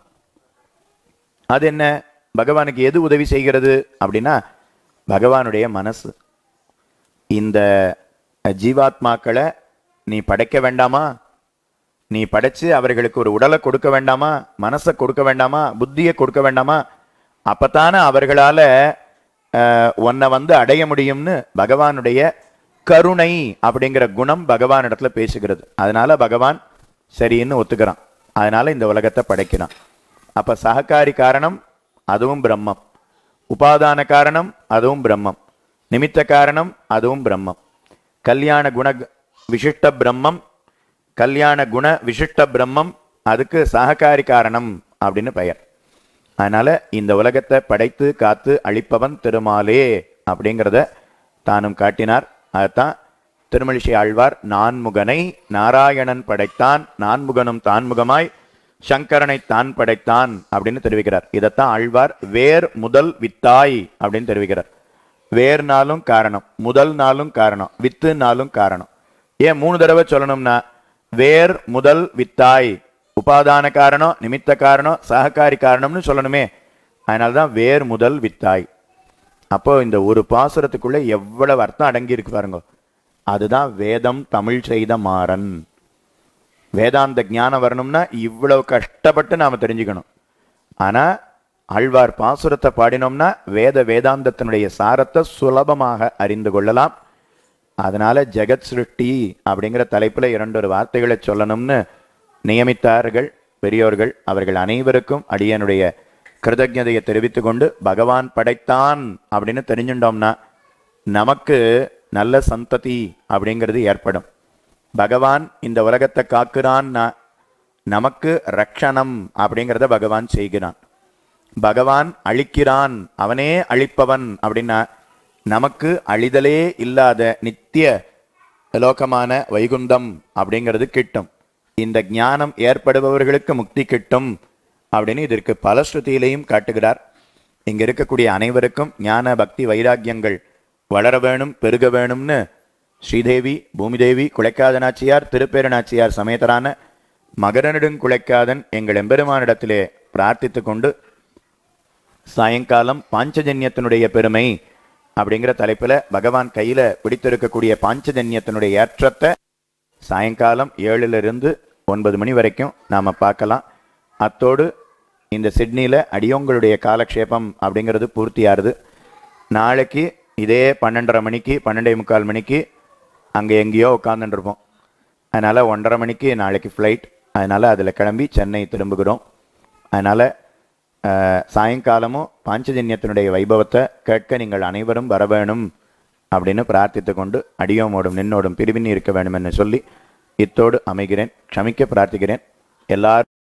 அது என்ன பகவானுக்கு எது உதவி செய்கிறது அப்படின்னா பகவானுடைய மனசு இந்த ஜீவாத்மாக்களை நீ படைக்க வேண்டாமா நீ படைச்சு அவர்களுக்கு ஒரு உடலை கொடுக்க வேண்டாமா மனசை கொடுக்க வேண்டாமா புத்தியை கொடுக்க வேண்டாமா அப்பத்தானே அவர்களால அஹ், உன்னை வந்து அடைய முடியும்னு பகவானுடைய கருணை அப்படிங்கிற குணம் பகவான் இடத்துல பேசுகிறது அதனால பகவான் சரின்னு ஒத்துக்கிறான் அதனால இந்த உலகத்தை படைக்கிறான் அப்ப சககாரி காரணம் அதுவும் பிரம்மம் உபாதான காரணம் அதுவும் பிரம்மம் நிமித்த காரணம் அதுவும் பிரம்மம் கல்யாண குண விசிஷ்ட பிரம்மம் கல்யாண குண விசிஷ்ட பிரம்மம் அதுக்கு சககாரி காரணம் அப்படின்னு பெயர் அதனால இந்த உலகத்தை படைத்து காத்து அழிப்பவன் திருமாலே அப்படிங்கிறத தானும் காட்டினார் அதைத்தான் திருமலிசை ஆழ்வார் நான்முகனை நாராயணன் படைத்தான் நான்முகனும் தான்முகமாய் சங்கரனை தான் படைத்தான் அப்படின்னு தெரிவிக்கிறார் இதைத்தான் ஆழ்வார் வேர் முதல் வித்தாய் அப்படின்னு தெரிவிக்கிறார் வேர்னாலும் காரணம் முதல் நாளும் காரணம் வித்துனாலும் காரணம் ஏன் மூணு தடவை சொல்லணும்னா வேர் முதல் வித்தாய் உபாதான காரணம் நிமித்த காரணம் சககாரி காரணம்னு சொல்லணுமே அதனால்தான் வேர் முதல் வித்தாய் அப்போ இந்த ஒரு பாசுரத்துக்குள்ள எவ்வளவு அர்த்தம் அடங்கி இருக்கு பாருங்க அதுதான் வேதம் தமிழ் செய்த மாறன் வேதாந்த ஞானம் வரணும்னா இவ்வளவு கஷ்டப்பட்டு நாம தெரிஞ்சுக்கணும் ஆனா ஆழ்வார் பாசுரத்தை பாடினோம்னா வேத வேதாந்தத்தினுடைய சாரத்தை சுலபமாக அறிந்து கொள்ளலாம் அதனால ஜெகத் சிருஷ்டி அப்படிங்கிற தலைப்புல இரண்டொரு வார்த்தைகளை சொல்லணும்னு நியமித்தார்கள் பெரியோர்கள் அவர்கள் அனைவருக்கும் அடியனுடைய கிருதஜதையை தெரிவித்துக் கொண்டு பகவான் படைத்தான் அப்படின்னு தெரிஞ்சுட்டோம்னா நமக்கு நல்ல சந்ததி அப்படிங்கிறது ஏற்படும் பகவான் இந்த உலகத்தை காக்குறான்னா நமக்கு ரக்ஷணம் அப்படிங்கிறத பகவான் செய்கிறான் பகவான் அழிக்கிறான் அவனே அழிப்பவன் அப்படின்னா நமக்கு அழிதலே இல்லாத நித்திய லோகமான வைகுந்தம் அப்படிங்கிறது கிட்டும் இந்த ஞானம் ஏற்படுபவர்களுக்கு முக்தி கிட்டும் அப்படின்னு இதற்கு பல ஸ்ருதியிலையும் காட்டுகிறார் இங்க இருக்கக்கூடிய அனைவருக்கும் ஞான பக்தி வைராக்கியங்கள் வளர வேணும் பெருக வேணும்னு ஸ்ரீதேவி பூமிதேவி குலைக்காத நாச்சியார் திருப்பேரு நாச்சியார் சமேதரான மகரனிடும் குலைக்காதன் எங்கள் எம்பெருமானிடத்திலே பிரார்த்தித்துக் கொண்டு சாயங்காலம் பாஞ்சஜன்யத்தினுடைய பெருமை அப்படிங்கிற தலைப்புல பகவான் கையில பிடித்திருக்கக்கூடிய பாஞ்சஜன்யத்தினுடைய ஏற்றத்தை சாயங்காலம் ஏழுல இருந்து ஒன்பது மணி வரைக்கும் நாம பார்க்கலாம் அத்தோடு இந்த சிட்னியில அடியோங்களுடைய காலக்ஷேபம் அப்படிங்கிறது பூர்த்தியாருது நாளைக்கு இதே பன்னெண்டரை மணிக்கு பன்னெண்டே முக்கால் மணிக்கு அங்கே எங்கேயோ உட்காந்துட்டு இருப்போம் அதனால ஒன்றரை மணிக்கு நாளைக்கு ஃப்ளைட் அதனால அதில் கிளம்பி சென்னை திரும்புகிறோம் அதனால அஹ், சாயங்காலமும் பாஞ்சஜன்யத்தினுடைய வைபவத்தை கேட்க நீங்கள் அனைவரும் வர வேணும் அப்படின்னு பிரார்த்தித்து கொண்டு அடியோமோடும் நின்னோடும் பிரிவின் இருக்க வேண்டும் என்று சொல்லி இத்தோடு அமைகிறேன் க்ஷமிக்க பிரார்த்திக்கிறேன் எல்லாரும்